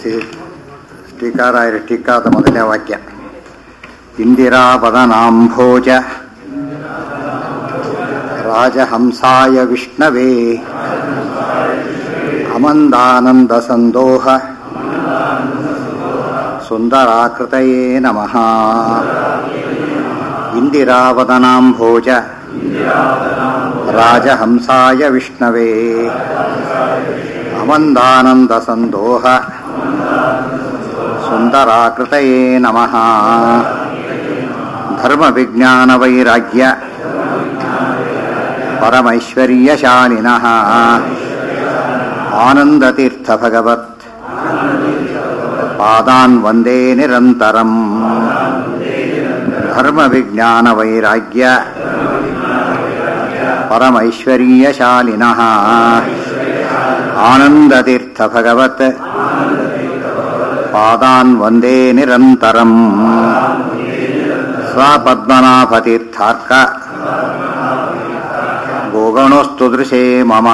ಟೀಕಾರಾಯರ ಟೀಕಾದ ಮೊದಲನೇ ವಾಕ್ಯ ಇಂದಿರಾಪದನಾಂಭೋಜ ರಾಜಹಂಸಾಯ ವಿಷ್ಣವೇ ಅಮಂದಾನಂದ ಸಂದೋಹ ಸುಂದರಾಕೃತಯೇ ನಮಃ ಇಂದಿರಾವದನಾಂಭೋಜ ರಾಜಹಂಸಾಯ ವಿಷ್ಣವೇ ಅಮಂದಾನಂದ ಸಂದೋಹ ಸುಂದರಾಕೃತಯೇ ನಮಃ ಧರ್ಮವಿಜ್ಞಾನವೈರಾಗ್ಯ ಪರಮೈಶ್ವರ್ಯಶಾಲಿನಃ ಆನಂದತೀರ್ಥಭಗವತ್ ಪಾದಾನ್ ವಂದೇ ನಿರಂತರಂ ಧರ್ಮವಿಜ್ಞಾನವೈರಾಗ್ಯ ಪರಮೈಶ್ವರ್ಯಶಾಲಿನಃ ಆನಂದತೀರ್ಥಭಗವತ್ ಪಾದಾನ್ ವಂದೇ ನಿರಂತರಂ ಸ್ವಪದ್ಮನಾಭತೀರ್ಥಾರ್ಕ ಗೋಗಣೋಸ್ತು ದೃಶೇ ಮಮ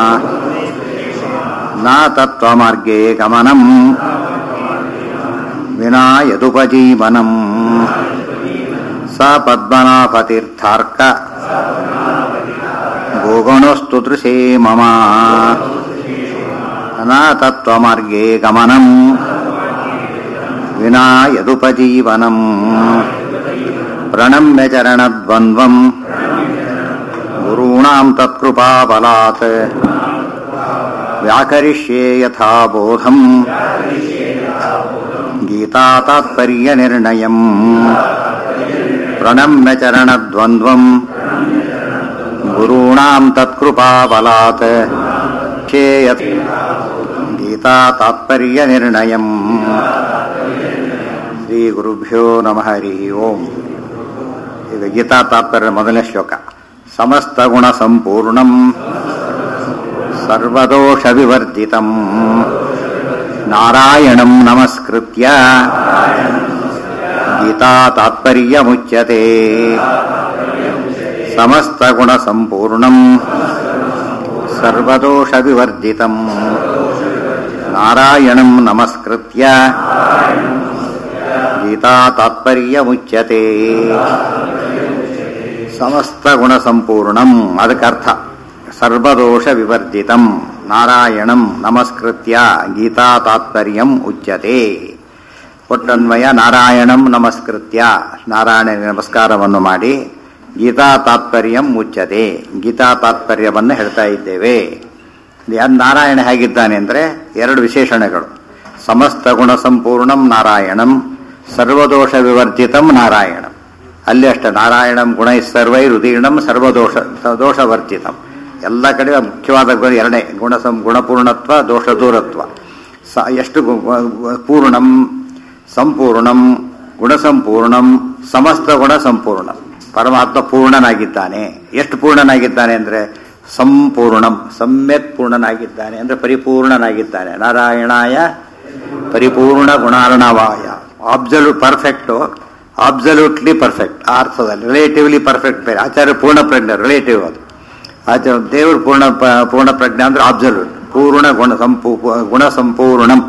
ನ ತತ್ವಮಾರ್ಗೇ ಗಮನಂ ವಿನಾ ಯದುಪಜೀವನಂ ಸ ಪದ್ಮನಾಭತೀರ್ಥಾರ್ಕ ಗೋಗಣೋಸ್ತು ದೃಶೇ ಮಮ ನ ತತ್ವಮಾರ್ಗೇ ಗಮನಂ ವಿನಾ ಯದುಪಜೀವನಂ ಪ್ರಣಮ್ಯ ಚರಣದ್ವಂದ್ವಂ ಗುರುಣಾಂ ತತ್ಕೃಪಾಬಲಾತ್ ವ್ಯಾಕರಿಷ್ಯೇ ಯಥಾ ಬೋಧಂ ಗೀತಾ ತಾತ್ಪರ್ಯ ನಿರ್ಣಯಂ ಪ್ರಣಮ್ಯ ಚರಣದ್ವಂದ್ವಂ ಗುರುಣಾಂ ತತ್ಕೃಪಾಬಲಾತ್ ಚೇಯತ್ ಗೀತಾ ತಾತ್ಪರ್ಯ ನಿರ್ಣಯಂ ಶ್ರೀ ಗುರುಭ್ಯೋ ನಮಃ ಹರಿ ಓಂ ಈಗ ಗೀತಾ ತಾತ್ಪರ್ಯ ಮೊದಲನೇ ಶ್ಲೋಕ ಸಮಸ್ತ ಗುಣ ಸಂಪೂರ್ಣಂ ಸರ್ವದೋಷ ವಿವರ್ಜಿತಂ ನಾರಾಯಣಂ ನಮಸ್ಕೃತ್ಯ ಗೀತಾ ತಾತ್ಪರ್ಯ ಮುಚ್ಯತೆ ಸಮಸ್ತ ಗುಣ ಸಂಪೂರ್ಣಂ ಸರ್ವದೋಷ ವಿವರ್ಜಿತಂ ನಾರಾಯಣಂ ನಮಸ್ಕೃತ್ಯ ಗೀತಾ ತಾತ್ಪರ್ಯ ಮುಚ್ಯತೆ ಸಮಸ್ತ ಗುಣ ಸಂಪೂರ್ಣಂ ಅದಕ್ಕರ್ಥ ಸರ್ವದೋಷ ವಿವರ್ಜಿತಂ ನಾರಾಯಣಂ ನಮಸ್ಕೃತ್ಯ ಗೀತಾ ತಾತ್ಪರ್ಯಂ ಉಚ್ಯತೆ ಒಟ್ಟನ್ವಯ ನಾರಾಯಣಂ ನಮಸ್ಕೃತ್ಯ ನಾರಾಯಣನ ನಮಸ್ಕಾರವನ್ನು ಮಾಡಿ ಗೀತಾ ತಾತ್ಪರ್ಯಂ ಮುಚ್ಚತೆ ಗೀತಾ ತಾತ್ಪರ್ಯವನ್ನು ಹೇಳ್ತಾ ಇದ್ದೇವೆ ಯಾರು ನಾರಾಯಣ ಹೇಗಿದ್ದಾನೆ ಅಂದರೆ ಎರಡು ವಿಶೇಷಣಗಳು ಸಮಸ್ತ ಗುಣ ಸಂಪೂರ್ಣಂ ನಾರಾಯಣಂ ಸರ್ವದೋಷ ವಿವರ್ಜಿತಂ ನಾರಾಯಣಂ ಅಲ್ಲಿ ಅಷ್ಟೇ ನಾರಾಯಣಂ ಗುಣ ಸರ್ವೈ ರುದೀರ್ಣಂ ಸರ್ವದೋಷ ದೋಷವರ್ಜಿತಂ ಎಲ್ಲ ಕಡೆ ಮುಖ್ಯವಾದ ಗುಣ ಎರಡೇ ಗುಣ ಸಂ ಗುಣಪೂರ್ಣತ್ವ ದೋಷ ದೂರತ್ವ ಸ ಎಷ್ಟು ಪೂರ್ಣಂ ಸಂಪೂರ್ಣಂ ಗುಣಸಂಪೂರ್ಣಂ ಸಮಸ್ತ ಗುಣ ಸಂಪೂರ್ಣ ಪರಮಾತ್ಮ ಪೂರ್ಣನಾಗಿದ್ದಾನೆ ಎಷ್ಟು ಪೂರ್ಣನಾಗಿದ್ದಾನೆ ಅಂದರೆ ಸಂಪೂರ್ಣಂ ಸಮ್ಯಕ್ ಪೂರ್ಣನಾಗಿದ್ದಾನೆ ಅಂದರೆ ಪರಿಪೂರ್ಣನಾಗಿದ್ದಾನೆ ನಾರಾಯಣಾಯ ಪರಿಪೂರ್ಣ ಗುಣಾರ್ಣವಾಯ ಆಬ್ಸಲ್ಯೂಟ್ ಪರ್ಫೆಕ್ಟು ಅಬ್ಸಲ್ಯೂಟ್ಲಿ ಪರ್ಫೆಕ್ಟ್ ಆ ಅರ್ಥದಲ್ಲಿ ರಿಲೇಟಿವ್ಲಿ ಪರ್ಫೆಕ್ಟ್ ಬೇರೆ ಆಚಾರ್ಯ ಪೂರ್ಣ ಪ್ರಜ್ಞೆ ರಿಲೇಟಿವ್ ಅದು ಆಚಾರ್ಯ ದೇವರು ಪೂರ್ಣ ಪೂರ್ಣ ಪ್ರಜ್ಞೆ ಅಂದ್ರೆ ಅಬ್ಸಲ್ಯೂಟ್ ಪೂರ್ಣ ಗುಣ ಸಂಪೂ ಗುಣ ಸಂಪೂರ್ಣಂ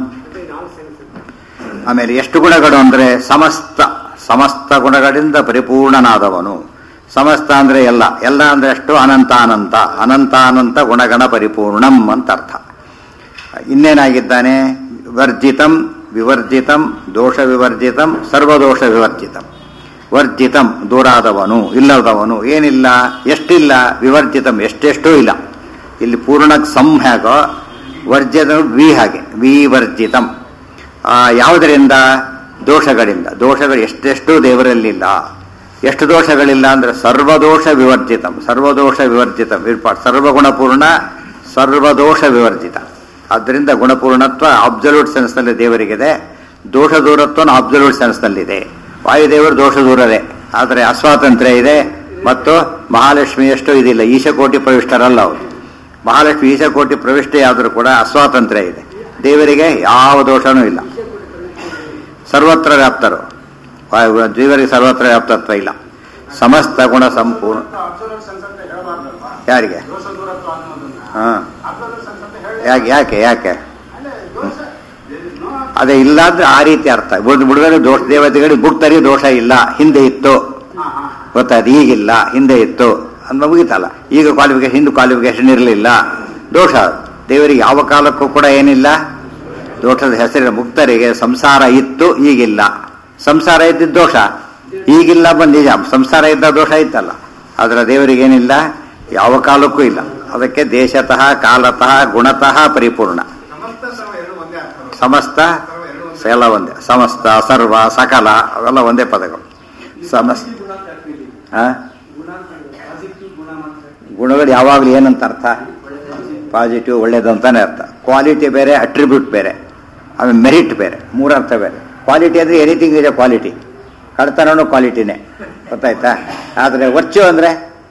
ಆಮೇಲೆ ಎಷ್ಟು ಗುಣಗಳು ಅಂದ್ರೆ ಸಮಸ್ತ ಸಮಸ್ತ ಗುಣಗಳಿಂದ ಪರಿಪೂರ್ಣನಾದವನು ಸಮಸ್ತ ಅಂದ್ರೆ ಎಲ್ಲ ಎಲ್ಲ ಅಂದ್ರೆ ಎಷ್ಟು ಅನಂತ ಅನಂತ ಅನಂತ ಅನಂತ ಗುಣಗಣ ಪರಿಪೂರ್ಣಂ ಅಂತ ಅರ್ಥ ಇನ್ನೇನಾಗಿದ್ದಾನೆ ವರ್ಜಿತಂ ವಿವರ್ಜಿತಂ ದೋಷ ವಿವರ್ಜಿತಂ ಸರ್ವದೋಷ ವಿವರ್ಜಿತಂ ವರ್ಜಿತಂ ದೂರಾದವನು ಇಲ್ಲದವನು ಏನಿಲ್ಲ ಎಷ್ಟಿಲ್ಲ ವಿವರ್ಜಿತಂ ಎಷ್ಟೆಷ್ಟೂ ಇಲ್ಲ ಇಲ್ಲಿ ಪೂರ್ಣಕ್ಕೆ ಸಂ ಹೇಗೋ ವರ್ಜಿತ ವಿ ಹಾಗೆ ವಿವರ್ಜಿತಂ ಯಾವುದರಿಂದ ದೋಷಗಳಿಂದ ದೋಷಗಳು ಎಷ್ಟೆಷ್ಟು ದೇವರಲ್ಲಿಲ್ಲ ಎಷ್ಟು ದೋಷಗಳಿಲ್ಲ ಅಂದ್ರೆ ಸರ್ವದೋಷ ವಿವರ್ಜಿತಂ ಸರ್ವದೋಷ ವಿವರ್ಜಿತಂ ಸರ್ವಗುಣಪೂರ್ಣ ಸರ್ವದೋಷ ವಿವರ್ಜಿತ ಆದ್ದರಿಂದ ಗುಣಪೂರ್ಣತ್ವ ಅಬ್ಸಲ್ಯೂಟ್ ಸೆನ್ಸ್ನಲ್ಲಿ ದೇವರಿಗಿದೆ ದೋಷ ದೂರತ್ವ ಅಬ್ಸಲ್ಯೂಟ್ ಸೆನ್ಸ್ನಲ್ಲಿದೆ ವಾಯುದೇವರು ದೋಷ ದೂರದೆ ಆದರೆ ಅಸ್ವಾತಂತ್ರ್ಯ ಇದೆ ಮತ್ತು ಮಹಾಲಕ್ಷ್ಮಿಯಷ್ಟು ಇದಿಲ್ಲ ಈಶಕೋಟಿ ಪ್ರವಿಷ್ಟರಲ್ಲ ಅವರು ಮಹಾಲಕ್ಷ್ಮಿ ಈಶಕೋಟಿ ಪ್ರವಿಷ್ಟೆಯಾದರೂ ಕೂಡ ಅಸ್ವಾತಂತ್ರ್ಯ ಇದೆ ದೇವರಿಗೆ ಯಾವ ದೋಷನೂ ಇಲ್ಲ ಸರ್ವತ್ರ ವ್ಯಾಪ್ತರು ಜೀವರಿಗೆ ಸರ್ವತ್ರ ವ್ಯಾಪ್ತತ್ವ ಇಲ್ಲ ಸಮಸ್ತ ಗುಣ ಸಂಪೂರ್ಣ ಯಾರಿಗೆ ಹಾ ಯಾಕೆ ಯಾಕೆ ಯಾಕೆ ಅದೇ ಇಲ್ಲ ಅಂದ್ರೆ ಆ ರೀತಿ ಅರ್ಥ ಒಂದು ಹುಡುಗರು ದೋಷ ದೇವತೆಗಳಿಗೆ ಗುಪ್ತರಿಗೆ ದೋಷ ಇಲ್ಲ ಹಿಂದೆ ಇತ್ತು ಗೊತ್ತಾಯ್ತು ಈಗಿಲ್ಲ ಹಿಂದೆ ಇತ್ತು ಅಂತ ಮುಗಿತಲ್ಲ ಈಗ ಕ್ವಾಲಿಫಿಕೇಶನ್ ಹಿಂದೆ ಕ್ವಾಲಿಫಿಕೇಶನ್ ಇರಲಿಲ್ಲ ದೋಷ ದೇವರಿಗೆ ಯಾವ ಕಾಲಕ್ಕೂ ಕೂಡ ಏನಿಲ್ಲ ದೋಷದ ಹೆಸರಿನ ಮುಕ್ತರಿಗೆ ಸಂಸಾರ ಇತ್ತು ಈಗಿಲ್ಲ ಸಂಸಾರ ಇದ್ದಿದ್ದ ದೋಷ ಈಗಿಲ್ಲ ಬಂದ್ ನಿಜ ಸಂಸಾರ ಇದ್ದ ದೋಷ ಇತ್ತಲ್ಲ ಅದರ ದೇವರಿಗೇನಿಲ್ಲ ಯಾವ ಕಾಲಕ್ಕೂ ಇಲ್ಲ ಅದಕ್ಕೆ ದೇಶತಃ ಕಾಲತಃ ಗುಣತಃ ಪರಿಪೂರ್ಣ ಸಮಸ್ತ ಸರ್ವ ಎರಡು ಒಂದೇ ಅರ್ಥ ಬರುತ್ತೆ. ಸಮಸ್ತ ಸರ್ವ ಎರಡು ಒಂದೇ ಎಲ್ಲ ಒಂದೇ ಸಮಸ್ತ ಸರ್ವ ಸಕಲ ಅವೆಲ್ಲ ಒಂದೇ ಪದಗಳು ಸಮಸ್ತ ಆ? ಗುಣಗಳು ಯಾವಾಗಲೂ ಏನಂತ ಅರ್ಥ ಪಾಸಿಟಿವ್ ಒಳ್ಳೇದಂತಾನೆ ಅರ್ಥ ಕ್ವಾಲಿಟಿ ಬೇರೆ ಅಟ್ರಿಬ್ಯೂಟ್ ಬೇರೆ ಆಮೇಲೆ ಮೆರಿಟ್ ಬೇರೆ ಮೂರು ಅರ್ಥ ಬೇರೆ ಕ್ವಾಲಿಟಿ ಅಂದರೆ ಎನಿಥಿಂಗ್ ಇದೆ ಕ್ವಾಲಿಟಿ ಕಳ್ತನೂ ಕ್ವಾಲಿಟಿನೇ ಗೊತ್ತಾಯ್ತಾ ಆದರೆ ವರ್ಚ್ಯೂ ಅಂದರೆ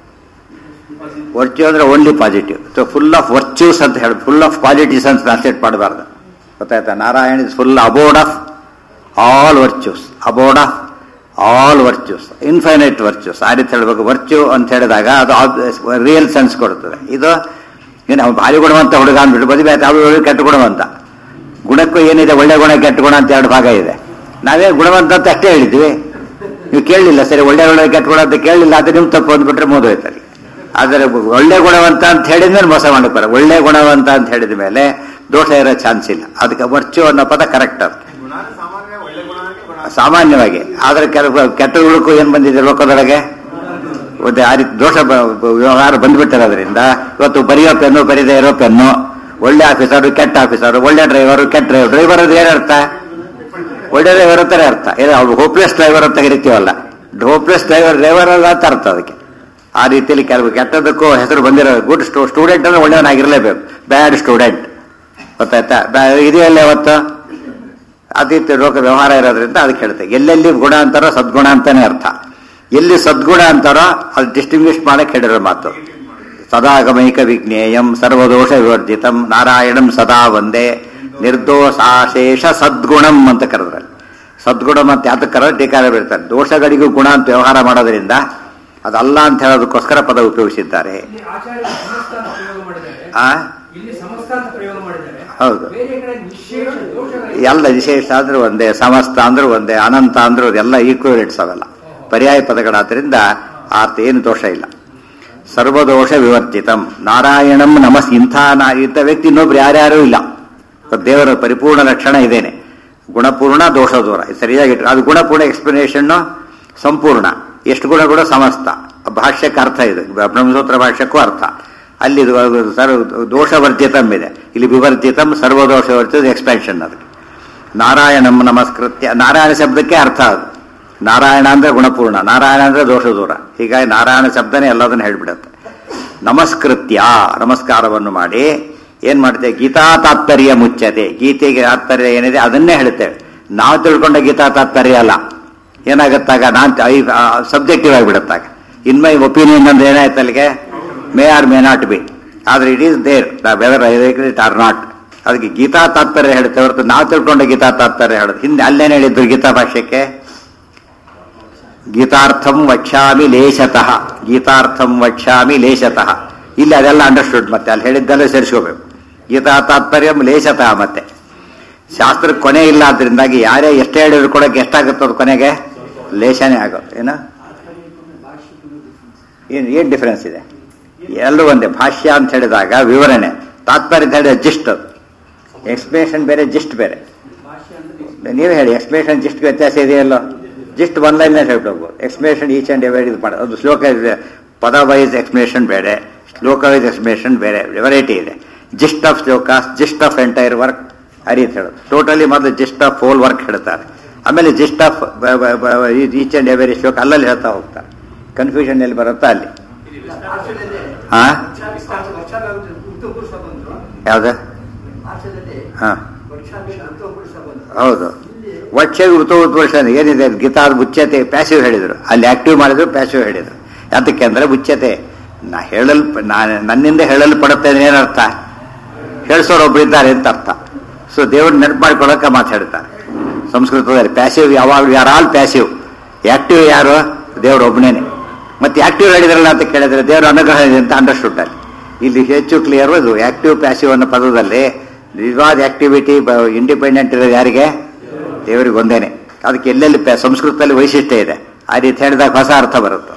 ವರ್ಚ್ಯೂ ಅಂದರೆ only positive so full of virtues ಅಂತ ಹೇಳಿ ಫುಲ್ ಆಫ್ ಕ್ವಾಲಿಟೀಸ್ ಅಂತ ಟ್ರಾನ್ಸ್ಲೇಟ್ ಮಾಡಬಾರ್ದು ಗೊತ್ತಾಯ್ತಾ Narayana is full abode of all virtues abode of all virtues infinite virtues ಆ ರೀತಿ ಹೇಳ್ಬೇಕು ವರ್ಚ್ಯೂ ಅಂತ ಹೇಳಿದಾಗ ಅದು ರಿಯಲ್ ಸೆನ್ಸ್ ಕೊಡ್ತದೆ ಇದು ಏನು ಅವ್ನು ಭಾರಿ ಗುಣವಂತ ಹುಡುಗ ಅಂದ್ಬಿಟ್ಟು ಮದುವೆ ಆಯ್ತು ಅವ್ರು ಕೆಟ್ಟ ಗುಣವಂತ ಗುಣಕ್ಕೂ ಏನಿದೆ ಒಳ್ಳೆ ಗುಣ ಕೆಟ್ಟ ಗುಣ ಅಂತ ಎರಡು ಭಾಗ ಇದೆ ನಾವೇ ಗುಣವಂತ ಅಂತ ಅಷ್ಟೇ ಹೇಳಿದ್ವಿ ನೀವು ಕೇಳಲಿಲ್ಲ ಸರಿ ಒಳ್ಳೆ ಒಳ್ಳೆ ಕೆಟ್ಟ ಗುಣ ಅಂತ ಕೇಳಲಿಲ್ಲ ಅದು ನಿಮ್ಮ ತಪ್ಪು ಅಂದ್ಬಿಟ್ರೆ ಮೋದೋಯ್ತದೆ ಆದರೆ ಒಳ್ಳೆ ಗುಣವಂತ ಅಂತ ಹೇಳಿದ್ಮೇಲೆ ಮೋಸ ಮಾಡಕ್ಬಾರ ಒಳ್ಳೆ ಗುಣವಂತ ಅಂತ ಹೇಳಿದ ಮೇಲೆ ದೋಷ ಇರೋ ಚಾನ್ಸ್ ಇಲ್ಲ ಅದಕ್ಕೆ ವರ್ಚು ಅನ್ನೋ ಪದ ಕರೆಕ್ಟ್ ಅದು ಗುಣ ಅಂದ್ರೆ ಸಾಮಾನ್ಯ ಒಳ್ಳೆ ಗುಣ ಅಂದ್ರೆ ಗುಣ ಸಾಮಾನ್ಯವಾಗಿ ಆದ್ರೆ ಕೆಲವು ಕೆಟ್ಟಗಳಿಗೂ ಏನ್ ಬಂದಿದೆ ಲೋಕದೊಳಗೆ ಒಂದು ಆ ರೀತಿ ದೋಷ ಬ- ಬ- ವ್ಯವಹಾರ ಬಂದ್ಬಿಟ್ಟಿರೋದ್ರಿಂದ ಇವತ್ತು ಬರೆಯೋ ಪೆನ್ನು ಬರೀದೇ ಇರೋ ಪೆನ್ನು ಒಳ್ಳೆ ಆಫೀಸರು ಕೆಟ್ಟ ಆಫೀಸರು ಒಳ್ಳೆ ಡ್ರೈವರು ಕೆಟ್ಟ ಡ್ರೈವರ್ ಡ್ರೈವರ್ ಅಂದ್ರೆ ಏನರ್ಥ ಒಳ್ಳೆ ಡ್ರೈವರ್ ಅಂತಾನೆ ಅರ್ಥ ಏನು ಅವ್ರು ಹೋಪ್ಲೆಸ್ ಡ್ರೈವರ್ ಅಂತ ಕರಿತೀವಲ್ಲ ಹೋಪ್ಲೆಸ್ ಡ್ರೈವರ್ ಡ್ರೈವರ್ ಅಲ್ಲ ಅಂತ ಅರ್ಥ ಅದಕ್ಕೆ ಆ ರೀತಿಯಲ್ಲಿ ಕೆಲವು ಕೆಟ್ಟದಕ್ಕೂ ಹೆಸರು ಬಂದಿರೋ ಗುಡ್ ಸ್ಟೂಡೆಂಟ್ ಅಂದ್ರೆ ಒಳ್ಳೆಯವನಾಗಿರ್ಲೇಬೇಕು ಬ್ಯಾಡ್ ಸ್ಟೂಡೆಂಟ್ ಗೊತ್ತಾಯ್ತಾ ಬ್ಯಾ- ಇದೆಯಲ್ಲ ಯಾವತ್ತು ಅದಿತ್ತು ಲೋಕ ವ್ಯವಹಾರ ಇರೋದ್ರಿಂದ ಅದಕ್ಕೆ ಹೇಳ್ತೆ ಎಲ್ಲೆಲ್ಲಿ ಗುಣ ಅಂತಾರೋ ಸದ್ಗುಣ ಅಂತಾನೆ ಅರ್ಥ ಎಲ್ಲಿ ಸದ್ಗುಣ ಅಂತಾರೋ ಅದು ಡಿಸ್ಟಿಂಗ್ವಿಷ್ ಮಾಡಕ್ಕೆ ಹೇಳಿರೋ ಮಾತು ಸದಾಗಮೈಕ ವಿಜ್ಞೇಯಂ ಸರ್ವದೋಷ ವಿವರ್ಜಿತಂ ನಾರಾಯಣಂ ಸದಾ ಒಂದೇ ನಿರ್ದೋಷಾಶೇಷ ಸದ್ಗುಣಂ ಅಂತ ಕರೆದ್ರಲ್ಲಿ ಸದ್ಗುಣಂ ಅಂತ ಯಾತಕ್ಕೆ ಕರೆದ್ರೆ ಟೀಕಾರ ಬೀಳ್ತಾರೆ ದೋಷಗಳಿಗೂ ಗುಣ ಅಂತ ವ್ಯವಹಾರ ಮಾಡೋದ್ರಿಂದ ಅದಲ್ಲ ಅಂತ ಹೇಳೋದಕ್ಕೋಸ್ಕರ ಪದ ಉಪಯೋಗಿಸಿದ್ದಾರೆ ಇಲ್ಲಿ ಆಚಾರ್ಯ ಸಮಸ್ತ ಅಂತ ಪ್ರಯೋಗ ಮಾಡಿದ್ದಾರೆ ಆ ಇಲ್ಲಿ ಸಮಸ್ತ ಅಂತ ಪ್ರಯೋಗ ಮಾಡಿದ್ದಾರೆ ಹೌದು ಬೇರೆ ಕಡೆ ನಿಶೇಷ ದೋಷಗಳು ಎಲ್ಲ ವಿಶೇಷ ಅಂದ್ರೆ ಒಂದೇ ಸಮಸ್ತ ಅಂದ್ರೆ ಒಂದೇ ಅನಂತ ಅಂದ್ರೆ ಎಲ್ಲ ಈಕ್ವಲೆಂಟ್ಸ್ ಅವೆಲ್ಲ ಪರ್ಯಾಯ ಪದಗಳಾದ್ರಿಂದ ಆ ಅರ್ಥ ಏನು ದೋಷ ಇಲ್ಲ ಸರ್ವದೋಷ ವಿವರ್ಜಿತಂ ನಾರಾಯಣಂ ನಮಸ್ ಇಂಥ ನಾ- ಇಂಥ ವ್ಯಕ್ತಿ ಇನ್ನೊಬ್ರು ಯಾರ್ಯಾರೂ ಇಲ್ಲ ದೇವರ ಪರಿಪೂರ್ಣ ಲಕ್ಷಣ ಇದೇನೆ ಗುಣಪೂರ್ಣ ದೋಷ ದೂರ ಇದು ಸರಿಯಾಗಿ ಇಟ್ಟು ಅದು ಗುಣಪೂರ್ಣ ಎಕ್ಸ್ಪ್ಲನೇಷನ್ ಸಂಪೂರ್ಣ ಎಷ್ಟು ಗುಣಗಳು ಸಮಸ್ತ ಭಾಷ್ಯಕ್ಕೆ ಅರ್ಥ ಇದು ಬ್ರಹ್ಮಸೂತ್ರ ಭಾಷ್ಯಕ್ಕೂ ಅರ್ಥ ಅಲ್ಲಿ ಇದು ಸರ್ವ ದೋಷವರ್ಜಿತಂ ಇದೆ ಇಲ್ಲಿ ವಿವರ್ಜಿತಂ ಸರ್ವದೋಷ ವರ್ಜಿತ ಎಕ್ಸ್ಪ್ಯಾನ್ಷನ್ ಅದು ನಾರಾಯಣಂ ನಮಸ್ಕೃತ್ಯ ನಾರಾಯಣ ಶಬ್ದಕ್ಕೆ ಅರ್ಥ ಅದು ನಾರಾಯಣ ಅಂದ್ರೆ ಗುಣಪೂರ್ಣ ನಾರಾಯಣ ಅಂದ್ರೆ ದೋಷ ದೂರ ಹೀಗಾಗಿ ನಾರಾಯಣ ಶಬ್ದನೇ ಎಲ್ಲದನ್ನು ಹೇಳ್ಬಿಡುತ್ತೆ ನಮಸ್ಕೃತ್ಯ ನಮಸ್ಕಾರವನ್ನು ಮಾಡಿ ಏನ್ ಮಾಡ್ತೇವೆ ಗೀತಾ ತಾತ್ಪರ್ಯ ಮುಚ್ಚತೆ ಗೀತೆಗೆ ತಾತ್ಪರ್ಯ ಏನಿದೆ ಅದನ್ನೇ ಹೇಳ್ತೇವೆ ನಾವು ತಿಳ್ಕೊಂಡ ಗೀತಾ ತಾತ್ಪರ್ಯ ಅಲ್ಲ ಏನಾಗತ್ತಾಗ ನಾನ್ ಸಬ್ಜೆಕ್ಟಿವ್ ಆಗಿಬಿಡುತ್ತಾಗ ಇನ್ ಮೈ ಒಪಿನಿಯನ್ ಅಂದ್ರೆ ಏನಾಯ್ತು ಅಲ್ಲಿಗೆ may or may not be ಆದ್ರೆ it is there whether it or not ಅದಕ್ಕೆ ಗೀತಾ ತಾತ್ಪರ್ಯ ಹೇಳುತ್ತೆ ಹೊರತು ನಾವು ತಿಳ್ಕೊಂಡ ಗೀತಾ ತಾತ್ಪರ್ಯ ಹೇಳುದು ಹಿಂದೆ ಅಲ್ಲೇನು ಹೇಳಿದ್ರು ಗೀತಾ ಭಾಷ್ಯಕ್ಕೆ ಗೀತಾರ್ಥಂ ವಕ್ಷ್ಯಾಮಿ ಲೇಷತಃ ಗೀತಾರ್ಥಂ ವಕ್ಷ್ಯಾಮಿ ಲೇಷತಃ ಇಲ್ಲಿ ಅದೆಲ್ಲ ಅಂಡರ್ಸ್ಟುಡ್ ಮತ್ತೆ ಅಲ್ಲಿ ಹೇಳಿದ್ದೆಲ್ಲ ಸೇರಿಸ್ಕೋಬೇಕು ಗೀತಾ ತಾತ್ಪರ್ಯ ಲೇಷತಃ ಮತ್ತೆ ಶಾಸ್ತ್ರ ಕೊನೆ ಇಲ್ಲ ಆದ್ರಿಂದಾಗಿ ಯಾರೇ ಎಷ್ಟೇ ಹೇಳಿದ್ರು ಕೊಡಕ್ಕೆ ಎಷ್ಟಾಗುತ್ತೆ ಅದು ಕೊನೆಗೆ ಲೇಷನೇ ಆಗೋದು ಏನ ಏನು ಏನು ಡಿಫರೆನ್ಸ್ ಇದೆ ಎಲ್ಲರೂ ಒಂದೇ ಭಾಷ್ಯ ಅಂತ ಹೇಳಿದಾಗ ವಿವರಣೆ ತಾತ್ಪರ್ಯ ಅಂತ ಹೇಳಿದ್ರೆ ಜಿಸ್ಟ್ ಅದು ಎಕ್ಸ್ಪ್ಲೇಷನ್ ಬೇರೆ ಜಿಸ್ಟ್ ಬೇರೆ ನೀವೇ ಹೇಳಿ ಎಕ್ಸ್ಪ್ಲೇಷನ್ ಜಿಸ್ಟ್ ವ್ಯತ್ಯಾಸ ಇದೆಯಲ್ಲೋ ಜಿಸ್ಟ್ ಒನ್ ಲೈನ್ ಹೇಳ್ಬಿಡ್ಬೋದು ಎಕ್ಸ್ಪ್ಲೇಷನ್ ಈಚ್ ಅಂಡ್ ಎವರಿ ಇದು ಮಾಡೋದು ಅದು ಶ್ಲೋಕ ಇದೆ ಪದ ವೈಸ್ ಎಕ್ಸ್ಪ್ಲೇಷನ್ ಬೇರೆ ಶ್ಲೋಕ ವೈಸ್ ಎಕ್ಸ್ಪ್ಲೇಷನ್ ಬೇರೆ ವೆರೈಟಿ ಇದೆ ಜಿಸ್ಟ್ ಆಫ್ ಶ್ಲೋಕ ಜಿಸ್ಟ್ ಆಫ್ ಎಂಟೈರ್ ವರ್ಕ್ ಆ ರೀತಿ ಹೇಳೋದು ಟೋಟಲಿ ಮೊದಲು ಜಿಸ್ಟ್ ಆಫ್ ಹೋಲ್ ವರ್ಕ್ ಹೇಳ್ತಾರೆ ಆಮೇಲೆ gist of each and every ಶ್ಲೋಕ ಅಲ್ಲಲ್ಲಿ ಹೇಳ್ತಾ ಹೋಗ್ತಾರೆ ಕನ್ಫ್ಯೂಷನ್ ಎಲ್ಲಿ ಬರುತ್ತಾ ಅಲ್ಲಿ ಹಾ ಯಾವ್ದು ಹಾ ಹೌದು ವಕ್ಷ ಋತು ಉತ್ಪರ್ಷ ಏನಿದೆ ಗೀತಾದ ಮುಚ್ಚತೆ ಪ್ಯಾಸಿವ್ ಹೇಳಿದ್ರು ಅಲ್ಲಿ ಆಕ್ಟಿವ್ ಮಾಡಿದ್ರು ಪ್ಯಾಸಿವ್ ಹೇಳಿದ್ರು ಯಾತಕ್ಕೆ ಅಂದ್ರೆ ಮುಚ್ಚತೆ ನಾ ಹೇಳಲ್ ನಾನು ನನ್ನಿಂದ ಹೇಳಲ್ಪಡುತ್ತೆ ಏನರ್ಥ ಹೇಳಿಸೋರು ಒಬ್ರು ಇದ್ದಾರೆ ಅಂತ ಅರ್ಥ ಸೊ ದೇವ್ರ ನೆನಪು ಮಾಡ್ಕೊಳ್ಳೋಕೆ ಮಾತಾಡ್ತಾರೆ ಸಂಸ್ಕೃತದಲ್ಲಿ ಪ್ಯಾಸಿವ್ ಯಾವಾಗಲೂ ಯಾರು ಆಲ್ ಪ್ಯಾಸಿವ್ ಆಕ್ಟಿವ್ ಯಾರು ದೇವ್ರ ಒಬ್ಬನೇನೆ ಮತ್ತೆ ಆಕ್ಟಿವ್ ಹೇಳಿದ್ರಲ್ಲ ಅಂತ ಕೇಳಿದ್ರೆ ದೇವರ ಅನುಗ್ರಹ ಇದೆ ಅಂತ ಅಂಡರ್ಸ್ಟುಡ್ ಅಲ್ಲಿ ಇಲ್ಲಿ ಹೆಚ್ಚು ಕ್ಲಿಯರ್ ಇದು ಆಕ್ಟಿವ್ ಪ್ಯಾಸಿವ್ ಅನ್ನೋ ಪದದಲ್ಲಿ ನಿಜವಾದ ಆಕ್ಟಿವಿಟಿ ಇಂಡಿಪೆಂಡೆಂಟ್ ಇರೋದು ಯಾರಿಗೆ ದೇವರಿಗೆ ಒಂದೇನೆ ಅದಕ್ಕೆ ಎಲ್ಲೆಲ್ಲಿ ಪ- ಸಂಸ್ಕೃತದಲ್ಲಿ ವೈಶಿಷ್ಟ್ಯ ಇದೆ ಆ ರೀತಿ ಹೇಳಿದಾಗ ಹೊಸ ಅರ್ಥ ಬರುತ್ತೆ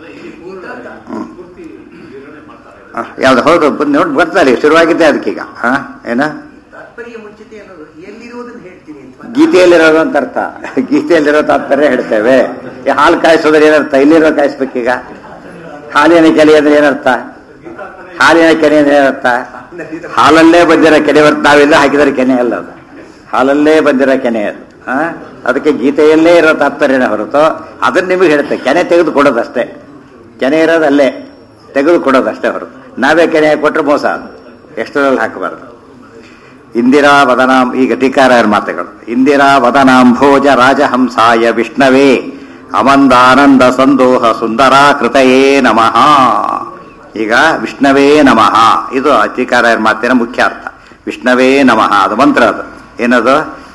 ಆ, ಯಾವ್ದು ಹೌದು ಬಂದು ನೋಡಿ ಬರ್ತಾರೆ ಶುರುವಾಗಿದ್ದೆ ಅದಕ್ಕೀಗ ಹಾ ಏನ ತಾತ್ಪರ್ಯ ಮುಂಚಿತೆ ಅನ್ನೋದು ಎಲ್ಲಿರುವುದನ್ನು ಹೇಳ್ತೀನಿ ಅಂತ ಗೀತೆಯಲ್ಲಿರೋದು ಅಂತ ಅರ್ಥ ಗೀತೆಯಲ್ಲಿರೋ ತಾತ್ಪರ್ಯ ಹೇಳ್ತೇವೆ ಈ ಹಾಲು ಕಾಯಿಸೋದ್ರೆ ಏನರ್ಥ ಇಲ್ಲಿರೋ ಕಾಯಿಸ್ಬೇಕೀಗ ಹಾಲಿನ ಕೆನೆ ಅಂದ್ರೆ ಏನರ್ಥ ಹಾಲಿನ ಕೆನೆ ಅಂದ್ರೆ ಏನರ್ಥ ಹಾಲಲ್ಲೇ ಬಂದಿರೋ ಕೆನೆ ಹೊರತು ನಾವೆಲ್ಲ ಹಾಕಿದರೆ ಕೆನೆ ಅಲ್ಲ ಅದು ಹಾಲಲ್ಲೇ ಬಂದಿರೋ ಕೆನೆ ಅದು ಆ? ಅದಕ್ಕೆ ಗೀತೆಯಲ್ಲೇ ಇರೋ ತಾತ್ಪರ್ಯನ ಹೊರತು ಅದನ್ನ ನಿಮಗೆ ಹೇಳುತ್ತೆ ಕೆನೆ ತೆಗೆದು ಕೊಡೋದಷ್ಟೇ ಕೆನೆ ಇರೋದು ಅಲ್ಲೇ ತೆಗೆದು ಕೊಡೋದಷ್ಟೇ ಹೊರತು ನಾವೇ ಕೆನೆ ಕೊಟ್ಟರೆ ಮೋಸ ಅದು ಎಷ್ಟರಲ್ಲಿ ಹಾಕಬಾರ್ದು ಇಂದಿರಾ ವದನಾಂ ಈಗ ಟೀಕಾರಾಯರ ಮಾತುಗಳು ಇಂದಿರಾ ವದನಾಂಭೋಜ ರಾಜಹಂಸಾಯ ವಿಷ್ಣವೇ ಅಮಂದಾನಂದ ಸಂದೋಹ ಸುಂದರಾ ಕೃತಯೇ ನಮಃ ಈಗ ವಿಷ್ಣವೇ ನಮಃ ಇದು ಟೀಕಾರಾಯರ ಮಾತಿನ ಮುಖ್ಯ ಅರ್ಥ ವಿಷ್ಣವೇ ನಮಃ ಅದು ಮಂತ್ರ ಅದು ಏನದು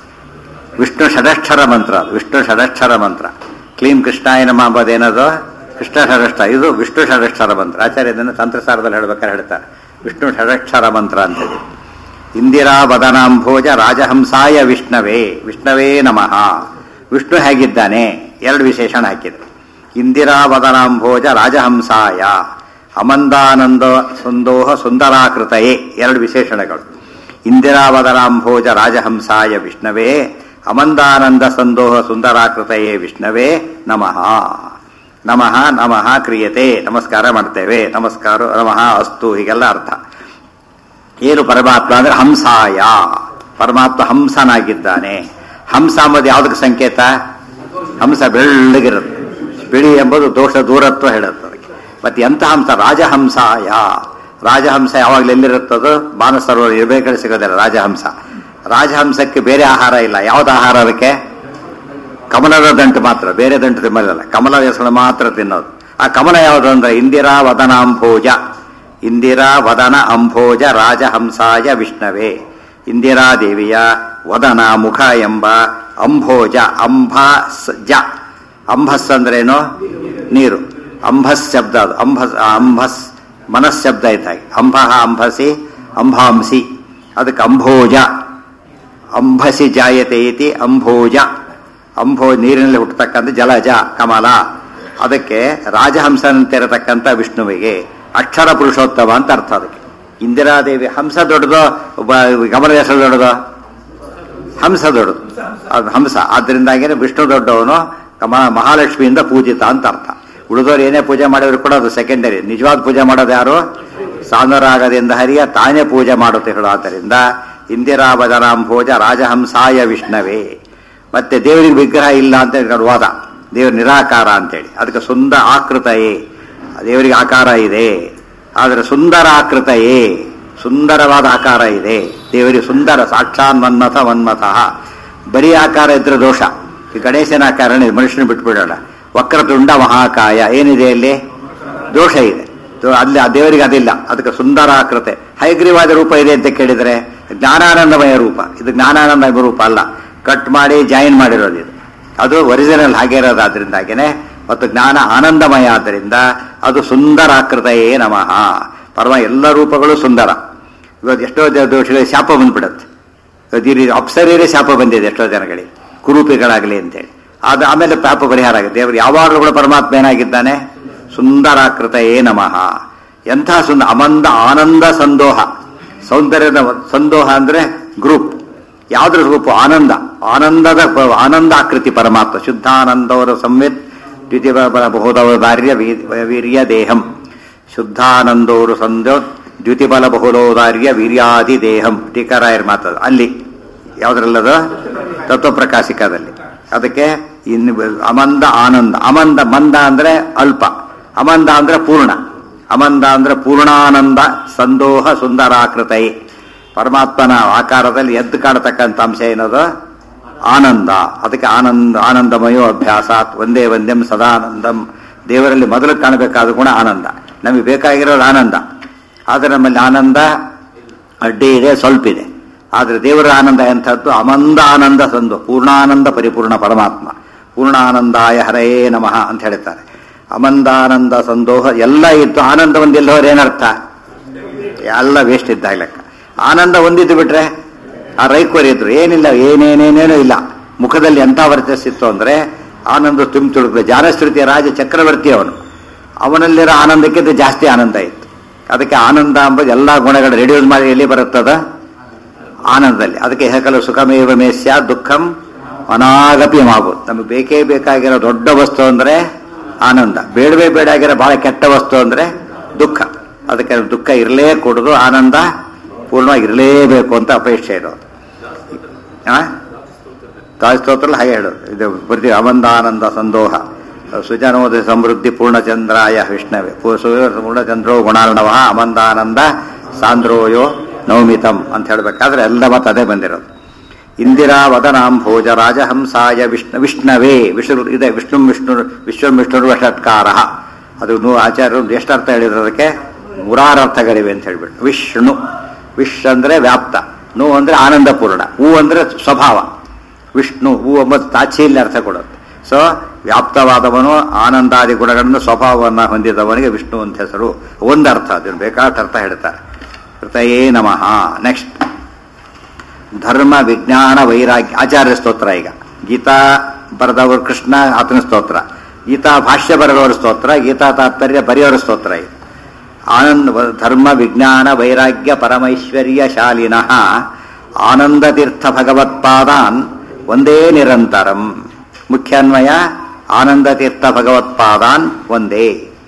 ವಿಷ್ಣು ಷಡಕ್ಷರ ಮಂತ್ರ ಅದು ವಿಷ್ಣು ಷಡಕ್ಷರ ಮಂತ್ರ ಕ್ಲೀಂ ಕೃಷ್ಣಾಯ ನಮ ಅಂಬೋದೇನದು ಕೃಷ್ಣ ಷಡಕ್ಷರ ಇದು ವಿಷ್ಣು ಷಡಕ್ಷರ ಮಂತ್ರ ಆಚಾರ್ಯ ಇದನ್ನು ತಂತ್ರಸಾರದಲ್ಲಿ ಹೇಳ್ಬೇಕಾದ್ರೆ ಹೇಳ್ತಾರೆ ವಿಷ್ಣು ಷಡಕ್ಷರ ಮಂತ್ರ ಅಂತೇಳಿ ಇಂದಿರಾ ವದನಾಂಭೋಜ ರಾಜಹಂಸಾಯ ವಿಷ್ಣವೇ ವಿಷ್ಣವೇ ನಮಃ ವಿಷ್ಣು ಹೇಗಿದ್ದಾನೆ ಎರಡು ವಿಶೇಷಣ ಹಾಕಿದ್ರು ಇಂದಿರಾ ವದನಾಂಭೋಜ ರಾಜಹಂಸಾಯ ಅಮಂದಾನಂದ ಸಂದೋಹ ಸುಂದರಾಕೃತಯೇ ಎರಡು ವಿಶೇಷಣಗಳು ಇಂದಿರಾ ವದನಾಂಭೋಜ ರಾಜಹಂಸಾಯ ವಿಷ್ಣವೇ ಅಮಂದಾನಂದ ಸಂದೋಹ ಸುಂದರಾಕೃತಯೇ ವಿಷ್ಣವೇ ನಮಃ ನಮಃ ನಮಃ ಕ್ರಿಯತೆ ನಮಸ್ಕಾರ ಮಾಡ್ತೇವೆ ನಮಸ್ಕಾರ ನಮಃ ಅಸ್ತು ಹೀಗೆಲ್ಲ ಅರ್ಥ ಏನು ಪರಮಾತ್ಮ ಅಂದ್ರೆ ಹಂಸಾಯ ಪರಮಾತ್ಮ ಹಂಸನಾಗಿದ್ದಾನೆ ಹಂಸ ಅಂಬುದು ಯಾವುದಕ್ಕೆ ಸಂಕೇತ ಹಂಸ ಬೆಳ್ಳಗಿರುತ್ತೆ ಬಿಳಿ ಎಂಬುದು ದೋಷ ದೂರತ್ವ ಹೇಳುತ್ತೆ ಅದಕ್ಕೆ ಮತ್ತೆ ಎಂಥ ಹಂಸ ರಾಜಹಂಸಾಯ ರಾಜಹಂಸ ಯಾವಾಗಲೂ ಎಲ್ಲಿರುತ್ತದೋ ಬಾನಸರೋವರ ಇರಬೇಕಾದ್ರೆ ಸಿಗೋದಿಲ್ಲ ರಾಜಹಂಸ ರಾಜಹಂಸಕ್ಕೆ ಬೇರೆ ಆಹಾರ ಇಲ್ಲ ಯಾವ್ದು ಆಹಾರ ಅದಕ್ಕೆ ಕಮಲದ ದಂಟು ಮಾತ್ರ ಬೇರೆ ದಂಟು ತಿನ್ನಲ್ಲ ಕಮಲ ಹೆಸರು ಮಾತ್ರ ತಿನ್ನೋದು ಆ ಕಮಲ ಯಾವುದು ಅಂದ್ರೆ ಇಂದಿರಾ ವದನಾಂಭೋಜ ಇಂದಿರಾ ವದನ ಅಂಭೋಜ ರಾಜಹಂಸಾಯ ವಿಷ್ಣವೇ ಇಂದಿರಾ ದೇವಿಯ ವದನ ಮುಖ ಎಂಬ ಅಂಭೋಜ ಅಂಭ ಜ ಅಂಭಸ್ ಅಂದ್ರೇನು ನೀರು ಅಂಭಸ್ ಶಬ್ದ ಅದು ಅಂಭಸ್ ಅಂಭಸ್ ಮನಸ್ ಶಬ್ದ ಇದ್ದಾಗೆ ಅಂಬ ಅಂಭಸಿ ಅಂಬಾಂಸಿ ಅದಕ್ಕೆ ಅಂಭೋಜ ಅಂಬಸಿ ಜಾಯತೆ ಇತಿ ಅಂಭೋಜ ಅಂಭೋ ನೀರಿನಲ್ಲಿ ಹುಟ್ಟತಕ್ಕಂಥ ಜಲಜ ಕಮಲ ಅದಕ್ಕೆ ರಾಜಹಂಸನಂತಿರತಕ್ಕಂಥ ವಿಷ್ಣುವಿಗೆ ಅಕ್ಷರ ಪುರುಷೋತ್ತಮ ಅಂತ ಅರ್ಥ ಅದಕ್ಕೆ ಇಂದಿರಾದೇವಿ ಹಂಸ ದೊಡ್ಡದೋ ಒಬ್ಬ ಕಮಲದ ಹೆಸರು ದೊಡ್ಡದೋ ಹಂಸ ದೊಡ್ಡದು ಅದು ಹಂಸ ಆದ್ರಿಂದಾಗಿನೇ ವಿಷ್ಣು ದೊಡ್ಡವನು ಕಮ ಮಹಾಲಕ್ಷ್ಮಿಯಿಂದ ಪೂಜಿತ ಅಂತ ಅರ್ಥ ಉಳಿದವರು ಏನೇ ಪೂಜೆ ಮಾಡಿದ್ರು ಕೂಡ ಅದು ಸೆಕೆಂಡರಿ ನಿಜವಾದ ಪೂಜೆ ಮಾಡೋದು ಯಾರು ಸಾನುರಾಗದಿಂದ ಹರಿಯ ತಾನೇ ಪೂಜೆ ಮಾಡುತ್ತೆ ಹೇಳೋ ಆದ್ದರಿಂದ ಇಂದಿರಾ ಭಜನಾಂಭೋಜ ರಾಜಹಂಸಾಯ ವಿಷ್ಣವೇ ಮತ್ತೆ ದೇವರಿಗೆ ವಿಗ್ರಹ ಇಲ್ಲ ಅಂತ ಹೇಳ್ಕೊಂಡು ವಾದ ದೇವ್ರ ನಿರಾಕಾರ ಅಂತೇಳಿ ಅದಕ್ಕೆ ಸುಂದರ ಆಕೃತಯೇ ದೇವರಿಗೆ ಆಕಾರ ಇದೆ ಆದರೆ ಸುಂದರ ಆಕೃತಯೇ ಸುಂದರವಾದ ಆಕಾರ ಇದೆ ದೇವರಿಗೆ ಸುಂದರ ಸಾಕ್ಷಾನ್ ಮನ್ಮಥ ಮನ್ಮಥಃ ಬರೀ ಆಕಾರ ಇದ್ರೆ ದೋಷ ಈ ಗಣೇಶನ ಆಕಾರ ಮನುಷ್ಯನ ಬಿಟ್ಬಿಡೋಣ ವಕ್ರತುಂಡ ಮಹಾಕಾಯ ಏನಿದೆ ಅಲ್ಲಿ ದೋಷ ಇದೆ ತೋ- ಅಲ್ಲಿ ಆ ದೇವರಿಗೆ ಅದಿಲ್ಲ ಅದಕ್ಕೆ ಸುಂದರ ಆಕೃತೆ ಹೈಗ್ರೀವಾದ ರೂಪ ಇದೆ ಅಂತ ಕೇಳಿದರೆ ಜ್ಞಾನಾನಂದಮಯ ರೂಪ ಇದು ಜ್ಞಾನಾನಂದಮಯ ರೂಪ ಅಲ್ಲ ಕಟ್ ಮಾಡಿ ಜಾಯಿನ್ ಮಾಡಿರೋದು ಇದು ಅದು ಒರಿಜಿನಲ್ ಹಾಗೆ ಇರೋದಾದ್ರಿಂದಾಗೇನೆ ಮತ್ತು ಜ್ಞಾನ ಆನಂದಮಯ ಆದ್ದರಿಂದ ಅದು ಸುಂದರ ಆಕೃತಯೇ ನಮಃ ಪರಮ ಎಲ್ಲ ರೂಪಗಳು ಸುಂದರ ಇವತ್ತು ಎಷ್ಟೋ ದ- ದೋಷಗಳಿಗೆ ಶಾಪ ಬಂದ್ಬಿಡುತ್ತೆ ಇವತ್ತು ಈ ರೀತಿ ಅಪ್ಸರಿಯರೇ ಶಾಪ ಬಂದಿದೆ ಎಷ್ಟೋ ಜನಗಳಿಗೆ ಕುರೂಪಿಗಳಾಗಲಿ ಅಂತೇಳಿ ಅದು ಆಮೇಲೆ ಪಾಪ ಪರಿಹಾರ ಆಗುತ್ತೆ ದೇವರು ಯಾವಾಗಲೂ ಕೂಡ ಪರಮಾತ್ಮ ಏನಾಗಿದ್ದಾನೆ ಸುಂದರಾಕೃತಯೇ ನಮಃ ಎಂಥ ಸುಂದರ ಅಮಂದ ಆನಂದ ಸಂದೋಹ ಸೌಂದರ್ಯದ ಸಂದೋಹ ಅಂದ್ರೆ ಗ್ರೂಪ್ ಯಾವ್ದ್ರ ರೂಪ ಆನಂದ ಆನಂದದ ಪ- ಆನಂದ ಆಕೃತಿ ಪರಮಾತ್ಮ ಶುದ್ಧಾನಂದವರ ಸಂವಿತ್ ದ್ವಿತೀಯ ಬಹುದವದಾರ್ಯ ವೀರ್ಯ ದೇಹಂ ಶುದ್ಧಾನಂದೋರು ಸಂದೋ ದ್ಯುತಿಬಲ ಬಹುಲೋದಾರ್ಯ ವೀರ್ಯಾದಿ ದೇಹಂ ಟೀಕಾರಾಯರ್ ಮಾತದು ಅಲ್ಲಿ ಯಾವ್ದ್ರಲ್ಲದು ತತ್ವಪ್ರಕಾಶಿಕದಲ್ಲಿ ಅದಕ್ಕೆ ಇನ್ನು ಅಮಂದ ಆನಂದ ಅಮಂದ ಮಂದ ಅಂದ್ರೆ ಅಲ್ಪ ಅಮಂದ ಅಂದ್ರೆ ಪೂರ್ಣ ಅಮಂದ ಅಂದ್ರೆ ಪೂರ್ಣಾನಂದ ಸಂದೋಹ ಸುಂದರಾಕೃತೈ ಪರಮಾತ್ಮನ ಆಕಾರದಲ್ಲಿ ಎದ್ದು ಕಾಣತಕ್ಕಂಥ ಅಂಶ ಏನದು ಆನಂದ ಅದಕ್ಕೆ ಆನಂದ ಆನಂದಮಯೋ ಅಭ್ಯಾಸಾತ್ ಒಂದೇ ಒಂದೇಂ ಸದಾನಂದಂ ದೇವರಲ್ಲಿ ಮೊದಲು ಕಾಣಬೇಕಾದ ಗುಣ ಆನಂದ ನಮಗೆ ಬೇಕಾಗಿರೋದು ಆನಂದ ಆದರೆ ನಮ್ಮಲ್ಲಿ ಆನಂದ ಅಡ್ಡಿ ಇದೆ ಸ್ವಲ್ಪ ಇದೆ ಆದರೆ ದೇವರ ಆನಂದ ಎಂಥದ್ದು ಅಮಂದ ಆನಂದ ಸಂದು ಪೂರ್ಣಾನಂದ ಪರಿಪೂರ್ಣ ಪರಮಾತ್ಮ ಪೂರ್ಣಾನಂದಾಯ ಹರಯೇ ನಮಃ ಅಂತ ಹೇಳ್ತಾರೆ ಅಮಂದಾನಂದ ಸಂದೋಹ ಎಲ್ಲ ಇತ್ತು ಆನಂದ ಒಂದಿಲ್ಲವ್ರು ಏನರ್ಥ ಎಲ್ಲ ವೇಸ್ಟ್ ಇದ್ದಾಗ ಲೆಕ್ಕ ಆನಂದ ಒಂದಿದ್ದು ಬಿಟ್ರೆ ಆ ರೈಕೋರಿ ಇದ್ರು ಏನಿಲ್ಲ ಏನೇನೇನೇನೂ ಇಲ್ಲ ಮುಖದಲ್ಲಿ ಎಂಥ ವರ್ಚಸ್ಸಿತ್ತು ಅಂದ್ರೆ ಆನಂದ ತುಂಬ ತುಳುಕು ಜಾನಶ್ರುತಿಯ ರಾಜ ಚಕ್ರವರ್ತಿ ಅವನು ಅವನಲ್ಲಿರೋ ಆನಂದಕ್ಕಿಂತ ಜಾಸ್ತಿ ಆನಂದ ಇತ್ತು ಅದಕ್ಕೆ ಆನಂದ ಎಂಬುದು ಎಲ್ಲ ಗುಣಗಳು ರೆಡ್ಯೂಸ್ ಮಾಡಿ ಎಲ್ಲಿ ಬರುತ್ತದ ಆನಂದದಲ್ಲಿ ಅದಕ್ಕೆ ಹೇಕಲು ಸುಖಮೇವ ಮೇಸ್ಯ ದುಃಖಂ ಅನಾಗಪಿ ಮಾಬು ನಮಗೆ ಬೇಕೇ ಬೇಕಾಗಿರೋ ದೊಡ್ಡ ವಸ್ತು ಅಂದ್ರೆ ಆನಂದ ಬೇಡವೇ ಬೇಡ ಆಗಿರೋ ಬಹಳ ಕೆಟ್ಟ ವಸ್ತು ಅಂದ್ರೆ ದುಃಖ ಅದಕ್ಕೆ ದುಃಖ ಇರಲೇ ಕೊಡುದು ಆನಂದ ಪೂರ್ಣವಾಗಿ ಇರಲೇಬೇಕು ಅಂತ ಅಪೇಕ್ಷೆ ಇರೋದು ಆ ತಾಯಿ ಸ್ತೋತ್ರದಲ್ಲಿ ಹಾಗೆ ಹೇಳೋದು ಇದು ಬರ್ತೀವಿ ಅಮಂದಾನಂದ ಸಂದೋಹ ಸುಜನೋದ ಸಮೃದ್ಧಿ ಪೂರ್ಣಚಂದ್ರಾಯ ವಿಷ್ಣವೆ ಪೂ- ಸು- ಪೂರ್ಣಚಂದ್ರೋ ಗುಣಾರ್ಣವ ಅಮಂದಾನಂದ ಸಾಂದ್ರೋಯೋ ನವಮಿತಂ ಅಂತ ಹೇಳ್ಬೇಕಾದ್ರೆ ಎಲ್ಲ ಮತ್ತೆ ಅದೇ ಬಂದಿರೋದು ಇಂದಿರಾ ವದನಾಂಭೋಜ ರಾಜಹಂಸಾಯ ವಿಷ್ಣು ವಿಷ್ಣವೇ ವಿಷ್ಣು ಇದೆ ವಿಷ್ಣು ವಿಷ್ಣು ವಿಶ್ವಂ ವಿಷ್ಣು ವಷಟ್ಕಾರ ಅದು ನೂ ಆಚಾರ್ಯರು ಎಷ್ಟು ಅರ್ಥ ಹೇಳಿದ್ರು ಅದಕ್ಕೆ ನೂರಾರು ಅರ್ಥಗಳಿವೆ ಅಂತ ಹೇಳ್ಬಿಟ್ಟು ವಿಷ್ಣು ವಿಶ್ ಅಂದ್ರೆ ವ್ಯಾಪ್ತ ನು ಅಂದ್ರೆ ಆನಂದಪೂರ್ಣ ಹೂ ಅಂದ್ರೆ ಸ್ವಭಾವ ವಿಷ್ಣು ಹೂ ಎಂಬುದು ತಾಚ್ಛೀಲ್ಯ ಅರ್ಥ ಕೊಡುತ್ತೆ ಸೊ ವ್ಯಾಪ್ತವಾದವನು ಆನಂದಾದಿ ಗುಣಗಳನ್ನು ಸ್ವಭಾವವನ್ನು ಹೊಂದಿದವನಿಗೆ ವಿಷ್ಣು ಅಂತ ಹೆಸರು ಒಂದು ಅರ್ಥ ಅದನ್ನು ಬೇಕಾದ ಅರ್ಥ ಹೇಳ್ತಾರೆ ಕೃತಯೇ ನಮಃ ನೆಕ್ಸ್ಟ್ ಧರ್ಮ ವಿಜ್ಞಾನ ವೈರಾಗ್ಯ ಆಚಾರ್ಯ ಸ್ತೋತ್ರ ಈಗ ಗೀತಾ ಬರೆದವರು ಕೃಷ್ಣ ಆತನ ಸ್ತೋತ್ರ ಗೀತಾ ಭಾಷ್ಯ ಬರೆದವರ ಸ್ತೋತ್ರ ಗೀತಾ ತಾತ್ಪರ್ಯ ಬರೆಯೋರ ಸ್ತೋತ್ರ ಇದು ಆನಂದ ಧರ್ಮ ವಿಜ್ಞಾನ ವೈರಾಗ್ಯ ಪರಮೈಶ್ವರ್ಯ ಶಾಲಿನಃ ಆನಂದ ತೀರ್ಥ ಭಗವತ್ಪಾದಾನ್ ಒಂದೇ ನಿರಂತರಂ ಮುಖ್ಯಾನ್ವಯ ಆನಂದ ತೀರ್ಥ ಭಗವತ್ಪಾದಾನ್ ಒಂದೇ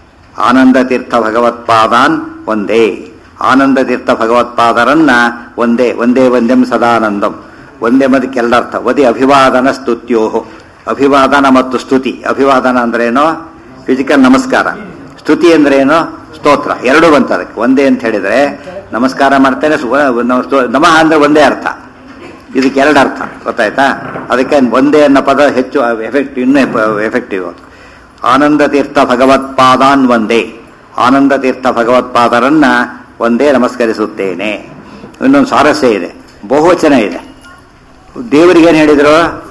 ಆನಂದ ತೀರ್ಥ ಭಗವತ್ಪಾದಾನ್ ಒಂದೇ ಆನಂದ ತೀರ್ಥ ಭಗವತ್ಪಾದರನ್ನ ಒಂದೇ ಒಂದೇ ಒಂದೆಂ ಸದಾನಂದಂ ಒಂದೇ ಮದಕ್ಕೆಲ್ಲ ಅರ್ಥ ಒದಿ ಅಭಿವಾದನ ಸ್ತುತ್ಯೋಹೋ ಅಭಿವಾದನ ಮತ್ತು ಸ್ತುತಿ ಅಭಿವಾದನ ಅಂದ್ರೇನೋ ಫಿಸಿಕಲ್ ನಮಸ್ಕಾರ ಸ್ತುತಿ ಅಂದ್ರೇನು ಸ್ತೋತ್ರ ಎರಡೂ ಬಂತ ಅದಕ್ಕೆ ಒಂದೇ ಅಂತ ಹೇಳಿದ್ರೆ ನಮಸ್ಕಾರ ಮಾಡ್ತೇನೆ ಸು- ನಾವು ಸ್ತೋ- ನಮಃ ಅಂದ್ರೆ ಒಂದೇ ಅರ್ಥ ಇದಕ್ಕೆ ಎರಡು ಅರ್ಥ ಗೊತ್ತಾಯ್ತಾ ಅದಕ್ಕೆ ಒಂದೇ ಅನ್ನೋ ಪದ ಹೆಚ್ಚು ಎಫೆಕ್ಟ್ ಇನ್ನೂ ಎಫೆಕ್ಟಿವ್ ಆನಂದ ತೀರ್ಥ ಭಗವತ್ಪಾದಾನ್ ಒಂದೇ ಆನಂದ ತೀರ್ಥ ಭಗವತ್ಪಾದರನ್ನ ಒಂದೇ ನಮಸ್ಕರಿಸುತ್ತೇನೆ ಇನ್ನೊಂದು ಸ್ವಾರಸ್ಯ ಇದೆ ಬಹುವಚನ ಇದೆ ದೇವರಿಗೆ ಏನು ಹೇಳಿದ್ರು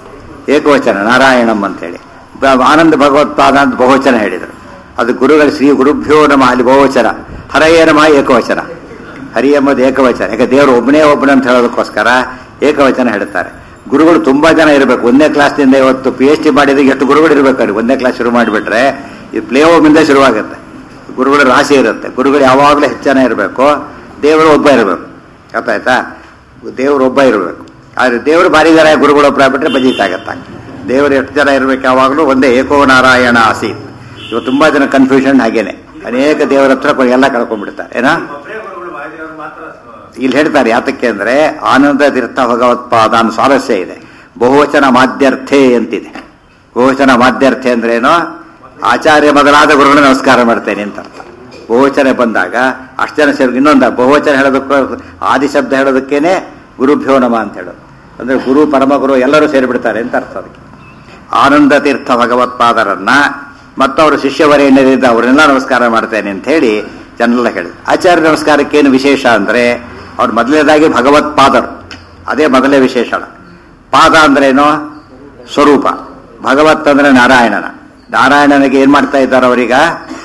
ಏಕವಚನ ನಾರಾಯಣಂ ಅಂತೇಳಿ ಬ- ಆನಂದ ಭಗವತ್ಪಾದ ಅಂತ ಬಹುವಚನ ಹೇಳಿದರು ಅದು ಗುರುಗಳ ಶ್ರೀ ಗುರುಭ್ಯೋ ನಮಃ ಅಲ್ಲಿ ಬಹುವಚನ ಹರಯೇ ನಮಃ ಏಕವಚನ ಹರಿ ಎಂಬುದು ಏಕವಚನ ಯಾಕೆ ದೇವರು ಒಬ್ಬನೇ ಒಬ್ಬನೇ ಅಂತ ಹೇಳೋದಕ್ಕೋಸ್ಕರ ಏಕವಚನ ಹೇಳ್ತಾರೆ ಗುರುಗಳು ತುಂಬಾ ಜನ ಇರಬೇಕು ಒಂದನೇ ಕ್ಲಾಸ್ನಿಂದ ಇವತ್ತು ಪಿ ಎಚ್ ಡಿ ಮಾಡಿದ್ರೆ ಎಷ್ಟು ಗುರುಗಳು ಇರಬೇಕು ಅಲ್ಲಿ ಒಂದನೇ ಕ್ಲಾಸ್ ಶುರು ಮಾಡಿಬಿಟ್ರೆ ಇದು ಪ್ಲೇ ಹೋಮಿಂದ ಶುರುವಾಗುತ್ತೆ ಗುರುಗಳ ರಾಶಿ ಇರುತ್ತೆ ಗುರುಗಳು ಯಾವಾಗಲೂ ಹೆಚ್ಚು ಜನ ಇರಬೇಕು ದೇವರು ಒಬ್ಬ ಇರಬೇಕು ಗೊತ್ತಾಯ್ತಾ ದೇವರು ಒಬ್ಬ ಇರಬೇಕು ಆದ್ರೆ ದೇವರು ಭಾರಿ ಜನ ಗುರುಗಳೊಬ್ಬರ ಬಿಟ್ರೆ ಬಜೀತಾಗತ್ತ ದೇವರು ಎಷ್ಟು ಜನ ಇರಬೇಕು ಯಾವಾಗಲೂ ಒಂದೇ ಏಕೋ ನಾರಾಯಣ ಆಸೀತ್ ಇವತ್ತು ತುಂಬಾ ಜನ ಕನ್ಫ್ಯೂಷನ್ ಹಾಗೇನೆ ಅನೇಕ ದೇವರ ಹತ್ರ ಕೊಡಿ ಎಲ್ಲ ಕಳ್ಕೊಂಡ್ಬಿಡ್ತಾರೆ ಏನಾ ಒಬ್ಬರೇ ಗುರುಗಳು ಬಾಯಿದೇವರು ಮಾತ್ರ ಸ- ಇಲ್ಲಿ ಹೇಳ್ತಾರೆ ಯಾತಕ್ಕೆ ಅಂದ್ರೆ ಆನಂದ ತೀರ್ಥ ಭಗವತ್ಪಾದ ಅನ್ನೋ ಸ್ವಾರಸ್ಯ ಇದೆ ಬಹುವಚನ ಮಾಧ್ಯರ್ಥೆ ಅಂತಿದೆ ಬಹುವಚನ ಮಾಧ್ಯರ್ಥೆ ಅಂದ್ರೇನು ಆಚಾರ್ಯ ಮೊದಲಾದ ಗುರುಗಳು ನಮಸ್ಕಾರ ಮಾಡ್ತೇನೆ ಅಂತ ಅರ್ಥ ಬಹುವಚನ ಬಂದಾಗ ಅಷ್ಟು ಜನ ಸೇರಿ ಇನ್ನೊಂದು ಬಹುವಚನ ಹೇಳೋದಕ್ಕೂ ಆದಿ ಶಬ್ದ ಹೇಳೋದಕ್ಕೇನೆ ಗುರುಭ್ಯೋ ನಮ ಅಂತ ಹೇಳೋದು ಅಂದ್ರೆ ಗುರು ಪರಮಗುರು ಎಲ್ಲರೂ ಸೇರಿಬಿಡ್ತಾರೆ ಅಂತ ಅರ್ಥ ಅದಕ್ಕೆ ಆನಂದ ತೀರ್ಥ ಭಗವತ್ಪಾದರನ್ನ ಮತ್ತವರು ಶಿಷ್ಯವರೇಣ್ಯರಿಂದ ಅವರೆಲ್ಲ ನಮಸ್ಕಾರ ಮಾಡ್ತೇನೆ ಅಂತ ಹೇಳಿ ಜನರೆಲ್ಲ ಹೇಳಿದ್ರು ಆಚಾರ್ಯ ನಮಸ್ಕಾರಕ್ಕೇನು ವಿಶೇಷ ಅಂದ್ರೆ ಅವ್ರು ಮೊದಲನೇದಾಗಿ ಭಗವತ್ಪಾದರು ಅದೇ ಮೊದಲೇ ವಿಶೇಷಣ ಪಾದ ಅಂದ್ರೇನು ಸ್ವರೂಪ ಭಗವತ್ ಅಂದ್ರೆ ನಾರಾಯಣನ ನಾರಾಯಣನಿಗೆ ಏನ್ ಮಾಡ್ತಾ ಇದ್ದಾರೆ ಅವರೀಗ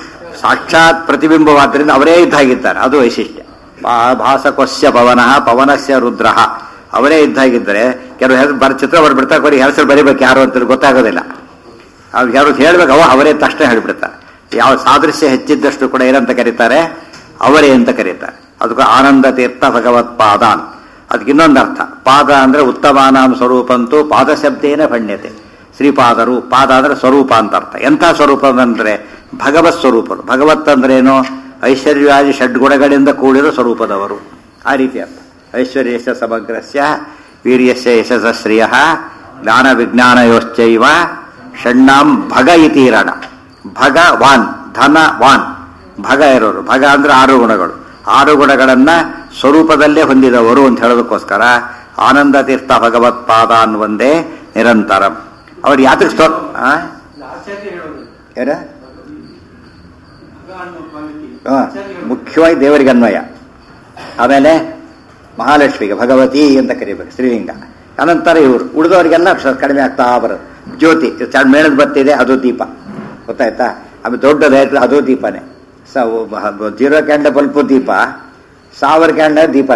ಸಾಕ್ಷಾತ್ ಪ್ರತಿಬಿಂಬವಾದ್ರಿಂದ ಅವರೇ ಇದ್ದಾಗಿದ್ದಾರೆ ಅದು ವೈಶಿಷ್ಟ್ಯ ಭಾ- ಭಾಸಕೊಸ್ಯ ಪವನಃ ಪವನಸ್ಯ ರುದ್ರಃ ಅವರೇ ಇದ್ದಾಗಿದ್ದರೆ ಕೆಲವು ಹೆಸರು ಬರ ಚಿತ್ರ ಬರ್ಬಿಡ್ತಾರೆ ಅವ್ರಿಗೆ ಹೆಸರು ಬರಿಬೇಕು ಯಾರು ಅಂತ ಗೊತ್ತಾಗೋದಿಲ್ಲ ಅವ್ರು ಯಾರು ಹೇಳ್ಬೇಕು ಅವ ಅವರೇ ತಕ್ಷಣ ಹೇಳ್ಬಿಡ್ತಾರೆ ಯಾವ ಸಾದೃಶ್ಯ ಹೆಚ್ಚಿದ್ದಷ್ಟು ಕೂಡ ಏನಂತ ಕರೀತಾರೆ ಅವರೇ ಅಂತ ಕರೀತಾರೆ ಅದಕ್ಕೆ ಆನಂದ ತೀರ್ಥ ಭಗವತ್ಪಾದಾನ್ ಅದಕ್ಕೆ ಇನ್ನೊಂದು ಅರ್ಥ ಪಾದ ಅಂದ್ರೆ ಉತ್ತಮಾನಾಂ ಸ್ವರೂಪಂತೂ ಪಾದ ಶಬ್ದೇನ ಭಣ್ಯತೆ ಶ್ರೀಪಾದರು ಪಾದ ಅಂದ್ರೆ ಸ್ವರೂಪ ಅಂತ ಅರ್ಥ ಎಂಥ ಸ್ವರೂಪ ಅಂದ್ರೆ ಭಗವತ್ ಸ್ವರೂಪರು ಭಗವತ್ ಅಂದ್ರೆ ಏನು ಐಶ್ವರ್ಯಾದಿ ಷಡ್ಗುಣಗಳಿಂದ ಕೂಡಿರೋ ಸ್ವರೂಪದವರು ಆ ರೀತಿ ಅರ್ಥ ಐಶ್ವರ್ಯಸ್ಯ ಸಮಗ್ರಸ್ಯ ವೀರ್ಯಸ್ಯ ಯಶಸ್ಶ್ರಿಯ ಜ್ಞಾನ ವಿಜ್ಞಾನಯೋಶ್ಚೈವ ಷಣ್ಣಾಂ ಭಗ ಇತೀರಣ ಭಗವಾನ್ ಧನ ವಾನ್ ಭಗ ಇರೋರು ಭಗ ಅಂದ್ರೆ ಆರು ಗುಣಗಳು ಆರು ಗುಣಗಳನ್ನ ಸ್ವರೂಪದಲ್ಲೇ ಹೊಂದಿದವರು ಅಂತ ಹೇಳೋದಕ್ಕೋಸ್ಕರ ಆನಂದ ತೀರ್ಥ ಭಗವತ್ಪಾದಾನ್ ಒಂದೇ ನಿರಂತರಂ ಅವ್ರು ಯಾತಕ್ಕೆ ಸ್ಟೋ ಆ? ಆಚಾರ್ಯ ಹೇಳೋದು ಏನ ಭಗ ಅನ್ನೋ ಕ್ವಾಲಿಟಿ ಆ, ಆಚಾರ್ಯ ಹೇಳೋದು. ಮುಖ್ಯವಾಗಿ ದೇವರಿಗೆ ಅನ್ವಯ ಆಮೇಲೆ ಮಹಾಲಕ್ಷ್ಮಿಗೆ ಭಗವತಿ ಅಂತ ಕರಿಬೇಕು ಶ್ರೀಲಿಂಗ ಅನಂತರ ಇವರು ಉಳಿದವರಿಗೆಲ್ಲ ಸ- ಕಡಿಮೆ ಆಗ್ತಾ ಬರೋದು ಜ್ಯೋತಿ ಚ- ಮೇಣದ ಬತ್ತಿದೆ ಅದು ದೀಪ ಗೊತ್ತಾಯ್ತಾ ಆಮೇಲೆ ದೊಡ್ಡದಾಯ್ತು ಅದು ದೀಪನೇ ಸ ಜೀರೋ ಕ್ಯಾಂಡ ಬಲ್ಪು ದೀಪ ಸಾವಿರ ಕ್ಯಾಂಡ ದೀಪನೇ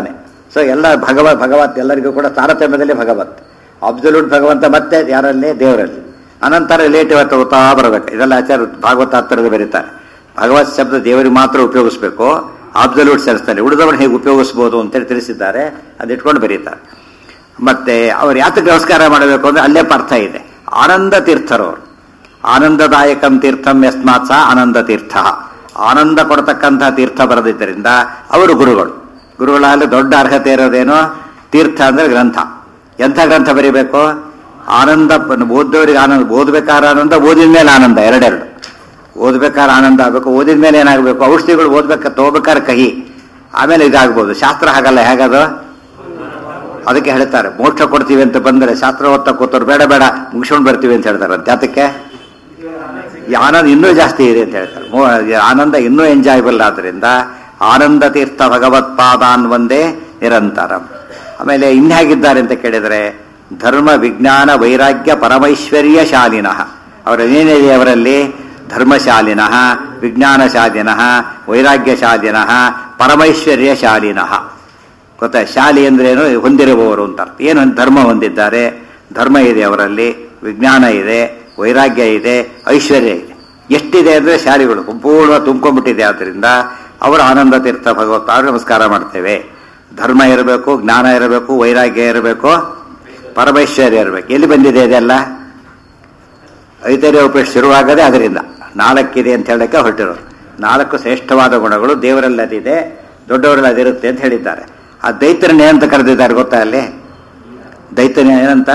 ಸೊ ಎಲ್ಲ ಭಗವ ಭಗವತ್ ಎಲ್ಲರಿಗೂ ಕೂಡ ತಾರತಮ್ಯದಲ್ಲಿ ಭಗವತ್ ಅಬ್ಸಲ್ಯೂಟ್ ಭಗವಂತ ಮತ್ತೆ ಯಾರಲ್ಲಿ ದೇವರಲ್ಲಿ ಅನಂತರ ರಿಲೇಟಿವ್ ಅಂತ ಓದ್ತಾ ಬರಬೇಕು ಇದೆಲ್ಲ ಆಚಾರ ಭಾಗವತ ಹತ್ತಿರದ ಬರೀತಾರೆ ಭಗವತ್ ಶಬ್ದ ದೇವರಿಗೆ ಮಾತ್ರ ಉಪಯೋಗಿಸ್ಬೇಕು ಅಬ್ಸಲ್ಯೂಟ್ ಸೆನ್ಸ್ನಲ್ಲಿ ಉಳಿದವರು ಹೇಗೆ ಉಪಯೋಗಿಸ್ಬೋದು ಅಂತೇಳಿ ತಿಳಿಸಿದ್ದಾರೆ ಅದು ಇಟ್ಕೊಂಡು ಬರೀತಾರೆ ಮತ್ತೆ ಅವ್ರು ಯಾತಕ್ಕೆ ನಮಸ್ಕಾರ ಮಾಡಬೇಕು ಅಂದ್ರೆ ಅಲ್ಲೇ ಅರ್ಥ ಇದೆ ಆನಂದ ತೀರ್ಥರವರು ಆನಂದದಾಯಕಂ ತೀರ್ಥಂ ಯಸ್ಮಾತ್ ಸಹ ಆನಂದ ತೀರ್ಥ ಆನಂದ ಕೊಡತಕ್ಕಂತಹ ತೀರ್ಥ ಬರೆದಿದ್ದರಿಂದ ಅವರು ಗುರುಗಳು ಗುರುಗಳಲ್ಲಿ ದೊಡ್ಡ ಅರ್ಹತೆ ಇರೋದೇನು ತೀರ್ಥ ಅಂದ್ರೆ ಗ್ರಂಥ ಎಂಥ ಗ್ರಂಥ ಬರೀಬೇಕು ಆನಂದ ಓದೋರಿಗೆ ಆನಂದ ಓದ್ಬೇಕಾದ್ರೆ ಆನಂದ ಓದಿದ ಮೇಲೆ ಆನಂದ ಎರಡೆರಡು ಓದ್ಬೇಕಾದ್ರೆ ಆನಂದ ಆಗಬೇಕು ಓದಿದ ಮೇಲೆ ಏನಾಗಬೇಕು ಔಷಧಿಗಳು ಓದ್ಬೇಕ ತಗೋಬೇಕಾದ್ರೆ ಕಹಿ ಆಮೇಲೆ ಇದಾಗ್ಬೋದು ಶಾಸ್ತ್ರ ಹಾಗಲ್ಲ ಹೇಗದು ಅದಕ್ಕೆ ಹೇಳ್ತಾರೆ ಮೋಕ್ಷ ಕೊಡ್ತೀವಿ ಅಂತ ಬಂದರೆ ಶಾಸ್ತ್ರ ಓದ್ತಾ ಕೂತವ್ರು ಬೇಡ ಬೇಡ ಮುಗಿಸ್ಕೊಂಡು ಬರ್ತೀವಿ ಅಂತ ಹೇಳ್ತಾರೆ ಜಾತಕ್ಕೆ ಈ ಆನಂದ ಇನ್ನೂ ಜಾಸ್ತಿ ಇದೆ ಅಂತ ಹೇಳ್ತಾರೆ ಮೋ- ಈ ಆನಂದ ಇನ್ನೂ ಎಂಜಾಯಬಲ್ ಆದ್ರಿಂದ ಆನಂದ ತೀರ್ಥ ಭಗವತ್ಪಾದಾನ್ ಒಂದೇ ನಿರಂತರಂ ಆಮೇಲೆ ಇನ್ಹೇಗಿದ್ದಾರೆ ಅಂತ ಕೇಳಿದರೆ ಧರ್ಮ ವಿಜ್ಞಾನ ವೈರಾಗ್ಯ ಪರಮೈಶ್ವರ್ಯ ಶಾಲಿನಃ ಅವರೇನಿದೆ ಅವರಲ್ಲಿ ಧರ್ಮಶಾಲಿನಃ ವಿಜ್ಞಾನಶಾಲಿನಃ ವೈರಾಗ್ಯಶಾಲಿನಃ ಪರಮೈಶ್ವರ್ಯ ಶಾಲಿನಃ ಗೊತ್ತಾ ಶಾಲಿ ಅಂದ್ರೆ ಏನು ಹೊಂದಿರುವವರು ಅಂತ ಅರ್ಥ. ಏನು ಧರ್ಮ ಹೊಂದಿದ್ದಾರೆ ಧರ್ಮ ಇದೆ ಅವರಲ್ಲಿ ವಿಜ್ಞಾನ ಇದೆ ವೈರಾಗ್ಯ ಇದೆ ಐಶ್ವರ್ಯ ಇದೆ ಎಷ್ಟಿದೆ ಅಂದ್ರೆ ಶಾಲಿಗಳು ಸಂಪೂರ್ಣ ತುಂಬ್ಕೊಂಡ್ಬಿಟ್ಟಿದೆ ಆದ್ರಿಂದ ಅವರು ಆನಂದ ತೀರ್ಥ ಭಗವತ್ ಅವ್ರು ನಮಸ್ಕಾರ ಮಾಡ್ತೇವೆ ಧರ್ಮ ಇರಬೇಕು ಜ್ಞಾನ ಇರಬೇಕು ವೈರಾಗ್ಯ ಇರಬೇಕು ಪರಮೈಶ್ವರ್ಯ ಇರಬೇಕು ಎಲ್ಲಿ ಬಂದಿದೆ ಇದೆಲ್ಲ ಐತರ್ಯ ಉಪೇಕ್ಷ ಶುರುವಾಗದೆ ಅದರಿಂದ ನಾಲ್ಕಿದೆ ಅಂತ ಹೇಳಕ್ಕೆ ಹೊರಟಿರೋದು ನಾಲ್ಕು ಶ್ರೇಷ್ಠವಾದ ಗುಣಗಳು ದೇವರಲ್ಲಿ ಅದಿದೆ ದೊಡ್ಡವರಲ್ಲಿ ಅದಿರುತ್ತೆ ಅಂತ ಹೇಳಿದ್ದಾರೆ ಆ ದೈತ್ಯರನ್ನ ಏನಂತ ಕರೆದಿದ್ದಾರೆ ಗೊತ್ತಾ ಅಲ್ಲಿ ದೈತ್ಯನ ಏನಂತ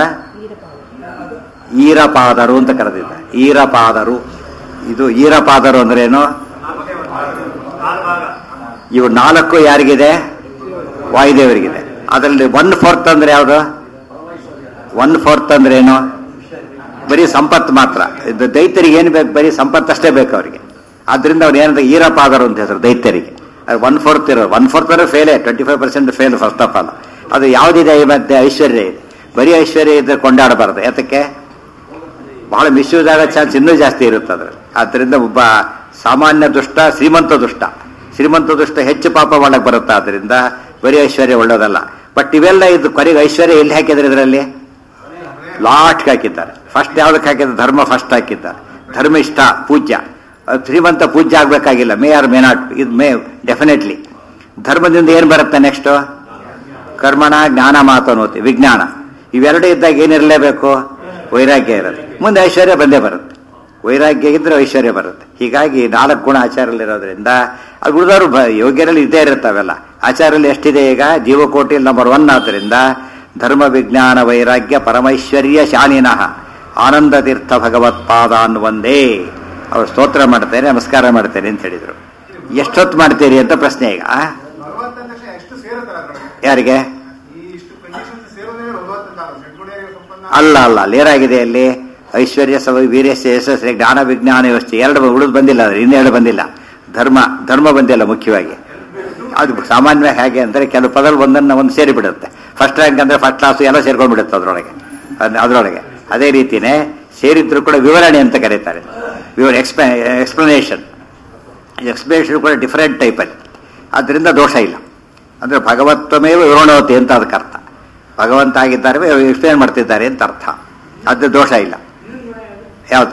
ಈರಪಾದರು ಅಂತ ಕರೆದಿದ್ದಾರೆ ಈರಪಾದರು ಇದು ಈರಪಾದರು ಅಂದ್ರೆ ಏನು ಕಾಲು ಭಾಗ ಇವು ನಾಲ್ಕು ಯಾರಿಗಿದೆ ವಾಯುದೇವರಿಗಿದೆ ಅದರಲ್ಲಿ ಒನ್ ಫೋರ್ತ್ ಅಂದ್ರೆ ಯಾವುದು ಒನ್ ಫೋರ್ತ್ ಅಂದ್ರೆ ಏನು ಬರೀ ಸಂಪತ್ತು ಮಾತ್ರ ಇದು ದೈತ್ಯರಿಗೆ ಏನು ಬೇಕು ಬರೀ ಸಂಪತ್ತಷ್ಟೇ ಬೇಕು ಅವರಿಗೆ ಆದ್ರಿಂದ ಅವ್ರು ಏನಂತ ಈರಪಾದರು ಅಂತ ಹೆಸರು ದೈತ್ಯರಿಗೆ ಒನ್ ಫೋರ್ತ್ ಇರೋ ಒನ್ ಫೋರ್ತ್ ಅಂದ್ರೆ ಫೇಲೇ twenty five percent fail first of all ಅದು ಯಾವುದಿದೆ ಈ ಮಧ್ಯೆ ಐಶ್ವರ್ಯ ಇದೆ ಬರೀ ಐಶ್ವರ್ಯ ಇದ್ರೆ ಕೊಂಡಾಡಬಾರ್ದು ಯಾತಕ್ಕೆ ಬಹಳ ಮಿಸ್ಯೂಸ್ ಆಗೋ ಚಾನ್ಸ್ ಇನ್ನೂ ಜಾಸ್ತಿ ಇರುತ್ತೆ ಅದ್ರಲ್ಲಿ ಆದ್ರಿಂದ ಒಬ್ಬ ಸಾಮಾನ್ಯ ದುಷ್ಟ ಶ್ರೀಮಂತ ದುಷ್ಟ ಶ್ರೀಮಂತ ದುಷ್ಟ ಹೆಚ್ಚು ಪಾಪ ಮಾಡಕ್ ಬರುತ್ತೆ ಆದ್ರಿಂದ ಬರೀ ಐಶ್ವರ್ಯ ಒಳ್ಳೇದಲ್ಲ ಬಟ್ ಇವೆಲ್ಲ ಇದು ಕೊನೆಗೆ ಐಶ್ವರ್ಯ ಎಲ್ಲಿ ಹಾಕಿದ್ರೆ ಇದರಲ್ಲಿ ಲಾಸ್ಟ್ ಹಾಕಿದ್ದಾರೆ ಫಸ್ಟ್ ಯಾವ್ದಕ್ಕೆ ಹಾಕಿದ್ದಾರೆ ಧರ್ಮ ಫಸ್ಟ್ ಹಾಕಿದ್ದಾರೆ ಧರ್ಮಿಷ್ಠ ಪೂಜ್ಯ ಅಹ್ ಶ್ರೀಮಂತ ಪೂಜ್ಯ ಆಗ್ಬೇಕಾಗಿಲ್ಲ ಮೇ ಆರ್ ಮೇ ನಾಟ್ ಇದು ಮೇ ಡೆಫಿನೆಟ್ಲಿ ಧರ್ಮದಿಂದ ಏನ್ ಬರುತ್ತೆ ನೆಕ್ಸ್ಟ್ ಕರ್ಮಣ ಜ್ಞಾನ ಮಾತನೋತಿ ವಿಜ್ಞಾನ ಇವೆರಡು ಇದ್ದಾಗ ಏನಿರಲೇಬೇಕು ವೈರಾಗ್ಯ ಇರುತ್ತೆ ಮುಂದೆ ಐಶ್ವರ್ಯ ಬಂದೇ ಬರುತ್ತೆ ವೈರಾಗ್ಯ ಇದ್ರೆ ಐಶ್ವರ್ಯ ಬರುತ್ತೆ ಹೀಗಾಗಿ ನಾಲ್ಕು ಗುಣ ಆಚಾರಲ್ಲಿರೋದ್ರಿಂದ ಅದು ಉಳಿದವರು ಬ ಯೋಗ್ಯರಲ್ಲಿ ಇದ್ದೇ ಇರುತ್ತವೆಲ್ಲ ಆಚಾರಲ್ಲಿ ಎಷ್ಟಿದೆ ಈಗ ಜೀವಕೋಟಿಯಲ್ಲಿ ನಂಬರ್ ಒನ್ ಆದ್ದರಿಂದ ಧರ್ಮ ವಿಜ್ಞಾನ ವೈರಾಗ್ಯ ಪರಮೈಶ್ವರ್ಯ ಶಾಲಿನಃ ಆನಂದ ತೀರ್ಥ ಭಗವತ್ಪಾದ ಒಂದೇ ಅವರು ಸ್ತೋತ್ರ ಮಾಡ್ತೇನೆ ನಮಸ್ಕಾರ ಮಾಡ್ತೇನೆ ಅಂತ ಹೇಳಿದರು ಎಷ್ಟೊತ್ತು ಮಾಡ್ತೀರಿ ಅಂತ ಪ್ರಶ್ನೆ ಈಗ ಆ? ಭಗವಂತನ ತಕ್ಷಣ ಎಷ್ಟು ಸೇರುತ್ತಲ್ಲ ಅದ್ರೊಳಗೆ? ಯಾರಿಗೆ ಈ ಇಷ್ಟು ಕಂಡೀಷನ್ಸ್ ಸೇರೋದೇ ಭಗವಂತನ ಷಡ್ಗುಣ ಸಂಪನ್ನ ಅಲ್ಲ ಅಲ್ಲ ಅಲ್ಲಿ ಏನಾಗಿದೆ ಅಲ್ಲಿ ಐಶ್ವರ್ಯ ಸವ ವೀರ್ಯಸ್ಯ ಯಶಸ್ಸು ಜ್ಞಾನ ವಿಜ್ಞಾನ ವ್ಯವಸ್ಥೆ ಎರಡು ಉಳಿದು ಬಂದಿಲ್ಲ ಅದ್ರ ಇನ್ನೆರಡು ಬಂದಿಲ್ಲ ಧರ್ಮ ಧರ್ಮ ಬಂದಿಲ್ಲ ಮುಖ್ಯವಾಗಿ ಅದು ಸಾಮಾನ್ಯವಾಗಿ ಹೇಗೆ ಅಂದರೆ ಕೆಲವು ಪದಗಳು ಒಂದನ್ನು ಒಂದು ಸೇರಿಬಿಡುತ್ತೆ ಫಸ್ಟ್ ರ್ಯಾಂಕ್ ಅಂದರೆ ಫಸ್ಟ್ ಕ್ಲಾಸು ಎಲ್ಲ ಸೇರ್ಕೊಂಡ್ಬಿಡುತ್ತೆ ಅದರೊಳಗೆ ಅದ್- ಅದರೊಳಗೆ ಅದೇ ರೀತಿನೇ ಸೇರಿದ್ರು ಕೂಡ ವಿವರಣೆ ಅಂತ ಕರೀತಾರೆ ವಿವರ ಎಕ್ಸ್ಪ್ಲೇ ಎಕ್ಸ್ಪ್ಲನೇಷನ್ ಎಕ್ಸ್ಪ್ಲನೇಷನ್ ಕೂಡ ಡಿಫರೆಂಟ್ ಟೈಪಲ್ಲಿ ಅದರಿಂದ ದೋಷ ಇಲ್ಲ ಅಂದರೆ ಭಗವತ್ವಮೇವ ವಿವರಣವತಿ ಅಂತ ಅದಕ್ಕೆ ಅರ್ಥ ಭಗವಂತ ಆಗಿದ್ದಾರೆ ಎಕ್ಸ್ಪ್ಲೇನ್ ಮಾಡ್ತಿದ್ದಾರೆ ಅಂತ ಅರ್ಥ ಅದು ದೋಷ ಇಲ್ಲ ಯಾವುದು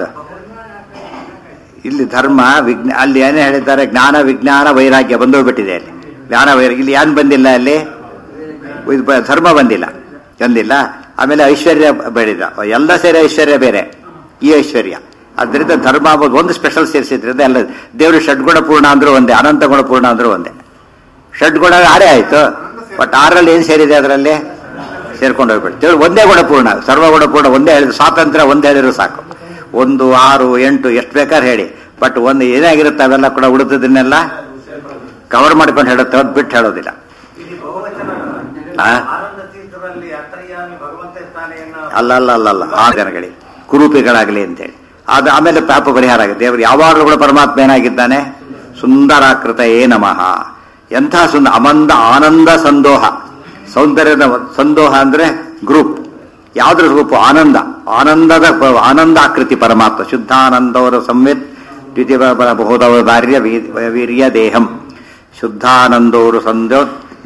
ಇಲ್ಲಿ ಧರ್ಮ ವಿಜ್ಞಾ ಅಲ್ಲಿ ಏನೇ ಹೇಳಿದ್ದಾರೆ ಜ್ಞಾನ ವಿಜ್ಞಾನ ವೈರಾಗ್ಯ ಬಂದೋಗ್ಬಿಟ್ಟಿದೆ ಅಲ್ಲಿ ಜ್ಞಾನ ವೈರಾಗ್ಯ ಇಲ್ಲಿ ಏನು ಬಂದಿಲ್ಲ ಅಲ್ಲಿ ಇದು ಬ- ಧರ್ಮ ಬಂದಿಲ್ಲ ಬಂದಿಲ್ಲ ಆಮೇಲೆ ಐಶ್ವರ್ಯ ಬೆಳೆದ ಎಲ್ಲ ಸೇರಿ ಐಶ್ವರ್ಯ ಬೇರೆ ಈ ಐಶ್ವರ್ಯ ಅದರಿಂದ ಧರ್ಮ ಅಂಬೋದು ಒಂದು ಸ್ಪೆಷಲ್ ಸೇರಿಸಿದ್ರಿಂದ ಎಲ್ಲ ದೇವರು ಷಡ್ಗುಣ ಪೂರ್ಣ ಅಂದ್ರೂ ಒಂದೇ ಅನಂತ ಗುಣ ಪೂರ್ಣ ಅಂದ್ರೂ ಒಂದೇ ಷಡ್ಗುಣ ಆರೇ ಆಯ್ತು ಬಟ್ ಆರಲ್ಲಿ ಏನು ಸೇರಿದೆ ಅದರಲ್ಲಿ ಸೇರ್ಕೊಂಡು ಹೋಗ್ಬಿಟ್ಟು ದೇವ್ರು ಒಂದೇ ಗುಣಪೂರ್ಣ ಸರ್ವಗುಣ ಪೂರ್ಣ ಒಂದೇ ಹೇಳಿದ್ರು ಸ್ವಾತಂತ್ರ್ಯ ಒಂದೇ ಹೇಳಿದ್ರು ಸಾಕು ಒಂದು ಆರು ಎಂಟು ಎಷ್ಟು ಬೇಕಾದ್ರೆ ಹೇಳಿ ಬಟ್ ಒಂದು ಏನಾಗಿರುತ್ತೆ ಅವೆಲ್ಲ ಕೂಡ ಉಳಿದದನ್ನೆಲ್ಲ ಕವರ್ ಮಾಡ್ಕೊಂಡು ಹೇಳುತ್ತೆ ಹೊರತು ಬಿಟ್ಟು ಹೇಳೋದಿಲ್ಲ ಇಲ್ಲಿ ಬಹುವಚನ ಆ? ಆನಂದ ತೀರ್ಥದಲ್ಲಿ ಅಂತರ್ಯಾಮಿ ಭಗವಂತ ಸ್ಥಾನೆಯನ್ನ ಅಲ್ಲ ಅಲ್ಲ ಅಲ್ಲ ಅಲ್ಲ ಆ ಜನಗಳಿಗೆ ಕುರೂಪಿಗಳಾಗಲಿ ಅಂತೇಳಿ ಅದು ಆಮೇಲೆ ಪಾಪ ಪರಿಹಾರ ಆಗಿದೆ ದೇವರು ಯಾವಾಗಲೂ ಕೂಡ ಪರಮಾತ್ಮ ಏನಾಗಿದ್ದಾನೆ ಸುಂದರಾಕೃತ ಏ ನಮಃ ಎಂಥ ಸುಂದ ಅಮಂದ ಆನಂದ ಸಂದೋಹ ಸೌಂದರ್ಯದ ಸಂದೋಹ ಅಂದ್ರೆ ಗ್ರೂಪ್ ಯಾವ್ದ್ರ ಗ್ರೂಪ್ ಆನಂದ ಆನಂದದ ಪ- ಆನಂದ ಆಕೃತಿ ಪರಮಾತ್ಮ ಶುದ್ಧಾನಂದವರ ಸಂವಿತ್ ದ್ವಿತೀಯ ಬಹುದವ ಭಾರ್ಯ ವೀ- ವೀರ್ಯ ದೇಹಂ ಶುದ್ಧಾನಂದೋರು ಸಂದೋ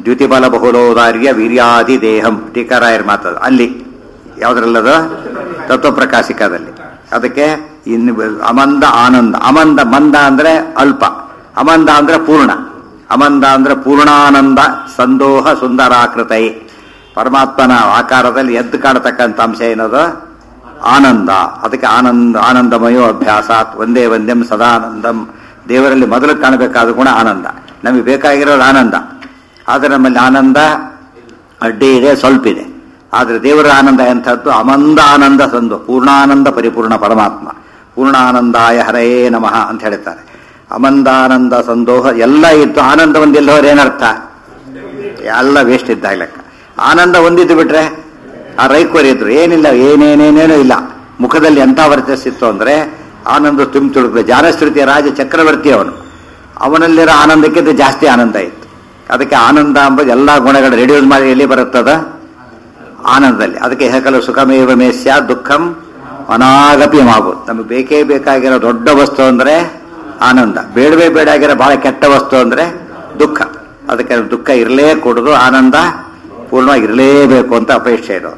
ದ್ಯುತಿಬಲ ಬಹುಲೋದಾರ್ಯ ವೀರ್ಯಾದಿ ದೇಹಂ ಟೀಕಾರಾಯರ್ ಮಾತದು ಅಲ್ಲಿ ಯಾವುದ್ರಲ್ಲದು ತತ್ವಪ್ರಕಾಶಿಕದಲ್ಲಿ ಅದಕ್ಕೆ ಇನ್ನು ಅಮಂದ ಆನಂದ ಅಮಂದ ಮಂದ ಅಂದ್ರೆ ಅಲ್ಪ ಅಮಂದ ಅಂದ್ರೆ ಪೂರ್ಣ ಅಮಂದ ಅಂದ್ರೆ ಪೂರ್ಣಾನಂದ ಸಂದೋಹ ಸುಂದರಾಕೃತೈ ಪರಮಾತ್ಮನ ಆಕಾರದಲ್ಲಿ ಎದ್ದು ಕಾಣತಕ್ಕಂಥ ಅಂಶ ಏನದು ಆನಂದ ಅದಕ್ಕೆ ಆನಂದ ಆನಂದಮಯೋ ಅಭ್ಯಾಸಾತ್ ಒಂದೇ ಒಂದೆಂ ಸದಾನಂದಂ ದೇವರಲ್ಲಿ ಮೊದಲು ಕಾಣಬೇಕಾದ ಗುಣ ಆನಂದ ನಮಗೆ ಬೇಕಾಗಿರೋದು ಆನಂದ ಆದರೆ ನಮ್ಮಲ್ಲಿ ಆನಂದ ಅಡ್ಡಿ ಇದೆ ಸ್ವಲ್ಪ ಇದೆ ಆದರೆ ದೇವರ ಆನಂದ ಎಂಥದ್ದು ಅಮಂದ ಆನಂದ ಸಂದು ಪೂರ್ಣಾನಂದ ಪರಿಪೂರ್ಣ ಪರಮಾತ್ಮ ಪೂರ್ಣಾನಂದಾಯ ಹರಯೇ ನಮಃ ಅಂತ ಹೇಳ್ತಾರೆ ಅಮಂದಾನಂದ ಸಂದೋಹ ಎಲ್ಲ ಇತ್ತು ಆನಂದ ಒಂದಿಲ್ಲದವ್ರು ಏನರ್ಥ ಎಲ್ಲ ವೇಸ್ಟ್ ಇದ್ದಾಗ ಲೆಕ್ಕ ಆನಂದ ಒಂದಿದ್ದು ಬಿಟ್ರೆ ಆ ರೈಕೋರಿ ಇದ್ರು ಏನಿಲ್ಲ ಏನೇನೇನೇನೂ ಇಲ್ಲ ಮುಖದಲ್ಲಿ ಎಂಥ ವರ್ಚಸ್ಸಿತ್ತು ಅಂದ್ರೆ ಆನಂದ ತುಂಬ ತುಳುಕಲು ಜಾನಶ್ರುತಿಯ ರಾಜ ಚಕ್ರವರ್ತಿ ಅವನು ಅವನಲ್ಲಿರೋ ಆನಂದಕ್ಕಿಂತ ಜಾಸ್ತಿ ಆನಂದ ಇತ್ತು ಅದಕ್ಕೆ ಆನಂದ ಎಂಬುದು ಎಲ್ಲ ಗುಣಗಳು ರೆಡ್ಯೂಸ್ ಮಾಡಿ ಎಲ್ಲಿ ಬರುತ್ತದ ಆನಂದದಲ್ಲಿ ಅದಕ್ಕೆ ಹೇಕಲು ಸುಖಮೇವ ಮೇಸ್ಯ ದುಃಖಂ ಅನಾಗಪಿ ಮಾಬು ನಮಗೆ ಬೇಕೇ ಬೇಕಾಗಿರೋ ದೊಡ್ಡ ವಸ್ತು ಅಂದ್ರೆ ಆನಂದ ಬೇಡವೇ ಬೇಡ ಆಗಿರೋ ಬಹಳ ಕೆಟ್ಟ ವಸ್ತು ಅಂದ್ರೆ ದುಃಖ ಅದಕ್ಕೆ ದುಃಖ ಇರಲೇ ಕೊಡುದು ಆನಂದ ಪೂರ್ಣವಾಗಿ ಇರಲೇಬೇಕು ಅಂತ ಅಪೇಕ್ಷೆ ಇರೋದು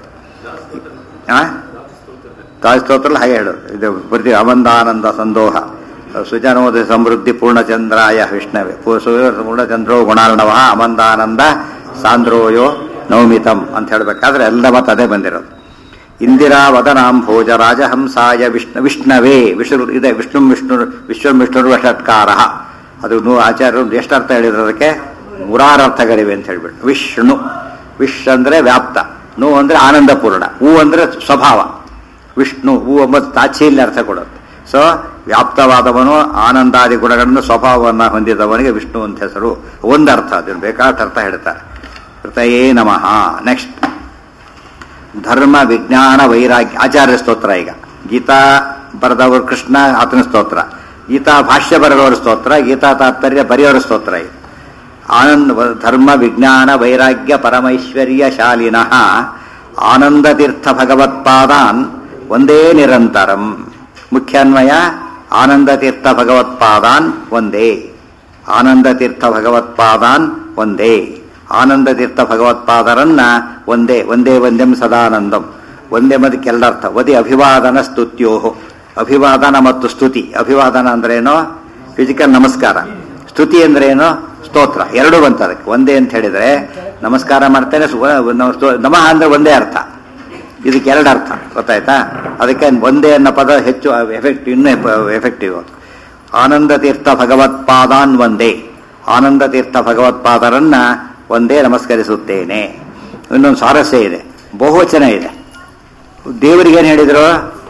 ಆ ತಾಯಿ ಸ್ತೋತ್ರ ಹಾಗೆ ಹೇಳೋದು ಇದು ಬರ್ತೀವಿ ಅಮಂದಾನಂದ ಸಂದೋಹ ಸುಜನೋದ ಸಮೃದ್ಧಿ ಪೂರ್ಣಚಂದ್ರಾಯ ವಿಷ್ಣವೇ ಪೂ- ಸು- ಪೂರ್ಣಚಂದ್ರೋ ಗುಣಾರ್ಣವ ಅಮಂದಾನಂದ ಸಾಂದ್ರೋಯೋ ನವಮಿತಂ ಅಂತ ಹೇಳ್ಬೇಕಾದ್ರೆ ಎಲ್ಲ ಮತ್ತೆ ಅದೇ ಬಂದಿರೋದು ಇಂದಿರಾ ವದನಾಂಭೋಜ ರಾಜಹಂಸಾಯ ವಿಷ್ಣು ವಿಷ್ಣವೇ ವಿಷ್ಣು ಇದೆ ವಿಷ್ಣು ವಿಷ್ಣು ವಿಶ್ವಂ ವಿಷ್ಣು ವಷಟ್ಕಾರ ಅದು ನೂ ಆಚಾರ್ಯರು ಎಷ್ಟು ಅರ್ಥ ಹೇಳಿದ್ರು ಅದಕ್ಕೆ ನೂರಾರು ಅರ್ಥಗಳಿವೆ ಅಂತ ಹೇಳ್ಬಿಟ್ಟು ವಿಷ್ಣು ವಿಶ್ ಅಂದ್ರೆ ವ್ಯಾಪ್ತ ನು ಅಂದ್ರೆ ಆನಂದಪೂರ್ಣ ಹೂ ಅಂದ್ರೆ ಸ್ವಭಾವ ವಿಷ್ಣು ಹೂ ಎಂಬುದು ತಾಚ್ಛೀಲ್ಯ ಅರ್ಥ ಕೊಡುತ್ತೆ ಸೊ ವ್ಯಾಪ್ತವಾದವನು ಆನಂದಾದಿ ಗುಣಗಳನ್ನು ಸ್ವಭಾವವನ್ನು ಹೊಂದಿದವನಿಗೆ ವಿಷ್ಣು ಅಂತ ಹೆಸರು ಒಂದು ಅರ್ಥ ಅದನ್ನು ಬೇಕಾದ ಅರ್ಥ ಹೇಳ್ತಾರೆ ಕೃತಯೇ ನಮಃ ನೆಕ್ಸ್ಟ್ ಧರ್ಮ ವಿಜ್ಞಾನ ವೈರಾಗ್ಯ ಆಚಾರ್ಯ ಸ್ತೋತ್ರ ಈಗ ಗೀತಾ ಬರೆದವರು ಕೃಷ್ಣ ಆತನ ಸ್ತೋತ್ರ ಗೀತಾ ಭಾಷ್ಯ ಬರೆದವರ ಸ್ತೋತ್ರ ಗೀತಾ ತಾತ್ಪರ್ಯ ಬರೆಯೋರ ಸ್ತೋತ್ರ ಇದು ಆನಂದ ಧರ್ಮ ವಿಜ್ಞಾನ ವೈರಾಗ್ಯ ಪರಮೈಶ್ವರ್ಯ ಶಾಲಿನಃ ಆನಂದ ತೀರ್ಥ ಭಗವತ್ಪಾದಾನ್ ಒಂದೇ ನಿರಂತರಂ ಮುಖ್ಯಾನ್ವಯ ಆನಂದ ತೀರ್ಥ ಭಗವತ್ಪಾದಾನ್ ಒಂದೇ ಆನಂದ ತೀರ್ಥ ಭಗವತ್ಪಾದಾನ್ ಒಂದೇ ಆನಂದ ತೀರ್ಥ ಭಗವತ್ಪಾದರನ್ನ ಒಂದೇ ಒಂದೇ ಒಂದೆಂ ಸದಾನಂದಂ ಒಂದೇ ಮದಕ್ಕೆ ಎಲ್ಲರ್ಥ ಒದಿ ಅಭಿವಾದನ ಸ್ತುತ್ಯೋಹೋ ಅಭಿವಾದನ ಮತ್ತು ಸ್ತುತಿ ಅಭಿವಾದನ ಅಂದ್ರೇನು ಫಿಸಿಕಲ್ ನಮಸ್ಕಾರ ಸ್ತುತಿ ಅಂದ್ರೇನು ಸ್ತೋತ್ರ ಎರಡು ಬಂತ ಅದಕ್ಕೆ ಒಂದೇ ಅಂತ ಹೇಳಿದ್ರೆ ನಮಸ್ಕಾರ ಮಾಡ್ತೇನೆ ಸು- ನ- ಸ್ತು- ನಮಃ ಅಂದ್ರೆ ಒಂದೇ ಅರ್ಥ ಇದಕ್ಕೆ ಎರಡು ಅರ್ಥ ಗೊತ್ತಾಯ್ತಾ ಅದಕ್ಕೆ ಒಂದೇ ಅನ್ನೋ ಪದ ಹೆಚ್ಚು ಎಫೆಕ್ಟ್ ಇನ್ನೂ ಎಫೆಕ್ಟಿವ್ ಆನಂದ ತೀರ್ಥ ಭಗವತ್ಪಾದಾನ್ ಒಂದೇ ಆನಂದ ತೀರ್ಥ ಭಗವತ್ಪಾದರನ್ನ ಒಂದೇ ನಮಸ್ಕರಿಸುತ್ತೇನೆ ಇನ್ನೊಂದು ಸ್ವಾರಸ್ಯ ಇದೆ ಬಹುವಚನ ಇದೆ ದೇವರಿಗೆ ಏನು ಹೇಳಿದ್ರು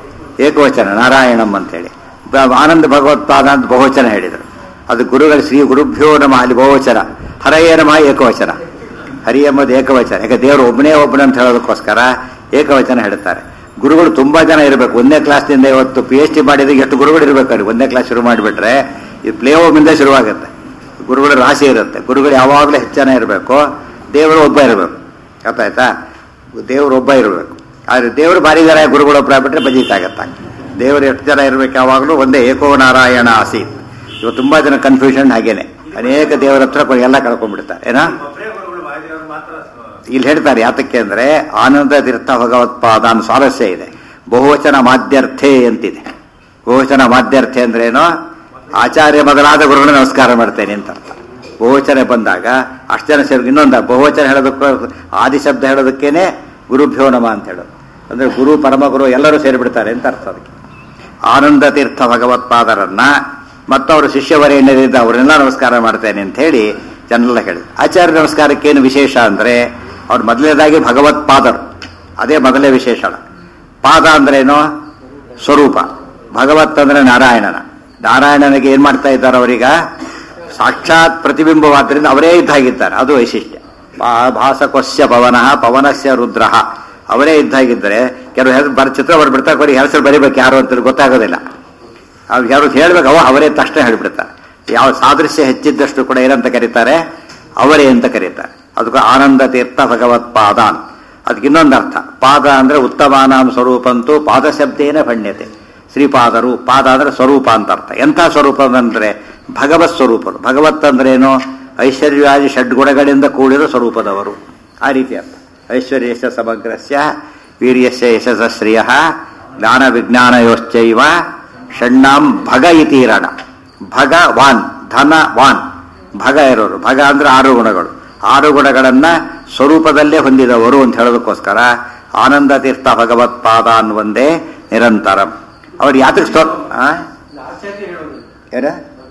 ಏಕವಚನ ನಾರಾಯಣಂ ಅಂತೇಳಿ ಬ- ಆನಂದ ಭಗವತ್ಪಾದ ಅಂತ ಬಹುವಚನ ಹೇಳಿದರು ಅದು ಗುರುಗಳ ಶ್ರೀ ಗುರುಭ್ಯೋ ನಮಃ ಅಲ್ಲಿ ಬಹುವಚನ ಹರಯೇ ನಮಃ ಏಕವಚನ ಹರಿ ಎಂಬುದು ಏಕವಚನ ಯಾಕೆ ದೇವರು ಒಬ್ಬನೇ ಒಬ್ಬನೇ ಅಂತ ಹೇಳೋದಕ್ಕೋಸ್ಕರ ಏಕವಚನ ಹೇಳ್ತಾರೆ ಗುರುಗಳು ತುಂಬಾ ಜನ ಇರಬೇಕು ಒಂದನೇ ಕ್ಲಾಸ್ನಿಂದ ಇವತ್ತು ಪಿ ಎಚ್ ಡಿ ಮಾಡಿದ್ರೆ ಎಷ್ಟು ಗುರುಗಳು ಇರಬೇಕು ಅಲ್ಲಿ ಒಂದನೇ ಕ್ಲಾಸ್ ಶುರು ಮಾಡಿಬಿಟ್ರೆ ಇದು ಪ್ಲೇ ಹೋಮಿಂದ ಶುರುವಾಗುತ್ತೆ ಗುರುಗಳ ರಾಶಿ ಇರುತ್ತೆ ಗುರುಗಳು ಯಾವಾಗಲೂ ಹೆಚ್ಚು ಜನ ಇರಬೇಕು ದೇವರು ಒಬ್ಬ ಇರಬೇಕು ಗೊತ್ತಾಯ್ತಾ ದೇವರು ಒಬ್ಬ ಇರಬೇಕು ಆದ್ರೆ ದೇವರು ಭಾರಿ ಜನ ಗುರುಗಳು ಒಬ್ಬರ ಬಿಟ್ರೆ ಬಜೀತಾಗತ್ತ ದೇವರು ಎಷ್ಟು ಜನ ಇರಬೇಕು ಯಾವಾಗಲೂ ಒಂದೇ ಏಕೋ ನಾರಾಯಣ ಆಸೀತ್ ಇವತ್ತು ತುಂಬಾ ಜನ ಕನ್ಫ್ಯೂಷನ್ ಹಾಗೇನೆ ಅನೇಕ ದೇವರ ಹತ್ರ ಕೊಡಿ ಎಲ್ಲ ಕಳ್ಕೊಂಡ್ಬಿಡ್ತಾರೆ ಏನಾ ಒಬ್ಬರೇ ಗುರುಗಳು ವಾದಿರಾದ್ರು ಮಾತ್ರ ಸ- ಇಲ್ಲಿ ಹೇಳ್ತಾರೆ ಯಾತಕ್ಕೆ ಅಂದ್ರೆ ಆನಂದ ತೀರ್ಥ ಭಗವತ್ಪಾದ ಅನ್ನೋ ಸ್ವಾರಸ್ಯ ಇದೆ ಬಹುವಚನ ಮಾಧ್ಯರ್ಥೆ ಅಂತಿದೆ ಬಹುವಚನ ಮಾಧ್ಯರ್ಥೆ ಅಂದ್ರೇನು ಆಚಾರ್ಯ ಮೊದಲಾದ ಗುರುಗಳು ನಮಸ್ಕಾರ ಮಾಡ್ತೇನೆ ಅಂತ ಅರ್ಥ ಬಹುವಚನ ಬಂದಾಗ ಅಷ್ಟು ಜನ ಸೇರಿ ಇನ್ನೊಂದು ಬಹುವಚನ ಹೇಳೋದಕ್ಕೂ ಆದಿಶಬ್ದ ಹೇಳೋದಕ್ಕೇನೆ ಗುರುಭ್ಯೋ ನಮ ಅಂತ ಹೇಳೋದು ಅಂದ್ರೆ ಗುರು ಪರಮಗುರು ಎಲ್ಲರೂ ಸೇರಿಬಿಡ್ತಾರೆ ಅಂತ ಅರ್ಥ ಅದಕ್ಕೆ ಆನಂದ ತೀರ್ಥ ಭಗವತ್ಪಾದರನ್ನ ಮತ್ತವರು ಶಿಷ್ಯವರೇಣ್ಯರಿಂದ ಅವರೆಲ್ಲ ನಮಸ್ಕಾರ ಮಾಡ್ತೇನೆ ಅಂತ ಹೇಳಿ ಜನರೆಲ್ಲ ಹೇಳಿದ್ರು ಆಚಾರ್ಯ ನಮಸ್ಕಾರಕ್ಕೇನು ವಿಶೇಷ ಅಂದ್ರೆ ಅವ್ರು ಮೊದಲನೇದಾಗಿ ಭಗವತ್ಪಾದರು ಅದೇ ಮೊದಲೇ ವಿಶೇಷಣ ಪಾದ ಅಂದ್ರೇನು ಸ್ವರೂಪ ಭಗವತ್ ಅಂದ್ರೆ ನಾರಾಯಣನ ನಾರಾಯಣನಿಗೆ ಏನ್ ಮಾಡ್ತಾ ಇದ್ದಾರೆ ಅವರೀಗ ಸಾಕ್ಷಾತ್ ಪ್ರತಿಬಿಂಬವಾದ್ರಿಂದ ಅವರೇ ಇದ್ದಾಗಿದ್ದಾರೆ ಅದು ವೈಶಿಷ್ಟ್ಯ ಭಾ- ಭಾಸಕೊಸ್ಯ ಪವನಃ ಪವನಸ್ಯ ರುದ್ರ ಅವರೇ ಇದ್ದಾಗಿದ್ದರೆ ಕೆಲವು ಹೆಸರು ಬರ ಚಿತ್ರ ಬರ್ಬಿಡ್ತಾರೆ ಬರೀ ಹೆಸರು ಬರಿಬೇಕು ಯಾರು ಅಂತ ಗೊತ್ತಾಗೋದಿಲ್ಲ ಅವ್ರು ಯಾರು ಹೇಳ್ಬೇಕು ಅವ ಅವರೇ ತಕ್ಷಣ ಹೇಳ್ಬಿಡ್ತಾರೆ ಯಾವ ಸಾದೃಶ್ಯ ಹೆಚ್ಚಿದ್ದಷ್ಟು ಕೂಡ ಏನಂತ ಕರೀತಾರೆ ಅವರೇ ಅಂತ ಕರೀತಾರೆ ಅದಕ್ಕೆ ಆನಂದ ತೀರ್ಥ ಭಗವತ್ಪಾದಾನ್ ಅದಕ್ಕೆ ಇನ್ನೊಂದು ಅರ್ಥ ಪಾದ ಅಂದ್ರೆ ಉತ್ತಮಾನಾಂ ಸ್ವರೂಪಂತೂ ಪಾದ ಶಬ್ದೇನ ಭಣ್ಯತೆ ಶ್ರೀಪಾದರು ಪಾದ ಅಂದ್ರೆ ಸ್ವರೂಪ ಅಂತ ಅರ್ಥ ಎಂಥ ಸ್ವರೂಪ ಅಂದ್ರೆ ಭಗವತ್ ಸ್ವರೂಪರು ಭಗವತ್ ಅಂದ್ರೆ ಏನು ಐಶ್ವರ್ಯಾದಿ ಷಡ್ಗುಣಗಳಿಂದ ಕೂಡಿರೋ ಸ್ವರೂಪದವರು ಆ ರೀತಿ ಅರ್ಥ ಐಶ್ವರ್ಯಶ ಸಮಗ್ರಸ್ಯ ವೀರ್ಯಸ್ಯ ಯಶಸ್ಶ್ರಿಯ ಜ್ಞಾನ ವಿಜ್ಞಾನಯೋಶ್ಚೈವ ಷಣ್ಣಾಂ ಭಗ ಇತೀರಣ ಭಗವಾನ್ ಧನವಾನ್ ಭಗ ಇರೋರು ಭಗ ಅಂದ್ರೆ ಆರು ಗುಣಗಳು ಆರು ಗುಣಗಳನ್ನ ಸ್ವರೂಪದಲ್ಲೇ ಹೊಂದಿದವರು ಅಂತ ಹೇಳೋದಕ್ಕೋಸ್ಕರ ಆನಂದ ತೀರ್ಥ ಭಗವತ್ಪಾದ ಅನ್ನುವಂದೇ ನಿರಂತರಂ ಅವ್ರು ಯಾತಕ್ಕೆ ಸ್ಟೋ ಆ? ಇದು ಆಚಾರ್ಯ ಹೇಳೋದು ಏನ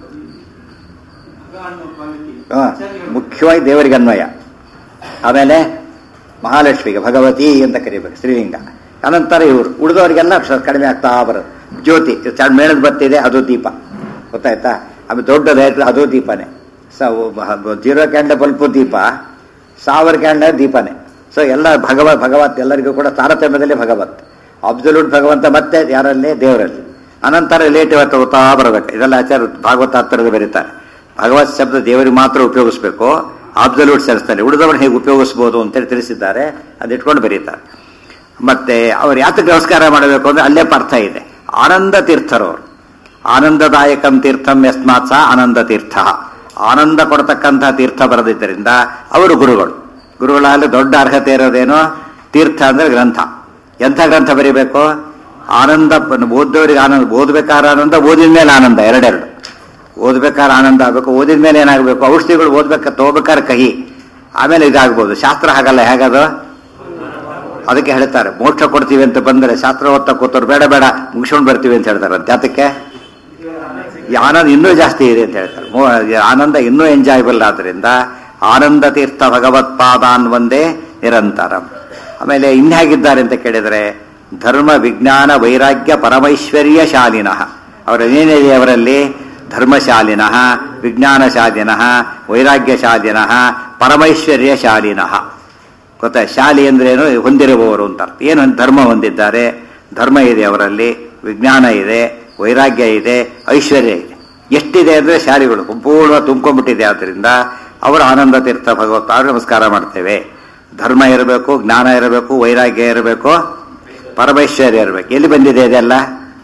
ಭಗ ಅನ್ನೋ ಪಂಕ್ತಿ ಆ, ಆಚಾರ್ಯ ಹೇಳೋದು. ಮುಖ್ಯವಾಗಿ ದೇವರಿಗೆ ಅನ್ವಯ ಆಮೇಲೆ ಮಹಾಲಕ್ಷ್ಮಿಗೆ ಭಗವತಿ ಅಂತ ಕರಿಬೇಕು ಶ್ರೀಲಿಂಗ ಅನಂತರ ಇವರು ಉಳಿದವರಿಗೆಲ್ಲ ಸ್ವಲ್ಪ ಕಡಿಮೆ ಆಗ್ತಾ ಬರೋದು ಜ್ಯೋತಿ ಚ- ಮೇಣದ ಬತ್ತಿದೆ ಅದು ದೀಪ ಗೊತ್ತಾಯ್ತಾ ಆಮೇಲೆ ದೊಡ್ಡದಾಯ್ತು ಅದು ದೀಪನೇ ಸ ಜೀರೋ ಕ್ಯಾಂಡ ಬಲ್ಪು ದೀಪ ಸಾವಿರ ಕ್ಯಾಂಡ ದೀಪನೇ ಸೊ ಎಲ್ಲ ಭಗವ ಭಗವತ್ ಎಲ್ಲರಿಗೂ ಕೂಡ ತಾರತಮ್ಯದಲ್ಲಿ ಭಗವತ್ ಅಬ್ಸಲ್ಯೂಟ್ ಭಗವಂತ ಮತ್ತೆ ಯಾರಲ್ಲಿ ದೇವರಲ್ಲಿ ಅನಂತರ ರಿಲೇಟಿವ್ ತಗೋತಾ ಬರಬೇಕು ಇದೆಲ್ಲ ಆಚಾರ್ಯ ಭಾಗವತ ಹತ್ತಿರದ ಬರೀತಾರೆ ಭಗವತ್ ಶಬ್ದ ದೇವರಿಗೆ ಮಾತ್ರ ಉಪಯೋಗಿಸ್ಬೇಕು ಅಬ್ಸಲ್ಯೂಟ್ ಸೆನ್ಸ್ನಲ್ಲಿ ಉಳಿದವರನ್ನು ಹೇಗೆ ಉಪಯೋಗಿಸ್ಬೋದು ಅಂತೇಳಿ ತಿಳಿಸಿದ್ದಾರೆ ಅದಿಟ್ಕೊಂಡು ಬರೀತಾರೆ ಮತ್ತೆ ಅವ್ರು ಯಾತಕ್ಕೆ ನಮಸ್ಕಾರ ಮಾಡಬೇಕು ಅಂದ್ರೆ ಅಲ್ಲೇ ಅರ್ಥ ಇದೆ ಆನಂದ ತೀರ್ಥರವರು ಆನಂದದಾಯಕಂ ತೀರ್ಥಂ ಯಸ್ಮಾತ್ ಸಹ ಆನಂದ ತೀರ್ಥ ಆನಂದ ಕೊಡತಕ್ಕಂತಹ ತೀರ್ಥ ಬರೆದಿದ್ದರಿಂದ ಅವರು ಗುರುಗಳು ಗುರುಗಳಲ್ಲಿ ದೊಡ್ಡ ಅರ್ಹತೆ ಇರೋದೇನು ತೀರ್ಥ ಅಂದ್ರೆ ಗ್ರಂಥ ಎಂಥ ಗ್ರಂಥ ಬರೀಬೇಕು ಆನಂದ ಓದೋರಿಗೆ ಆನಂದ ಓದ್ಬೇಕಾದ್ರೆ ಆನಂದ ಓದಿದ ಮೇಲೆ ಆನಂದ ಎರಡೆರಡು ಓದ್ಬೇಕಾದ್ರೆ ಆನಂದ ಆಗಬೇಕು ಓದಿದ ಮೇಲೆ ಏನಾಗಬೇಕು ಔಷಧಿಗಳು ಓದ್ಬೇಕ ತಗೋಬೇಕಾದ್ರೆ ಕಹಿ ಆಮೇಲೆ ಇದಾಗ್ಬೋದು ಶಾಸ್ತ್ರ ಹಾಗಲ್ಲ ಹೇಗದು ಅದಕ್ಕೆ ಹೇಳ್ತಾರೆ ಮೋಕ್ಷ ಕೊಡ್ತೀವಿ ಅಂತ ಬಂದರೆ ಶಾಸ್ತ್ರ ಓದ್ತಾ ಕೂತವ್ರು ಬೇಡ ಬೇಡ ಮುಗಿಸ್ಕೊಂಡು ಬರ್ತೀವಿ ಅಂತ ಹೇಳ್ತಾರೆ ಅಂತ ಅದಕ್ಕೆ ಈ ಆನಂದ ಇನ್ನೂ ಜಾಸ್ತಿ ಇದೆ ಅಂತ ಹೇಳ್ತಾರೆ ಮೋ- ಈ ಆನಂದ ಇನ್ನೂ ಎಂಜಾಯಬಲ್ ಆದ್ರಿಂದ ಆನಂದ ತೀರ್ಥ ಭಗವತ್ಪಾದ ಒಂದೇ ನಿರಂತರ ಆಮೇಲೆ ಇನ್ಹೇಗಿದ್ದಾರೆ ಅಂತ ಕೇಳಿದರೆ ಧರ್ಮ ವಿಜ್ಞಾನ ವೈರಾಗ್ಯ ಪರಮೈಶ್ವರ್ಯ ಶಾಲಿನಃ ಅವರೇನಿದೆ ಅವರಲ್ಲಿ ಧರ್ಮಶಾಲಿನಃ ವಿಜ್ಞಾನಶಾಲಿನಃ ವೈರಾಗ್ಯಶಾಲಿನಃ ಪರಮೈಶ್ವರ್ಯ ಶಾಲಿನಃ ಗೊತ್ತಾ ಶಾಲಿ ಅಂದ್ರೇನು ಹೊಂದಿರುವವರು ಅಂತ ಅರ್ಥ ಏನು ಧರ್ಮ ಹೊಂದಿದ್ದಾರೆ ಧರ್ಮ ಇದೆ ಅವರಲ್ಲಿ ವಿಜ್ಞಾನ ಇದೆ ವೈರಾಗ್ಯ ಇದೆ ಐಶ್ವರ್ಯ ಇದೆ ಎಷ್ಟಿದೆ ಅಂದ್ರೆ ಶಾಲಿಗಳು ಸಂಪೂರ್ಣ ತುಂಬ್ಕೊಂಡ್ಬಿಟ್ಟಿದೆ ಆದ್ರಿಂದ ಅವರು ಆನಂದ ತೀರ್ಥ ಭಗವತ್ ನಮಸ್ಕಾರ ಮಾಡ್ತೇವೆ ಧರ್ಮ ಇರಬೇಕು ಜ್ಞಾನ ಇರಬೇಕು ವೈರಾಗ್ಯ ಇರಬೇಕು ಪರಮೈಶ್ವರ್ಯ ಇರಬೇಕು ಎಲ್ಲಿ ಬಂದಿದೆ ಇದೆಲ್ಲ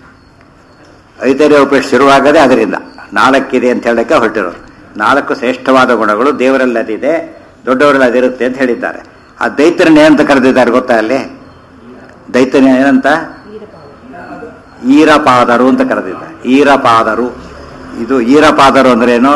ಐತರ್ಯ ಉಪೇಕ್ಷ ಶುರುವಾಗದೆ ಅದರಿಂದ ನಾಲ್ಕಿದೆ ಅಂತ ಹೇಳಕ್ಕೆ ಹೊರಟಿರೋದು ನಾಲ್ಕು ಶ್ರೇಷ್ಠವಾದ ಗುಣಗಳು ದೇವರಲ್ಲಿ ಅದಿದೆ ದೊಡ್ಡವರಲ್ಲಿ ಅದಿರುತ್ತೆ ಅಂತ ಹೇಳಿದ್ದಾರೆ ಆ ದೈತ್ಯರನ್ನ ಏನಂತ ಕರೆದಿದ್ದಾರೆ ಗೊತ್ತಾ ಅಲ್ಲಿ ದೈತ್ಯನ ಏನಂತ ಈರಪಾದರು ಅಂತ ಕರೆದಿದ್ದಾರೆ ಈರಪಾದರು ಇದು ಈರಪಾದರು ಅಂದ್ರೇನು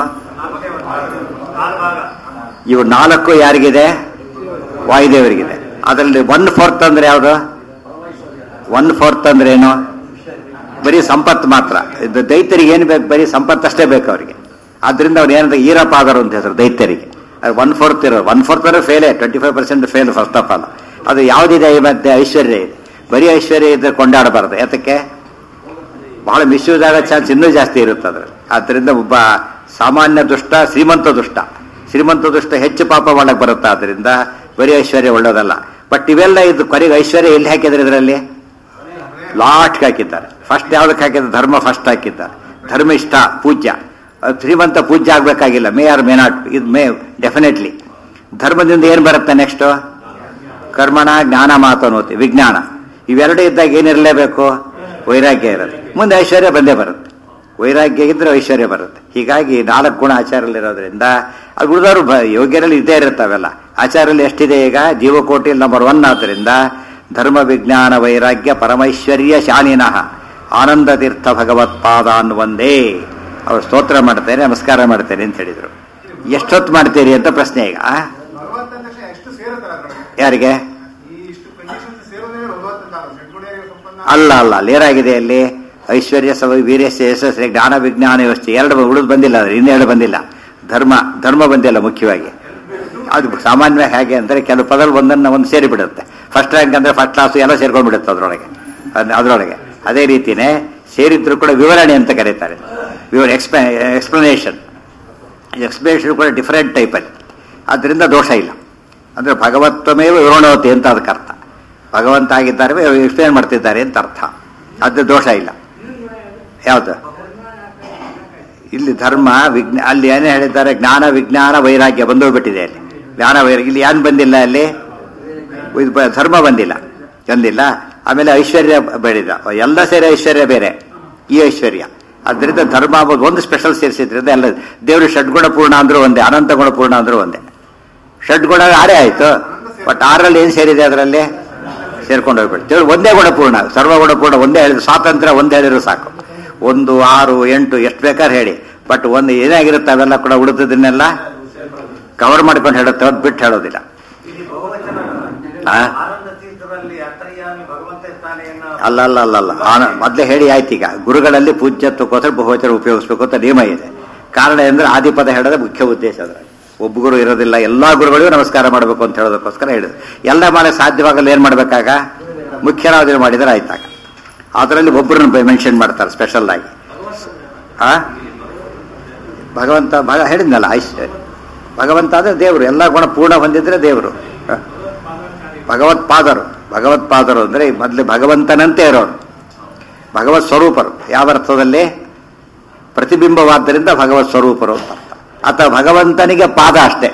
ಇವು ನಾಲ್ಕು ಯಾರಿಗಿದೆ ವಾಯುದೇವರಿಗಿದೆ ಅದರಲ್ಲಿ ಒನ್ ಫೋರ್ತ್ ಅಂದ್ರೆ ಯಾವುದು ಒನ್ ಫೋರ್ತ್ ಅಂದ್ರೆ ಏನು ಬರೀ ಸಂಪತ್ತು ಮಾತ್ರ ಇದು ದೈತ್ಯರಿಗೆ ಏನು ಬೇಕು ಬರೀ ಸಂಪತ್ತಷ್ಟೇ ಬೇಕು ಅವರಿಗೆ ಆದ್ರಿಂದ ಅವ್ರು ಏನಂತ ಈರಪಾದರು ಅಂತ ಹೆಸರು ದೈತ್ಯರಿಗೆ ಒನ್ ಫೋರ್ತ್ ಇರೋ ಒನ್ ಫೋರ್ತ್ ಅಂದ್ರೆ ಫೇಲೇ twenty five percent fail first of all ಅದು ಯಾವುದಿದೆ ಈ ಮಧ್ಯೆ ಐಶ್ವರ್ಯ ಇದೆ ಬರೀ ಐಶ್ವರ್ಯ ಇದ್ರೆ ಕೊಂಡಾಡಬಾರ್ದು ಯಾತಕ್ಕೆ ಬಹಳ ಮಿಸ್ಯೂಸ್ ಆಗೋ ಚಾನ್ಸ್ ಇನ್ನೂ ಜಾಸ್ತಿ ಇರುತ್ತೆ ಅದ್ರಲ್ಲಿ ಆದ್ರಿಂದ ಒಬ್ಬ ಸಾಮಾನ್ಯ ದುಷ್ಟ ಶ್ರೀಮಂತ ದುಷ್ಟ ಶ್ರೀಮಂತ ದುಷ್ಟ ಹೆಚ್ಚು ಪಾಪ ಮಾಡಕ್ ಬರುತ್ತೆ ಆದ್ರಿಂದ ಬರೀ ಐಶ್ವರ್ಯ ಒಳ್ಳೇದಲ್ಲ ಬಟ್ ಇವೆಲ್ಲ ಇದು ಕೊನೆಗೆ ಐಶ್ವರ್ಯ ಎಲ್ಲಿ ಹಾಕಿದ್ರೆ ಇದರಲ್ಲಿ ಲಾಸ್ಟ್ಗೆ ಹಾಕಿದ್ದಾರೆ ಫಸ್ಟ್ ಯಾವ್ದಕ್ಕೆ ಹಾಕಿದ್ದಾರೆ ಧರ್ಮ ಫಸ್ಟ್ ಹಾಕಿದ್ದಾರೆ ಧರ್ಮಿಷ್ಠ ಪೂಜ್ಯ ಅದು ಶ್ರೀಮಂತ ಪೂಜ್ಯ ಆಗ್ಬೇಕಾಗಿಲ್ಲ ಮೇ ಆರ್ ಮೇ ನಾಟ್ ಇದು ಮೇ ಡೆಫಿನೆಟ್ಲಿ ಧರ್ಮದಿಂದ ಏನು ಬರುತ್ತೆ ನೆಕ್ಸ್ಟ್ ಕರ್ಮಣ ಜ್ಞಾನ ಮಾತನೋತಿ ವಿಜ್ಞಾನ ಇವೆರಡು ಇದ್ದಾಗ ಏನಿರಲೇಬೇಕು ವೈರಾಗ್ಯ ಇರುತ್ತೆ ಮುಂದೆ ಐಶ್ವರ್ಯ ಬಂದೇ ಬರುತ್ತೆ ವೈರಾಗ್ಯ ಇದ್ರೆ ಐಶ್ವರ್ಯ ಬರುತ್ತೆ ಹೀಗಾಗಿ ನಾಲ್ಕು ಗುಣ ಆಚಾರಲ್ಲಿರೋದ್ರಿಂದ ಅದು ಉಳಿದವರು ಬ ಯೋಗ್ಯರಲ್ಲಿ ಇದ್ದೇ ಇರುತ್ತವೆಲ್ಲ ಆಚಾರಲ್ಲಿ ಎಷ್ಟಿದೆ ಈಗ ಜೀವಕೋಟಿಯಲ್ಲಿ ನಂಬರ್ ಒನ್ ಆದ್ದರಿಂದ ಧರ್ಮ ವಿಜ್ಞಾನ ವೈರಾಗ್ಯ ಪರಮೈಶ್ವರ್ಯ ಶಾಲಿನಃ ಆನಂದ ತೀರ್ಥ ಭಗವತ್ಪಾದ ಅನ್ನುವಂದೇ ಅವ್ರು ಸ್ತೋತ್ರ ಮಾಡ್ತೇನೆ ನಮಸ್ಕಾರ ಮಾಡ್ತೇನೆ ಅಂತ ಹೇಳಿದರು ಎಷ್ಟೊತ್ತು ಮಾಡ್ತೀರಿ ಅಂತ ಪ್ರಶ್ನೆ ಈಗ ಆ? ಭಗವಂತನ ತಕ್ಷಣ ಎಷ್ಟು ಸೇರುತ್ತಲ್ಲ ಅದ್ರೊಳಗೆ ಯಾರಿಗೆ ಈ ಇಷ್ಟು ಕಂಡೀಷನ್ಸ್ ಸೇರೋದೇ ಭಗವಂತನ ಷಡ್ಗುಣಿಯಾಗಿ ಸಂಪನ್ನ ಅಲ್ಲ ಅಲ್ಲ ಅಲ್ಲಿ ಏನಾಗಿದೆ ಅಲ್ಲಿ ಐಶ್ವರ್ಯ ಸವ ವೀರ್ಯಸ್ಯ ಯಶಸ್ಸು ಜ್ಞಾನ ವಿಜ್ಞಾನ ವ್ಯವಸ್ಥೆ ಎರಡು ಉಳಿದು ಬಂದಿಲ್ಲ ಅದು ಇನ್ನೆರಡು ಬಂದಿಲ್ಲ ಧರ್ಮ ಧರ್ಮ ಬಂದಿಲ್ಲ ಮುಖ್ಯವಾಗಿ ಅದು ಸಾಮಾನ್ಯವಾಗಿ ಹೇಗೆ ಅಂದರೆ ಕೆಲವು ಪದಗಳು ಒಂದನ್ನು ಒಂದು ಸೇರಿಬಿಡುತ್ತೆ ಫಸ್ಟ್ ರ್ಯಾಂಕ್ ಅಂದರೆ ಫಸ್ಟ್ ಕ್ಲಾಸು ಎಲ್ಲ ಸೇರ್ಕೊಂಡ್ಬಿಡುತ್ತೆ ಅದರೊಳಗೆ ಅದ್- ಅದರೊಳಗೆ ಅದೇ ರೀತಿನೇ ಸೇರಿದ್ರು ಕೂಡ ವಿವರಣೆ ಅಂತ ಕರೀತಾರೆ ವಿವರ ಎಕ್ಸ್ಪ್ಲ ಎಕ್ಸ್ಪ್ಲನೇಷನ್ ಎಕ್ಸ್ಪ್ಲನೇಷನ್ ಕೂಡ ಡಿಫರೆಂಟ್ ಟೈಪಲ್ಲಿ ಅದರಿಂದ ದೋಷ ಇಲ್ಲ ಅಂದರೆ ಭಗವತ್ವಮೇವ ವಿವರಣವತಿ ಅಂತ ಅದಕ್ಕೆ ಅರ್ಥ ಭಗವಂತ ಆಗಿದ್ದಾರೆ ಎಕ್ಸ್ಪ್ಲೇನ್ ಮಾಡ್ತಿದ್ದಾರೆ ಅಂತ ಅರ್ಥ ಅದು ದೋಷ ಇಲ್ಲ ಯಾವುದು ಇಲ್ಲಿ ಧರ್ಮ ವಿಜ್ಞ ಅಲ್ಲಿ ಏನೇ ಹೇಳಿದ್ದಾರೆ ಜ್ಞಾನ ವಿಜ್ಞಾನ ವೈರಾಗ್ಯ ಬಂದೋಗ್ಬಿಟ್ಟಿದೆ ಅಲ್ಲಿ ಜ್ಞಾನ ವೈರಾಗ್ಯ ಇಲ್ಲಿ ಏನು ಬಂದಿಲ್ಲ ಅಲ್ಲಿ ಇದು ಬ- ಧರ್ಮ ಬಂದಿಲ್ಲ ಬಂದಿಲ್ಲ ಆಮೇಲೆ ಐಶ್ವರ್ಯ ಬೆಳೆದ ಎಲ್ಲ ಸೇರಿ ಐಶ್ವರ್ಯ ಬೇರೆ ಈ ಐಶ್ವರ್ಯ ಅದರಿಂದ ಧರ್ಮ ಅಂಬೋದು ಒಂದು ಸ್ಪೆಷಲ್ ಸೇರಿಸಿದ್ರಿಂದ ಎಲ್ಲ ದೇವರು ಷಡ್ಗುಣ ಪೂರ್ಣ ಅಂದ್ರೂ ಒಂದೇ ಅನಂತ ಗುಣ ಪೂರ್ಣ ಅಂದ್ರೂ ಒಂದೇ ಷಡ್ಗುಣ ಆರೇ ಆಯ್ತು ಬಟ್ ಆರಲ್ಲಿ ಏನು ಸೇರಿದೆ ಅದರಲ್ಲಿ ಸೇರ್ಕೊಂಡು ಹೋಗ್ಬಿಟ್ಟು ದೇವ್ರು ಒಂದೇ ಗುಣ ಪೂರ್ಣ ಸರ್ವಗುಣ ಪೂರ್ಣ ಒಂದೇ ಹೇಳಿದ್ರು ಸ್ವಾತಂತ್ರ್ಯ ಒಂದೇ ಹೇಳಿದ್ರು ಸಾಕು ಒಂದು ಆರು ಎಂಟು ಎಷ್ಟು ಬೇಕಾದ್ರೆ ಹೇಳಿ ಬಟ್ ಒಂದು ಏನಾಗಿರುತ್ತೆ ಅವೆಲ್ಲ ಕೂಡ ಉಳಿದದನ್ನೆಲ್ಲ ಕವರ್ ಮಾಡ್ಕೊಂಡು ಹೇಳುತ್ತೆ ಅದು ಬಿಟ್ಟು ಹೇಳೋದಿಲ್ಲ ಇಲ್ಲಿ ಬಹುವಚನ ಆ? ಆನಂದ ತೀರ್ಥರಲ್ಲಿ ಅತ್ತರ್ಯಾಮಿ ಭಗವಂತ ಸ್ಥಾನೆಯನ್ನ ಅಲ್ಲ ಅಲ್ಲ ಅಲ್ಲ ಅಲ್ಲ ಆನ ಮೊದಲೇ ಹೇಳಿ ಆಯ್ತು ಈಗ ಗುರುಗಳಲ್ಲಿ ಪೂಜ್ಯತ್ವಕ್ಕೋಸ್ಕರ ಬಹುವಚನ ಉಪಯೋಗಿಸ್ಬೇಕು ಅಂತ ನಿಯಮ ಇದೆ ಕಾರಣ ಅಂದ್ರೆ ಆದಿಪದ ಹೇಳೋದೇ ಮುಖ್ಯ ಉದ್ದೇಶ ಅದರಲ್ಲಿ ಒಬ್ಬ ಗುರು ಇರೋದಿಲ್ಲ ಎಲ್ಲಾ ಗುರುಗಳಿಗೂ ನಮಸ್ಕಾರ ಮಾಡಬೇಕು ಅಂತ ಹೇಳೋದಕ್ಕೋಸ್ಕರ ಹೇಳಿದ್ರು ಎಲ್ಲ ಮಾಡಿ ಸಾಧ್ಯವಾಗಲ್ಲ ಏನ್ ಮಾಡ್ಬೇಕಾಗ ಮುಖ್ಯರಾದ್ರು ಮಾಡಿದ್ರೆ ಆಯ್ತಾಗ ಅದರಲ್ಲಿ ಒಬ್ಬರನ್ನ ಮೆನ್ಷನ್ ಮಾಡ್ತಾರೆ ಸ್ಪೆಷಲ್ ಆಗಿ ಆ ಭಗವಂತ ಭಗ ಹೇಳಿದ್ನಲ್ಲ ಐಶ್ ಭಗವಂತ ಅಂದ್ರೆ ದೇವರು ಎಲ್ಲ ಗುಣ ಪೂರ್ಣ ಹೊಂದಿದ್ರೆ ದೇವರು ಹ? ಭಗವತ್ಪಾದರು ಭಗವತ್ಪಾದರು ಅಂದ್ರೆ ಮೊದಲು ಭಗವಂತನಂತೆ ಇರೋರು ಭಗವತ್ ಸ್ವರೂಪರು ಯಾವ ಅರ್ಥದಲ್ಲಿ ಪ್ರತಿಬಿಂಬವಾದ್ದರಿಂದ ಭಗವತ್ ಸ್ವರೂಪರು ಅಂತ ಅರ್ಥ ಅಥವಾ ಭಗವಂತನಿಗೆ ಪಾದ ಅಷ್ಟೇ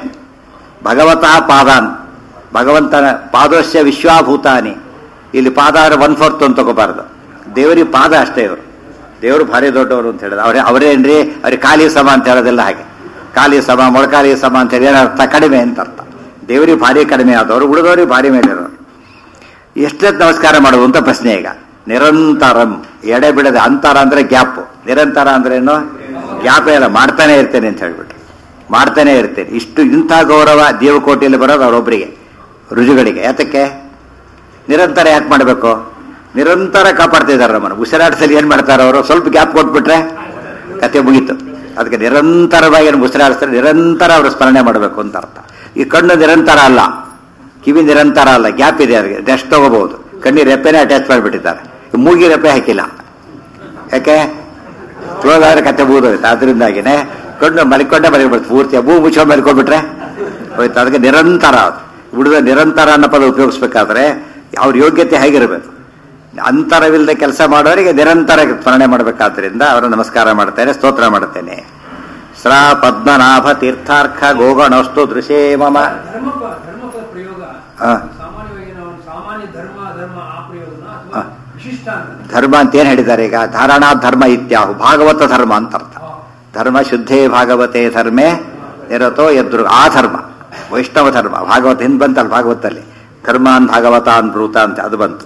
ಭಗವತಃ ಪಾದಾನ್ ಭಗವಂತನ ಪಾದಸ್ಯ ವಿಶ್ವಾಭೂತಾನಿ ಇಲ್ಲಿ ಪಾದ ಅಂದ್ರೆ ಒನ್ ಫೋರ್ತ್ ಅಂತ ತಗೋಬಾರ್ದು ದೇವರಿಗೆ ಪಾದ ಅಷ್ಟೇ ಇವರು ದೇವರು ಭಾರಿ ದೊಡ್ಡವರು ಅಂತ ಹೇಳಿದ್ರು ಅವರೇ ಅವರೇನ್ರಿ ಅವ್ರಿಗೆ ಖಾಲಿ ಸಮ ಅಂತ ಹೇಳೋದಿಲ್ಲ ಹಾಗೆ ಖಾಲಿ ಸಮ ಮೊಳಕಾಲಿ ಸಮ ಅಂತ ಹೇಳಿ ಏನರ್ಥ ಕಡಿಮೆ ಅಂತ ಅರ್ಥ ದೇವರಿಗೆ ಭಾರಿ ಕಡಿಮೆ ಆದವರು ಉಳಿದವರಿಗೆ ಭಾರಿ ಮೇಲಿರೋರು ಎಷ್ಟೊತ್ತು ನಮಸ್ಕಾರ ಮಾಡೋದು ಅಂತ ಪ್ರಶ್ನೆ ಈಗ ನಿರಂತರಂ ಎಡೆ ಬಿಡದೆ ಅಂತರ ಅಂದ್ರೆ ಗ್ಯಾಪ್ ನಿರಂತರ ಅಂದ್ರೆ ಏನು ಗ್ಯಾಪ್ ಇಲ್ಲ ಮಾಡ್ತಾನೆ ಇರ್ತೇನೆ ಅಂತ ಹೇಳ್ಬಿಟ್ಟು ಮಾಡ್ತಾನೆ ಇರ್ತೇನೆ ಇಷ್ಟು ಇಂಥ ಗೌರವ ದೇವಕೋಟೆಯಲ್ಲಿ ಬರೋದು ಅವರೊಬ್ಬರಿಗೆ ರುಜುಗಳಿಗೆ ಯಾತಕ್ಕೆ ನಿರಂತರ ಯಾಕೆ ಮಾಡಬೇಕು ನಿರಂತರ ಕಾಪಾಡ್ತಿದ್ದಾರೆ ನಮ್ಮನ್ನು ಉಸಿರಾಟದಲ್ಲಿ ಏನ್ ಮಾಡ್ತಾರೆ ಅವರು ಸ್ವಲ್ಪ ಗ್ಯಾಪ್ ಕೊಟ್ಬಿಟ್ರೆ ಕತೆ ಮುಗೀತು ಅದಕ್ಕೆ ನಿರಂತರವಾಗಿ ಏನು ಉಸಿರಾಡಿಸ್ತಾರೆ ನಿರಂತರ ಅವರು ಸ್ಮರಣೆ ಮಾಡಬೇಕು ಅಂತ ಅರ್ಥ ಈ ಕಣ್ಣು ನಿರಂತರ ಅಲ್ಲ ಕಿವಿ ನಿರಂತರ ಅಲ್ಲ ಗ್ಯಾಪ್ ಇದೆ ಅದಕ್ಕೆ ರೆಸ್ಟ್ ತಗೋಬಹುದು ಕಣ್ಣಿ ರೆಪ್ಪೆನೇ ಅಟ್ಯಾಚ್ ಮಾಡಿಬಿಟ್ಟಿದ್ದಾರೆ ಮೂಗಿ ರೆಪ್ಪೆ ಹಾಕಿಲ್ಲ ಯಾಕೆ ಕ್ಲೋಸ್ ಆದ್ರೆ ಕತೆ ಮುಗಿದೋಯ್ತು ಅದರಿಂದಾಗಿನೇ ಕಣ್ಣು ಮಲ್ಕೊಂಡೇ ಮಲಗಿಬಿಡ್ತು ಪೂರ್ತಿ ಮೂ ಮುಚ್ಕೊಂಡು ಮಲ್ಕೊಂಡ್ಬಿಟ್ರೆ ಹೋಯ್ತು ಅದಕ್ಕೆ ನಿರಂತರ ಉಳಿದ ನಿರಂತರ ಅನ್ನೋ ಪದ ಉಪಯೋಗಿಸ್ಬೇಕಾದ್ರೆ ಅವ್ರ ಯೋಗ್ಯತೆ ಹೇಗಿರಬೇಕು ಅಂತರವಿಲ್ಲದೆ ಕೆಲಸ ಮಾಡೋರಿಗೆ ನಿರಂತರ ಸ್ಮರಣೆ ಮಾಡಬೇಕಾದ್ರಿಂದ ಅವರು ನಮಸ್ಕಾರ ಮಾಡ್ತೇನೆ ಸ್ತೋತ್ರ ಮಾಡ್ತೇನೆ ಸ್ರ ಪದ್ಮನಾಭ ತೀರ್ಥಾರ್ಥ ಗೋಗಣಸ್ತು ದೃಶೇ ಮಮ ಧರ್ಮಪ ಧರ್ಮಪದ ಪ್ರಯೋಗ ಹಾ. ಸಾಮಾನ್ಯವಾಗಿ ನಾವು ಸಾಮಾನ್ಯ ಧರ್ಮ ಧರ್ಮ ಆ ಪ್ರಯೋಗನ ಹಾ. ಅಥವಾ ವಿಶಿಷ್ಟ ಅಂತ ಧರ್ಮ ಅಂತ ಏನ್ ಹೇಳಿದ್ದಾರೆ ಈಗ ಧಾರಣಾ ಧರ್ಮ ಇತ್ಯಾಹು ಭಾಗವತ ಧರ್ಮ ಅಂತ ಅರ್ಥ ಧರ್ಮ ಶುದ್ಧೇ ಭಾಗವತೆ ಧರ್ಮೇ ನಿರತೋ ಎದ್ರು ಆ ಧರ್ಮ ವೈಷ್ಣವ ಧರ್ಮ ಭಾಗವತ ಹಿಂದ್ ಬಂತಲ್ಲ ಭಾಗವತಲ್ಲಿ ಧರ್ಮಾನ್ ಭಾಗವತಾನ್ ಬ್ರೂತ ಅಂತ ಅದು ಬಂತು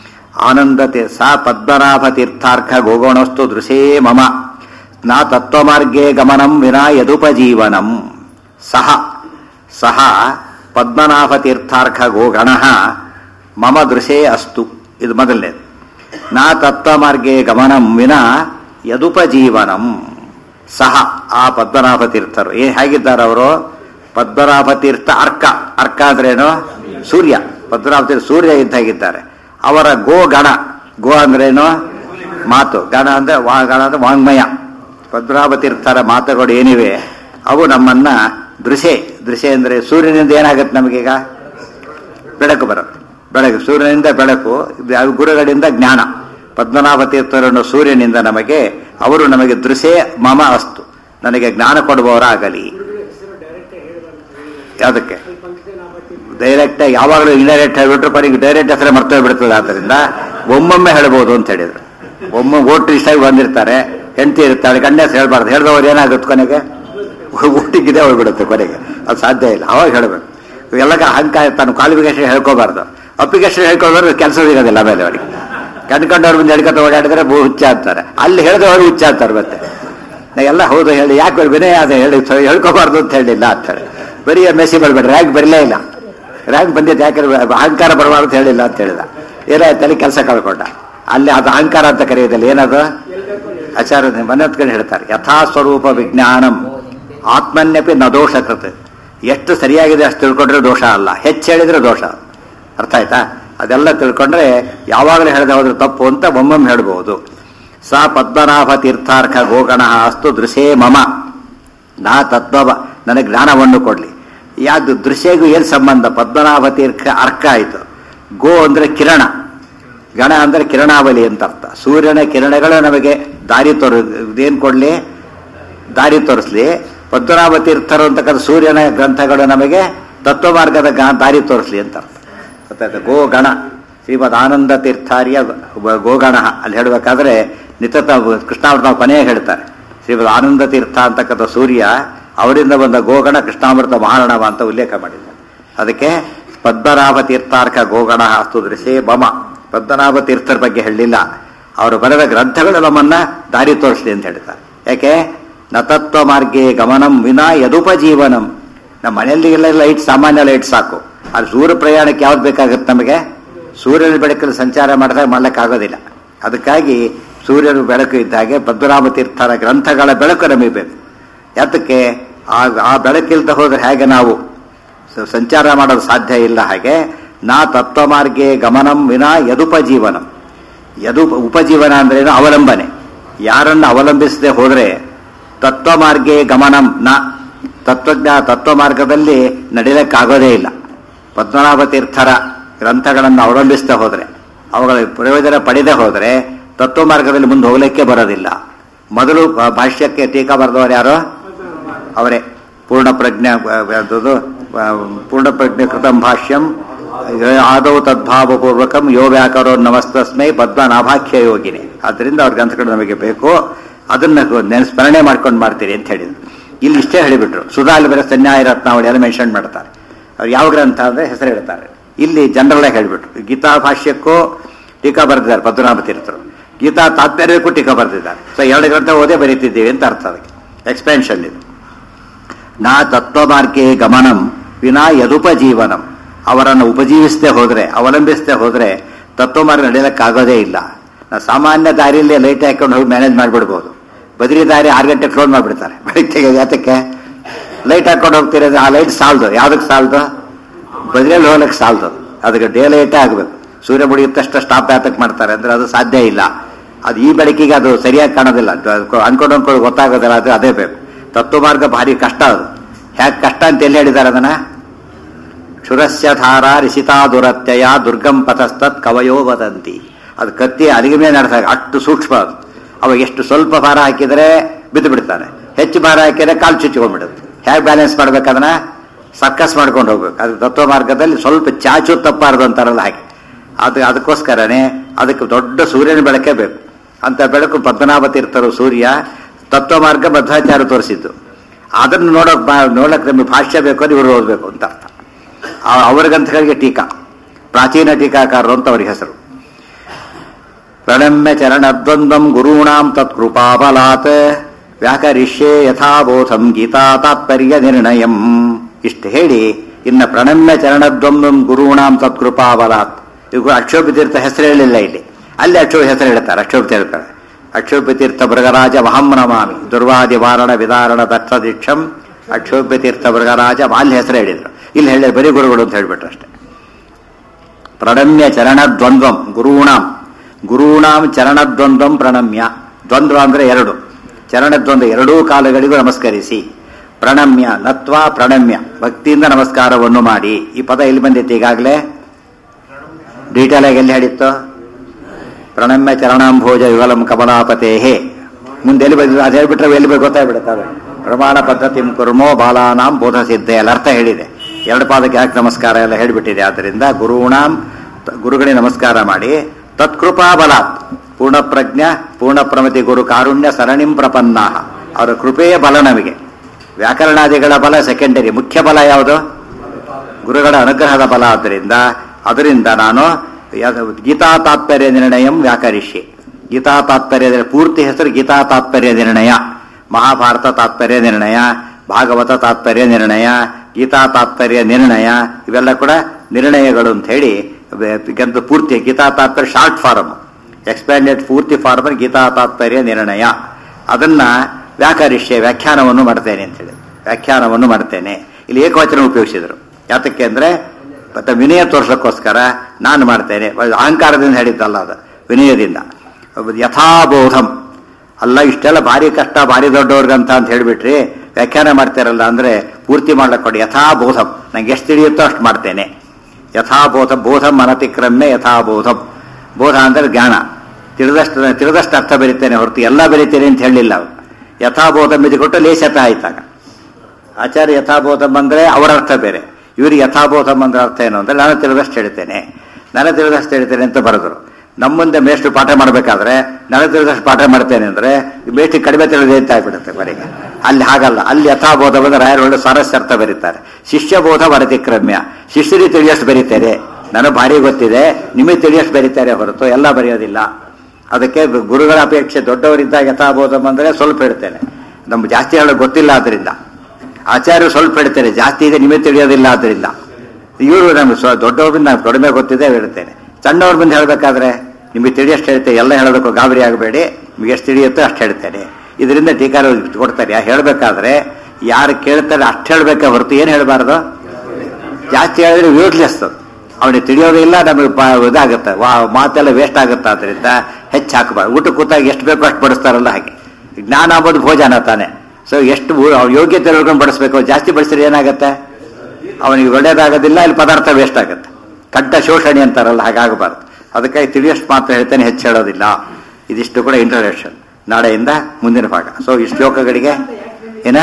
ಆನಂದತೆ ಸಾ ಪದ್ಮನಾಭ ತೀರ್ಥಾರ್ಥ ಗೋಗೋಣಸ್ತು ದೃಶೇ ಮಮ ನಾ ತತ್ವಮಾರ್ಗೇ ಗಮನಂ ವಿನಾ ಯದುಪಜೀವನಂ ಸಹ ಸಹ ಪದ್ಮನಾಭ ತೀರ್ಥಾರ್ಥ ಗೋಗಣ ಮಮ ದೃಶೇ ಅಸ್ತು ಇದು ಮೊದಲನೇದು ನಾ ತತ್ವಮಾರ್ಗೇ ಗಮನಂ ವಿನಾ ಯದುಪಜೀವನಂ ಸಹ ಆ ಪದ್ಮನಾಭ ತೀರ್ಥರು ಏ ಹೇಗಿದ್ದಾರೆ ಅವರು ಪದ್ಮನಾಭ ತೀರ್ಥ ಅರ್ಕ ಅರ್ಕ ಅಂದ್ರೇನು ಸೂರ್ಯ ಪದ್ಮನಾಭ ತೀರ್ಥ ಸೂರ್ಯ ಇದ್ದಾಗಿದ್ದಾರೆ ಅವರ ಗೋ ಗಣ ಗೋ ಅಂದ್ರೇನು ಮಾತು ಗಣ ಅಂದ್ರೆ ವಾ ಗಣ ಅಂದ್ರೆ ವಾಂಗ್ಮಯ ಪದ್ಮನಾಭ ತೀರ್ಥರ ಮಾತುಗಳು ಏನಿವೆ ಅವು ನಮ್ಮನ್ನ ದೃಶ್ಯ ದೃಶ್ಯ ಅಂದ್ರೆ ಸೂರ್ಯನಿಂದ ಏನಾಗುತ್ತೆ ನಮಗೀಗ ಬೆಳಕು ಬರುತ್ತೆ ಬೆಳಕು ಸೂರ್ಯನಿಂದ ಬೆಳಕು ಇದು ಗುರುಗಳಿಂದ ಜ್ಞಾನ ಪದ್ಮನಾಭ ತೀರ್ಥರನ್ನು ಸೂರ್ಯನಿಂದ ನಮಗೆ ಅವರು ನಮಗೆ ದೃಶ್ಯ ಮಮ ಅಸ್ತು ನನಗೆ ಜ್ಞಾನ ಕೊಡುವವರಾಗಲಿ ಯಾವುದಕ್ಕೆ ಡೈರೆಕ್ಟ್ ಯಾವಾಗಲೂ ಇಂಡೈರೆಕ್ಟ್ ಹೇಳ್ಬಿಟ್ರು ಕೊನೆಗೆ ಡೈರೆಕ್ಟ್ ಹೆಸರೇ ಮರ್ತೋಗಿ ಬಿಡ್ತದೆ ಆದ್ದರಿಂದ ಒಮ್ಮೊಮ್ಮೆ ಹೇಳ್ಬೋದು ಅಂತ ಹೇಳಿದ್ರು ಒಮ್ಮೆ ಓಟ್ರಿ ಇಷ್ಟಾಗಿ ಬಂದಿರ್ತಾರೆ ಹೆಂಡತಿ ಇರ್ತಾಳೆ ಗಂಡ ಹೆಸರು ಹೇಳ್ಬಾರ್ದು ಹೇಳ್ದವ್ರು ಏನಾಗುತ್ತೆ ಕೊನೆಗೆ ಊಟಿಗಿದೆ ಹೋಗ್ಬಿಡುತ್ತೆ ಕೊನೆಗೆ ಅದು ಸಾಧ್ಯ ಇಲ್ಲ ಅವಾಗ ಹೇಳ್ಬೇಕು ಎಲ್ಲ ಅಹಂಕಾರ ತಾನು ಕ್ವಾಲಿಫಿಕೇಶನ್ ಹೇಳ್ಕೋಬಾರ್ದು ಅಪ್ಲಿಕೇಶನ್ ಹೇಳ್ಕೊಂಡ್ರೆ ಕೆಲಸ ಸಿಗೋದಿಲ್ಲ ಆಮೇಲೆ ಅವರಿಗೆ ಕಂಡ್ಕೊಂಡವ್ರ ಮುಂದೆ ಹೇಳ್ಕೊತ ಓಡಾಡಿದ್ರೆ ಬಹು ಹುಚ್ಚ ಅಂತಾರೆ ಅಲ್ಲಿ ಹೇಳಿದವರು ಹುಚ್ಚ ಅಂತಾರೆ ಮತ್ತೆ ನಾ ಎಲ್ಲ ಹೌದು ಹೇಳಿ ಯಾಕೆ ವಿನಯ ಅದೇ ಹೇಳಿ ಸ- ಹೇಳ್ಕೋಬಾರ್ದು ಅಂತ ಹೇಳಿಲ್ಲ ಅಂತಾರೆ ಬರೀ ಮೆಸ್ಸಿ ಬರಬೇಡ ರ್ಯಾಂಕ್ ಬರಲೇ ಇಲ್ಲ ರ್ಯಾಂಕ್ ಬಂದಿದ್ದು ಯಾಕೆ ಅಹಂಕಾರ ಬರಬಾರ್ದು ಅಂತ ಹೇಳಿಲ್ಲ ಅಂತ ಹೇಳಿದ ಏನಾಯ್ತಲ್ಲಿ ಕೆಲಸ ಕಳ್ಕೊಂಡ ಅಲ್ಲಿ ಅದು ಅಹಂಕಾರ ಅಂತ ಕರೆಯೋದಿಲ್ಲ ಏನದು ಆಚಾರ್ಯ ಮನತ್ಕೊಂಡು ಹೇಳ್ತಾರೆ ಯಥಾ ಸ್ವರೂಪ ವಿಜ್ಞಾನಂ ಆತ್ಮನ್ಯಪಿ ನ ದೋಷ ಕೃತ್ ಎಷ್ಟು ಸರಿಯಾಗಿದೆ ಅಷ್ಟು ತಿಳ್ಕೊಂಡ್ರೆ ದೋಷ ಅಲ್ಲ ಹೆಚ್ಚು ಹೇಳಿದ್ರೆ ದೋಷ ಅರ್ಥ ಆಯ್ತಾ ಅದೆಲ್ಲ ತಿಳ್ಕೊಂಡ್ರೆ ಯಾವಾಗಲೂ ಹೇಳದೆ ಹೋದ್ರೆ ತಪ್ಪು ಅಂತ ಒಮ್ಮೊಮ್ಮೆ ಹೇಳ್ಬಹುದು ಸಾ ಪದ್ಮನಾಭ ತೀರ್ಥಾರ್ಥ ಗೋಗಣ ಅಸ್ತು ದೃಶೇ ಮಮ ನಾ ತತ್ವ ನನಗೆ ಜ್ಞಾನವನ್ನು ಕೊಡ್ಲಿ ಯಾವ್ದು ದೃಶ್ಯಗೂ ಏನ್ ಸಂಬಂಧ ಪದ್ಮನಾಭ ತೀರ್ಥ ಅರ್ಕ ಆಯ್ತು ಗೋ ಅಂದ್ರೆ ಕಿರಣ ಗಣ ಅಂದ್ರೆ ಕಿರಣಾವಲಿ ಅಂತ ಅರ್ಥ ಸೂರ್ಯನ ಕಿರಣಗಳು ನಮಗೆ ದಾರಿ ತೋರ್ ಏನ್ ಕೊಡ್ಲಿ ದಾರಿ ತೋರಿಸ್ಲಿ ಪದ್ಮನಾಭ ತೀರ್ಥರು ಅಂತಕ್ಕಂಥ ಸೂರ್ಯನ ಗ್ರಂಥಗಳು ನಮಗೆ ತತ್ವ ಮಾರ್ಗದ ಗಾ- ದಾರಿ ತೋರಿಸ್ಲಿ ಅಂತ ಅರ್ಥ ಗೊತ್ತಾಯ್ತಾ ಗೋಗಣ ಶ್ರೀಮದ್ ಆನಂದ ತೀರ್ಥಾರ್ಯ ಗ- ಗೋಗಣ ಅಲ್ಲಿ ಹೇಳಬೇಕಾದ್ರೆ ನಿತತ ಕೃಷ್ಣಾಮೃತ ಕೊನೆಗೆ ಹೇಳ್ತಾರೆ ಶ್ರೀಮದ್ ಆನಂದ ತೀರ್ಥ ಅಂತಕ್ಕಂಥ ಸೂರ್ಯ ಅವರಿಂದ ಬಂದ ಗೋಗಣ ಕೃಷ್ಣಾಮೃತ ಮಹಾರಣವ ಅಂತ ಉಲ್ಲೇಖ ಮಾಡಿದ್ದಾರೆ ಅದಕ್ಕೆ ಪದ್ಮನಾಭ ತೀರ್ಥಾರ್ಕ ಗೋಗಣ ಅಸ್ತು ದೃಶ್ಯೇ ಬಮ ಪದ್ಮನಾಭ ತೀರ್ಥರ ಬಗ್ಗೆ ಹೇಳಲಿಲ್ಲ ಅವರು ಬರೆದ ಗ್ರಂಥಗಳು ನಮ್ಮನ್ನ ದಾರಿ ತೋರಿಸಲಿ ಅಂತ ಹೇಳ್ತಾರೆ ಯಾಕೆ ನತತ್ವ ಮಾರ್ಗೆ ಗಮನಂ ವಿನಾ ಯದುಪಜೀವನಂ ನಮ್ಮ ಮನೆಯಲ್ಲಿಗೆಲ್ಲ ಲೈಟ್ ಸಾಮಾನ್ಯ ಲೈಟ್ ಸಾಕು ಅಲ್ಲಿ ಸೂರ್ಯ ಪ್ರಯಾಣಕ್ಕೆ ಯಾವ್ದು ಬೇಕಾಗುತ್ತೆ ನಮಗೆ ಸೂರ್ಯನ ಬೆಳಕಲ್ಲಿ ಸಂಚಾರ ಮಾಡಿದಾಗ ಮಾಡ್ಲಿಕ್ಕಾಗೋದಿಲ್ಲ ಅದಕ್ಕಾಗಿ ಸೂರ್ಯನ ಬೆಳಕು ಇದ್ದಾಗೆ ಪದ್ಮನಾಭ ತೀರ್ಥರ ಗ್ರಂಥಗಳ ಬೆಳಕು ನಮಗೆ ಬೇಕು ಯಾತಕ್ಕೆ ಆ ಆ ಬೆಳಕಿಲ್ದ ಹೋದ್ರೆ ಹೇಗೆ ನಾವು ಸ- ಸಂಚಾರ ಮಾಡೋದು ಸಾಧ್ಯ ಇಲ್ಲ ಹಾಗೆ ನಾ ತತ್ವಮಾರ್ಗೆ ಗಮನಂ ವಿನಾ ಯದುಪಜೀವನಂ ಯದು ಉಪಜೀವನ ಅಂದ್ರೇನು ಅವಲಂಬನೆ ಯಾರನ್ನು ಅವಲಂಬಿಸದೆ ಹೋದ್ರೆ ತತ್ವಮಾರ್ಗೆ ಗಮನಂ ನ ತತ್ವಜ್ಞ ತತ್ವ ಮಾರ್ಗದಲ್ಲಿ ನಡೀಲಿಕ್ಕಾಗೋದೇ ಇಲ್ಲ ಪದ್ಮನಾಭ ತೀರ್ಥರ ಗ್ರಂಥಗಳನ್ನು ಅವಲಂಬಿಸದೆ ಹೋದ್ರೆ ಅವುಗಳ ಪ್ರಯೋಜನ ಪಡೆದೇ ಹೋದ್ರೆ ತತ್ವ ಮಾರ್ಗದಲ್ಲಿ ಮುಂದೆ ಹೋಗಲಿಕ್ಕೆ ಬರೋದಿಲ್ಲ ಮೊದಲು ಭಾ- ಭಾಷ್ಯಕ್ಕೆ ಟೀಕಾ ಬರೆದವರು ಯಾರು ಅವರೇ ಪೂರ್ಣ ಪ್ರಜ್ಞೆ ಅದು ಪೂರ್ಣ ಪ್ರಜ್ಞೆ ಕೃತಂ ಭಾಷ್ಯಂ ಆದೌ ತದ್ಭಾವಪೂರ್ವಕಂ ಯೋ ವ್ಯಾಕರೋ ನಮಸ್ತಸ್ಮೈ ಪದ್ಮನಾಭಾಖ್ಯ ಯೋಗಿನಿ ಆದ್ದರಿಂದ ಅವ್ರ ಗ್ರಂಥಗಳು ನಮಗೆ ಬೇಕು ಅದನ್ನ ನೆನ್ ಸ್ಮರಣೆ ಮಾಡ್ಕೊಂಡು ಮಾಡ್ತೀರಿ ಅಂತ ಹೇಳಿದ್ರು ಇಲ್ಲಿ ಇಷ್ಟೇ ಹೇಳಿಬಿಟ್ರು ಸುಧಾಲ್ ಬೇರೆ ಸನ್ಯಾಯ ರತ್ನಾವಳಿ ಎಲ್ಲ ಮೆನ್ಷನ್ ಮಾಡ್ತಾರೆ ಅವ್ರು ಯಾವ ಗ್ರಂಥ ಅಂದ್ರೆ ಹೆಸರು ಹೇಳ್ತಾರೆ ಇಲ್ಲಿ ಜನರಲ್ ಆಗಿ ಹೇಳಿಬಿಟ್ರು ಗೀತಾ ಭಾಷ್ಯಕ್ಕೂ ಟೀಕಾ ಬರೆದಿದ್ದಾರೆ ಪದ್ಮನಾಭ ತೀರ್ಥರು ಗೀತಾ ತಾತ್ಪರ್ಯಕ್ಕೂ ಟೀಕಾ ಬರೆದಿದ್ದಾರೆ ಸೊ ಎರಡು ಗ್ರಂಥ ಓದೇ ಬರೀತಿದ್ದೀವಿ ಅಂತ ಅರ್ಥ ಅದಕ್ಕೆ ಎಕ್ಸ್ಪೆನ್ಷನ್ ಇದು ನಾ ತತ್ವಮಾರ್ಗೆ ಗಮನಂ ವಿನಾ ಯದುಪಜೀವನಂ ಅವರನ್ನು ಉಪಜೀವಿಸದೆ ಹೋದ್ರೆ ಅವಲಂಬಿಸದೆ ಹೋದ್ರೆ ತತ್ವಮಾರ್ಗ ನಡೆಯಲಿಕ್ಕಾಗೋದೇ ಇಲ್ಲ ನಾ ಸಾಮಾನ್ಯ ದಾರಿಯಲ್ಲಿ ಲೈಟ್ ಹಾಕೊಂಡು ಹೋಗಿ ಮ್ಯಾನೇಜ್ ಮಾಡಿಬಿಡ್ಬೋದು ಬದರಿ ದಾರಿ ಆರು ಗಂಟೆ ಕ್ಲೋಸ್ ಮಾಡಿಬಿಡ್ತಾರೆ ಬೆಳಗ್ಗೆ ಯಾತಕ್ಕೆ ಲೈಟ್ ಹಾಕೊಂಡು ಹೋಗ್ತಿರೋದು ಆ ಲೈಟ್ ಸಾಲದು ಯಾವ್ದಕ್ಕೆ ಸಾಲದು ಬದರಿಯಲ್ಲಿ ಹೋಗ್ಲಿಕ್ಕೆ ಸಾಲದು ಅದಕ್ಕೆ ಡೇ ಲೈಟೇ ಆಗಬೇಕು ಸೂರ್ಯ ಮುಡಿದ ತಕ್ಷಣ ಸ್ಟಾಪ್ ಯಾತಕ್ಕೆ ಮಾಡ್ತಾರೆ ಅಂದ್ರೆ ಅದು ಸಾಧ್ಯ ಇಲ್ಲ ಅದು ಈ ಬೆಳಕಿಗೆ ಅದು ಸರಿಯಾಗಿ ಕಾಣೋದಿಲ್ಲ ಅದು ಅನ್ಕೊಂಡು ಅನ್ಕೊಂಡು ಗೊತ್ತಾಗೋದಿಲ್ಲ ಅದು ಅದೇ ಬೇಕು ತತ್ವ ಮಾರ್ಗ ಭಾರಿ ಕಷ್ಟ ಅದು ಹ್ಯಾಕ್ ಕಷ್ಟ ಅಂತ ಎಲ್ಲಿ ಹೇಳಿದ್ದಾರೆ ಅದನ್ನ ಕ್ಷುರಸ್ಯ ಧಾರ ರಿಸಿತಾ ದುರತ್ಯಯ ದುರ್ಗಂ ಪಥಸ್ತತ್ ಕವಯೋ ವದಂತಿ ಅದು ಕತ್ತಿ ಅಲ್ಲಿಗೆ ಮೇಲೆ ನಡೆಸಾಗ ಅಷ್ಟು ಸೂಕ್ಷ್ಮ ಅದು ಅವಾಗ ಎಷ್ಟು ಸ್ವಲ್ಪ ಭಾರ ಹಾಕಿದರೆ ಬಿದ್ದು ಬಿಡ್ತಾನೆ ಹೆಚ್ಚು ಭಾರ ಹಾಕಿದ್ರೆ ಕಾಲು ಚುಚ್ಕೊಂಡ್ಬಿಡುತ್ತೆ ಹೇಗೆ ಬ್ಯಾಲೆನ್ಸ್ ಮಾಡ್ಬೇಕು ಅದನ್ನ ಸರ್ಕಸ್ ಮಾಡ್ಕೊಂಡು ಹೋಗ್ಬೇಕು ಅದು ತತ್ವ ಮಾರ್ಗದಲ್ಲಿ ಸ್ವಲ್ಪ ಚಾಚು ತಪ್ಪಾರ್ದು ಅಂತಾರಲ್ಲ ಹಾಗೆ ಅದು ಅದಕ್ಕೋಸ್ಕರನೇ ಅದಕ್ಕೆ ದೊಡ್ಡ ಸೂರ್ಯನ ಬೆಳಕೇ ಬೇಕು ಅಂತ ಬೆಳಕು ಪದ್ಮನಾಭ ತೀರ್ಥರು ಸೂರ್ಯ ತತ್ವ ಮಾರ್ಗ ಮಧ್ವಾಚಾರ್ಯ ತೋರಿಸಿದ್ದು ಅದನ್ನು ನೋಡೋಕ್ ಬಾ- ನೋಡಕ್ ನಮಗೆ ಭಾಷ್ಯ ಬೇಕು ಅಂದ್ರೆ ಇವರು ಓದಬೇಕು ಅಂತ ಅರ್ಥ ಆ- ಅವರ ಗ್ರಂಥಗಳಿಗೆ ಟೀಕಾ ಪ್ರಾಚೀನ ಟೀಕಾಕಾರರು ಅಂತ ಅವರಿಗೆ ಹೆಸರು ಪ್ರಣಮ್ಯ ಚರಣದ್ವಂದ್ವಂ ಗುರುಣಾಂ ತತ್ಕೃಪಾಬಲಾತ್ ವ್ಯಾಕರಿಷ್ಯೆ ಯಥಾಬೋಧಂ ಗೀತಾ ತಾತ್ಪರ್ಯ ನಿರ್ಣಯಂ ಇಷ್ಟು ಹೇಳಿ ಇನ್ನ ಪ್ರಣಮ್ಯ ಚರಣದ್ವಂದ್ವಂ ಗುರುಣಾಂ ತತ್ಕೃಪಾಬಲಾತ್ ಇವು ಅಕ್ಷೋಭಿತೀರ್ಥ ಹೆಸರು ಹೇಳಿಲ್ಲ ಇಲ್ಲಿ ಅಲ್ಲಿ ಅಕ್ಷೋಭ ಹೆಸರು ಹೇಳ್ತಾರೆ ಅಕ್ಷೋಭಿತೀರ್ಥ ಅಕ್ಷೋಭ್ಯತೀರ್ಥ ಮೃಗರಾಜ ಮಹಂ ನಮಾಮಿ ದುರ್ವಾದಿ ವಾರಣ ವಿದಾರಣ ದಕ್ಷ ದೀಕ್ಷಂ ಅಕ್ಷೋಭ್ಯತೀರ್ಥ ಮೃಗರಾಜ ಅಲ್ಲಿ ಹೆಸರು ಹೇಳಿದ್ರು ಇಲ್ಲಿ ಹೇಳಿ ಬರೀ ಗುರುಗಳು ಅಂತ ಹೇಳ್ಬಿಟ್ರು ಅಷ್ಟೇ ಪ್ರಣಮ್ಯ ಚರಣ ದ್ವಂದ್ವಂ ಗುರುಣಾಂ ಗುರುಣಾಂ ಚರಣ ದ್ವಂದ್ವಂ ಪ್ರಣಮ್ಯ ದ್ವಂದ್ವ ಅಂದ್ರೆ ಎರಡು ಚರಣದ್ವಂದ್ವ ಎರಡೂ ಕಾಲಗಳಿಗೂ ನಮಸ್ಕರಿಸಿ ಪ್ರಣಮ್ಯ ನತ್ವ ಪ್ರಣಮ್ಯ ಭಕ್ತಿಯಿಂದ ನಮಸ್ಕಾರವನ್ನು ಮಾಡಿ ಈ ಪದ ಎಲ್ಲಿ ಬಂದಿತ್ತು ಈಗಾಗಲೇ ಡೀಟೇಲ್ ಆಗಿ ಎಲ್ಲಿ ಹೇಳಿತ್ತು ಪ್ರಣಮ್ಯ ಚರಣಾಂಭೋಜ ಯುಗಲಂ ಕಮಲಾಪತೆ ಮುಂದೆ ಎಲ್ಲಿ ಬಂದಿದ್ದು ಅದು ಹೇಳ್ಬಿಟ್ರೆ ಎಲ್ಲಿ ಬೇಕು ಗೊತ್ತಾಗ್ಬಿಡುತ್ತೆ ಅದು ಪ್ರಮಾಣ ಪದ್ಧತಿ ಕುರ್ಮೋ ಬಾಲಾನಾಂ ಬೋಧ ಸಿದ್ಧ ಎಲ್ಲ ಅರ್ಥ ಹೇಳಿದೆ ಎರಡು ಪಾದಕ್ಕೆ ಯಾಕೆ ನಮಸ್ಕಾರ ಎಲ್ಲ ಹೇಳಿಬಿಟ್ಟಿದೆ ಆದ್ದರಿಂದ ಗುರುಣಾಂ ತ- ಗುರುಗಳಿಗೆ ನಮಸ್ಕಾರ ಮಾಡಿ ತತ್ಕೃಪಾ ಬಲಾತ್ ಪೂರ್ಣ ಪ್ರಜ್ಞ ಪೂರ್ಣ ಪ್ರಮತಿ ಗುರು ಕಾರುಣ್ಯ ಸರಣಿಂ ಪ್ರಪನ್ನ ಅವರ ಕೃಪೆಯ ಬಲ ನಮಗೆ ವ್ಯಾಕರಣಾದಿಗಳ ಬಲ ಸೆಕೆಂಡರಿ ಮುಖ್ಯ ಬಲ ಯಾವುದು ಗುರುಗಳ ಅನುಗ್ರಹದ ಬಲ ಆದ್ದರಿಂದ ಅದರಿಂದ ನಾನು ಯಾವ್ದು ಗೀತಾ ತಾತ್ಪರ್ಯ ನಿರ್ಣಯಂ ವ್ಯಾಕರಿಷ್ಯೆ ಗೀತಾ ತಾತ್ಪರ್ಯ ಪೂರ್ತಿ ಹೆಸರು ಗೀತಾ ತಾತ್ಪರ್ಯ ನಿರ್ಣಯ ಮಹಾಭಾರತ ತಾತ್ಪರ್ಯ ನಿರ್ಣಯ ಭಾಗವತ ತಾತ್ಪರ್ಯ ನಿರ್ಣಯ ಗೀತಾ ತಾತ್ಪರ್ಯ ನಿರ್ಣಯ ಇವೆಲ್ಲ ಕೂಡ ನಿರ್ಣಯಗಳು ಅಂತ ಹೇಳಿ ಗಂತ ಪೂರ್ತಿ Gita Tatparya short form expanded ಪೂರ್ತಿ ಫಾರ್ಮ್ ಗೀತಾ ತಾತ್ಪರ್ಯ ನಿರ್ಣಯ ಅದನ್ನ ವ್ಯಾಕರಿಷ್ಯ ವ್ಯಾಖ್ಯಾನವನ್ನು ಮಾಡ್ತೇನೆ ಅಂತ ಹೇಳಿ ವ್ಯಾಖ್ಯಾನವನ್ನು ಮಾಡ್ತೇನೆ ಇಲ್ಲಿ ಏಕವಚನ ಉಪಯೋಗಿಸಿದರು ಯಾತಕ್ಕೆ ಅಂದ್ರೆ ಮತ್ತೆ ವಿನಯ ತೋರ್ಸಕ್ಕೋಸ್ಕರ ನಾನು ಮಾಡ್ತೇನೆ ಅಹಂಕಾರದಿಂದ ಹೇಳಿದ್ದಲ್ಲ ಅದು ವಿನಯದಿಂದ ಯಥಾಬೋಧಂ ಅಲ್ಲ ಇಷ್ಟೆಲ್ಲ ಭಾರಿ ಕಷ್ಟ ಭಾರಿ ದೊಡ್ಡವ್ರಿಗಂತ ಅಂತ ಹೇಳ್ಬಿಟ್ರಿ ವ್ಯಾಖ್ಯಾನ ಮಾಡ್ತಾರಲ್ಲ ಅಂದ್ರೆ ಪೂರ್ತಿ ಮಾಡ್ಲಿಕ್ಕೆ ಕೊಡಿ ಯಥಾಬೋಧಂ ನಂಗೆ ಎಷ್ಟು ತಿಳಿಯುತ್ತೋ ಅಷ್ಟು ಮಾಡ್ತೇನೆ ಯಥಾಬೋಧ ಬೋಧಂ ಅನತಿಕ್ರಮ್ಯ ಯಥಾಬೋಧಂ ಬೋಧ ಅಂದ್ರೆ ಜ್ಞಾನ ತಿಳಿದಷ್ಟು ತಿಳಿದಷ್ಟು ಅರ್ಥ ಬೆಳಿತೇನೆ ಹೊರತು ಎಲ್ಲ ಬೆಳಿತೇನೆ ಅಂತ ಹೇಳಲಿಲ್ಲ ಅವರು ಯಥಾಬೋಧಂ ಇದು ಕೊಟ್ಟು ಲೇಸತ ಆಯ್ತಾಗ ಆಚಾರ್ಯ ಯಥಾಬೋಧಂ ಅಂದ್ರೆ ಅವರ ಅರ್ಥ ಬೇರೆ ಇವ್ರಿಗೆ ಯಥಾಬೋಧಂ ಅಂದ್ರೆ ಅರ್ಥ ಏನು ಅಂದ್ರೆ ನಾನು ತಿಳಿದಷ್ಟು ಹೇಳ್ತೇನೆ ನಾನು ತಿಳಿದಷ್ಟು ಹೇಳ್ತೇನೆ ಅಂತ ಬರೆದರು ನಮ್ಮ ಮುಂದೆ ಮೇಷ್ಟ್ರು ಪಾಠ ಮಾಡಬೇಕಾದ್ರೆ ನನಗೆ ತಿಳಿದಷ್ಟು ಪಾಠ ಮಾಡ್ತೇನೆ ಅಂದ್ರೆ ಮೇಷ್ಟ್ರಿಗೆ ಕಡಿಮೆ ತಿಳಿದೇ ಅಂತ ಆಗ್ಬಿಡುತ್ತೆ ಕೊನೆಗೆ ಅಲ್ಲಿ ಹಾಗಲ್ಲ ಅಲ್ಲಿ ಯಥಾಬೋಧ ಬಂದು ರಾಯರು ಒಳ್ಳೆ ಸಾರಸ್ಯರ್ಥ ಬರೀತಾರೆ ಶಿಷ್ಯಬೋಧ ವರತಿಕ್ರಮ್ಯ ಶಿಷ್ಯರಿಗೆ ತಿಳಿಯಷ್ಟು ಬರೀತಾರೆ ನನಗೆ ಭಾರಿ ಗೊತ್ತಿದೆ ನಿಮಗೆ ತಿಳಿಯಷ್ಟು ಬರೀತಾರೆ ಹೊರತು ಎಲ್ಲ ಬರೆಯೋದಿಲ್ಲ ಅದಕ್ಕೆ ಗುರುಗಳ ಅಪೇಕ್ಷೆ ದೊಡ್ಡವರಿದ್ದಾಗ ಯಥಾಬೋಧ ಬಂದರೆ ಸ್ವಲ್ಪ ಹೇಳ್ತೇನೆ ನಮ್ಗೆ ಜಾಸ್ತಿ ಹೇಳೋಕೆ ಗೊತ್ತಿಲ್ಲ ಆದ್ರಿಂದ ಆಚಾರ್ಯರು ಸ್ವಲ್ಪ ಹೇಳ್ತೇನೆ ಜಾಸ್ತಿ ಇದೆ ನಿಮಗೆ ತಿಳಿಯೋದಿಲ್ಲ ಆದ್ರಿಂದ ಇವರು ನಮ್ಗೆ ಸ್ವ ದೊಡ್ಡವ್ರ ನಾನು ಕಡಿಮೆ ಗೊತ್ತಿದೆ ಹೇಳ್ತೇನೆ ಸಣ್ಣವ್ರ ಬಂದು ಹೇಳ್ಬೇಕಾದ್ರೆ ನಿಮಗೆ ತಿಳಿಯಷ್ಟು ಹೇಳ್ತೇನೆ ಎಲ್ಲ ಹೇಳೋದಕ್ಕೂ ಗಾಬರಿ ಆಗಬೇಡಿ ನಿಮಗೆ ಎಷ್ಟು ತಿಳಿಯುತ್ತೋ ಅಷ್ಟು ಹೇಳ್ತೇನೆ ಇದರಿಂದ ಟೀಕಾರ ಕೊಡ್ತಾರೆ ಯಾ ಹೇಳ್ಬೇಕಾದ್ರೆ ಯಾರು ಕೇಳ್ತಾರೆ ಅಷ್ಟು ಹೇಳ್ಬೇಕೆ ಹೊರತು ಏನು ಹೇಳಬಾರ್ದು ಜಾಸ್ತಿ ಹೇಳಿದ್ರೆ ಯೂಸ್ಲೆಸ್ ಅವನಿಗೆ ತಿಳಿಯೋದೇ ಇಲ್ಲ ನಮಗೆ ಪ- ಇದಾಗುತ್ತೆ ವಾ ಮಾತೆಲ್ಲ ವೇಸ್ಟ್ ಆಗುತ್ತೆ ಅದರಿಂದ ಹೆಚ್ಚು ಹಾಕಬಾರ್ದು ಊಟ ಕೂತಾಗ ಎಷ್ಟು ಬೇಕೋ ಅಷ್ಟು ಬಡಿಸ್ತಾರಲ್ಲ ಹಾಗೆ ಜ್ಞಾನ ಅಂಬೋದು ಭೋಜನ ತಾನೆ ಸೊ ಎಷ್ಟು ಊ- ಅವ್ರ ಯೋಗ್ಯತೆ ನೋಡ್ಕೊಂಡು ಬಡಿಸ್ಬೇಕು ಜಾಸ್ತಿ ಬಡಿಸಿದ್ರೆ ಏನಾಗುತ್ತೆ ಅವನಿಗೆ ಒಳ್ಳೇದಾಗೋದಿಲ್ಲ ಇಲ್ಲಿ ಪದಾರ್ಥ ವೇಸ್ಟ್ ಆಗುತ್ತೆ ಕಂಠ ಶೋಷಣೆ ಅಂತಾರಲ್ಲ ಹಾಗಾಗಬಾರ್ದು ಅದಕ್ಕಾಗಿ ತಿಳಿಯಷ್ಟು ಮಾತ್ರ ಹೇಳ್ತೇನೆ ಹೆಚ್ಚು ಹೇಳೋದಿಲ್ಲ ಇದಿಷ್ಟು ಕೂಡ ಇಂಟ್ರಡಕ್ಷನ್ ನಾಳೆಯಿಂದ ಮುಂದಿನ ಭಾಗ ಸೊ ಈ ಶ್ಲೋಕಗಳಿಗೆ ಏನ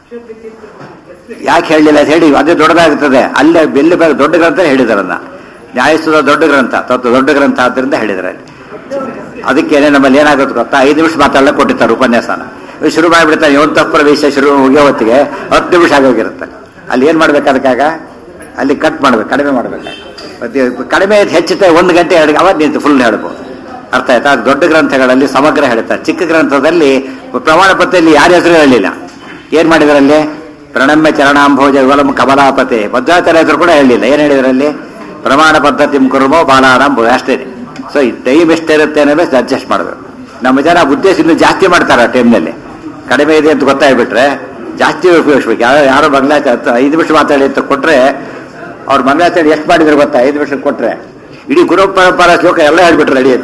ಯಾಕೆ ಹೇಳಲಿಲ್ಲ ಅಂತ ಹೇಳಿ ಅದೇ ದೊಡ್ಡದಾಗುತ್ತದೆ ಅಲ್ಲೇ ಬೆಲ್ಲಿ ಬೇಗ ದೊಡ್ಡ ಗ್ರಂಥ ಹೇಳಿದಾರನ್ನ ನ್ಯಾಯಸುಧ ದೊಡ್ಡ ಗ್ರಂಥ ತತ್ವ ದೊಡ್ಡ ಗ್ರಂಥ ಆದ್ದರಿಂದ ಹೇಳಿದಾರೆ ಅದಕ್ಕೇನೆ ನಮ್ಮಲ್ಲಿ ಏನಾಗುತ್ತೆ ಗೊತ್ತಾ ಐದು ನಿಮಿಷ ಮಾತಾಡಲ್ಲ ಕೊಟ್ಟಿರ್ತಾರೆ ಉಪನ್ಯಾಸನ ಇವ್ರು ಶುರು ಮಾಡಿಬಿಡ್ತಾರೆ ಇವನ್ ತಪ್ಪು ಪ್ರವೇಶ ಶುರು ಹೋಗೋ ಹೊತ್ತಿಗೆ ಹತ್ತು ನಿಮಿಷ ಆಗೋಗಿರುತ್ತೆ ಅಲ್ಲಿ ಏನ್ ಮಾಡ್ಬೇಕು ಅದಕ್ಕಾಗ ಅಲ್ಲಿ ಕಟ್ ಮಾಡ್ಬೇಕು ಕಡಿಮೆ ಮಾಡ್ಬೇಕು ಮತ್ತೆ ಕಡಿಮೆ ಹೆಚ್ಚುತ್ತೆ ಒಂದು ಗಂಟೆ ಎರಡು ಅವತ್ತು ನಿಂತು ಫುಲ್ ಹೇಳ್ಬೋದು ಅರ್ಥ ಆಯ್ತಾ ಅದು ದೊಡ್ಡ ಗ್ರಂಥಗಳಲ್ಲಿ ಸಮಗ್ರ ಹೇಳ್ತಾರೆ ಚಿಕ್ಕ ಗ್ರಂಥದಲ್ಲಿ ಪ್ರಮಾಣ ಪತ್ರೆಯಲ್ಲಿ ಯಾರ ಹೆಸರು ಹೇಳಲಿಲ್ಲ ಏನ್ ಮಾಡಿದ್ರಲ್ಲಿ ಪ್ರಣಮ್ಯ ಚರಣಾಂಭೋಜ ವಿವಲಂ ಕಮಲಾಪತೆ ಮಧ್ವಾಚಾರ್ಯ ಹೆಸರು ಕೂಡ ಹೇಳಲಿಲ್ಲ ಏನ್ ಹೇಳಿದ್ರಲ್ಲಿ ಪ್ರಮಾಣ ಪದ್ಧತಿ ಕುರುಮೋ ಬಾಲಾರಾಮ್ ಅಷ್ಟೇ ಸೊ ಈ ಟೈಮ್ ಎಷ್ಟಿರುತ್ತೆ ಅನ್ನೋದು ಅಡ್ಜಸ್ಟ್ ಮಾಡಬೇಕು ನಮ್ಮ ಜನ ಉದ್ದೇಶ ಇನ್ನು ಜಾಸ್ತಿ ಮಾಡ್ತಾರೆ ಆ ಟೈಮ್ನಲ್ಲಿ ಕಡಿಮೆ ಇದೆ ಅಂತ ಗೊತ್ತಾಗ್ಬಿಟ್ರೆ ಜಾಸ್ತಿ ಉಪಯೋಗಿಸ್ಬೇಕು ಯಾರೋ ಯಾರೋ ಮಂಗಳಾಚಾರ ಹತ್ತು ಐದು ನಿಮಿಷ ಮಾತಾಡಿ ಅಂತ ಕೊಟ್ರೆ ಅವ್ರು ಮಂಗಳಾಚಾರ್ಯ ಎಷ್ಟು ಮಾಡಿದ್ರು ಗೊತ್ತಾ ಐದು ನಿಮಿಷ ಕೊಟ್ರೆ ಇಡೀ ಗುರು ಪರಂಪರಾ ಶ್ಲೋಕ ಎಲ್ಲ ಹೇಳ್ಬಿಟ್ರೆ ರೆಡಿ ಅಂತ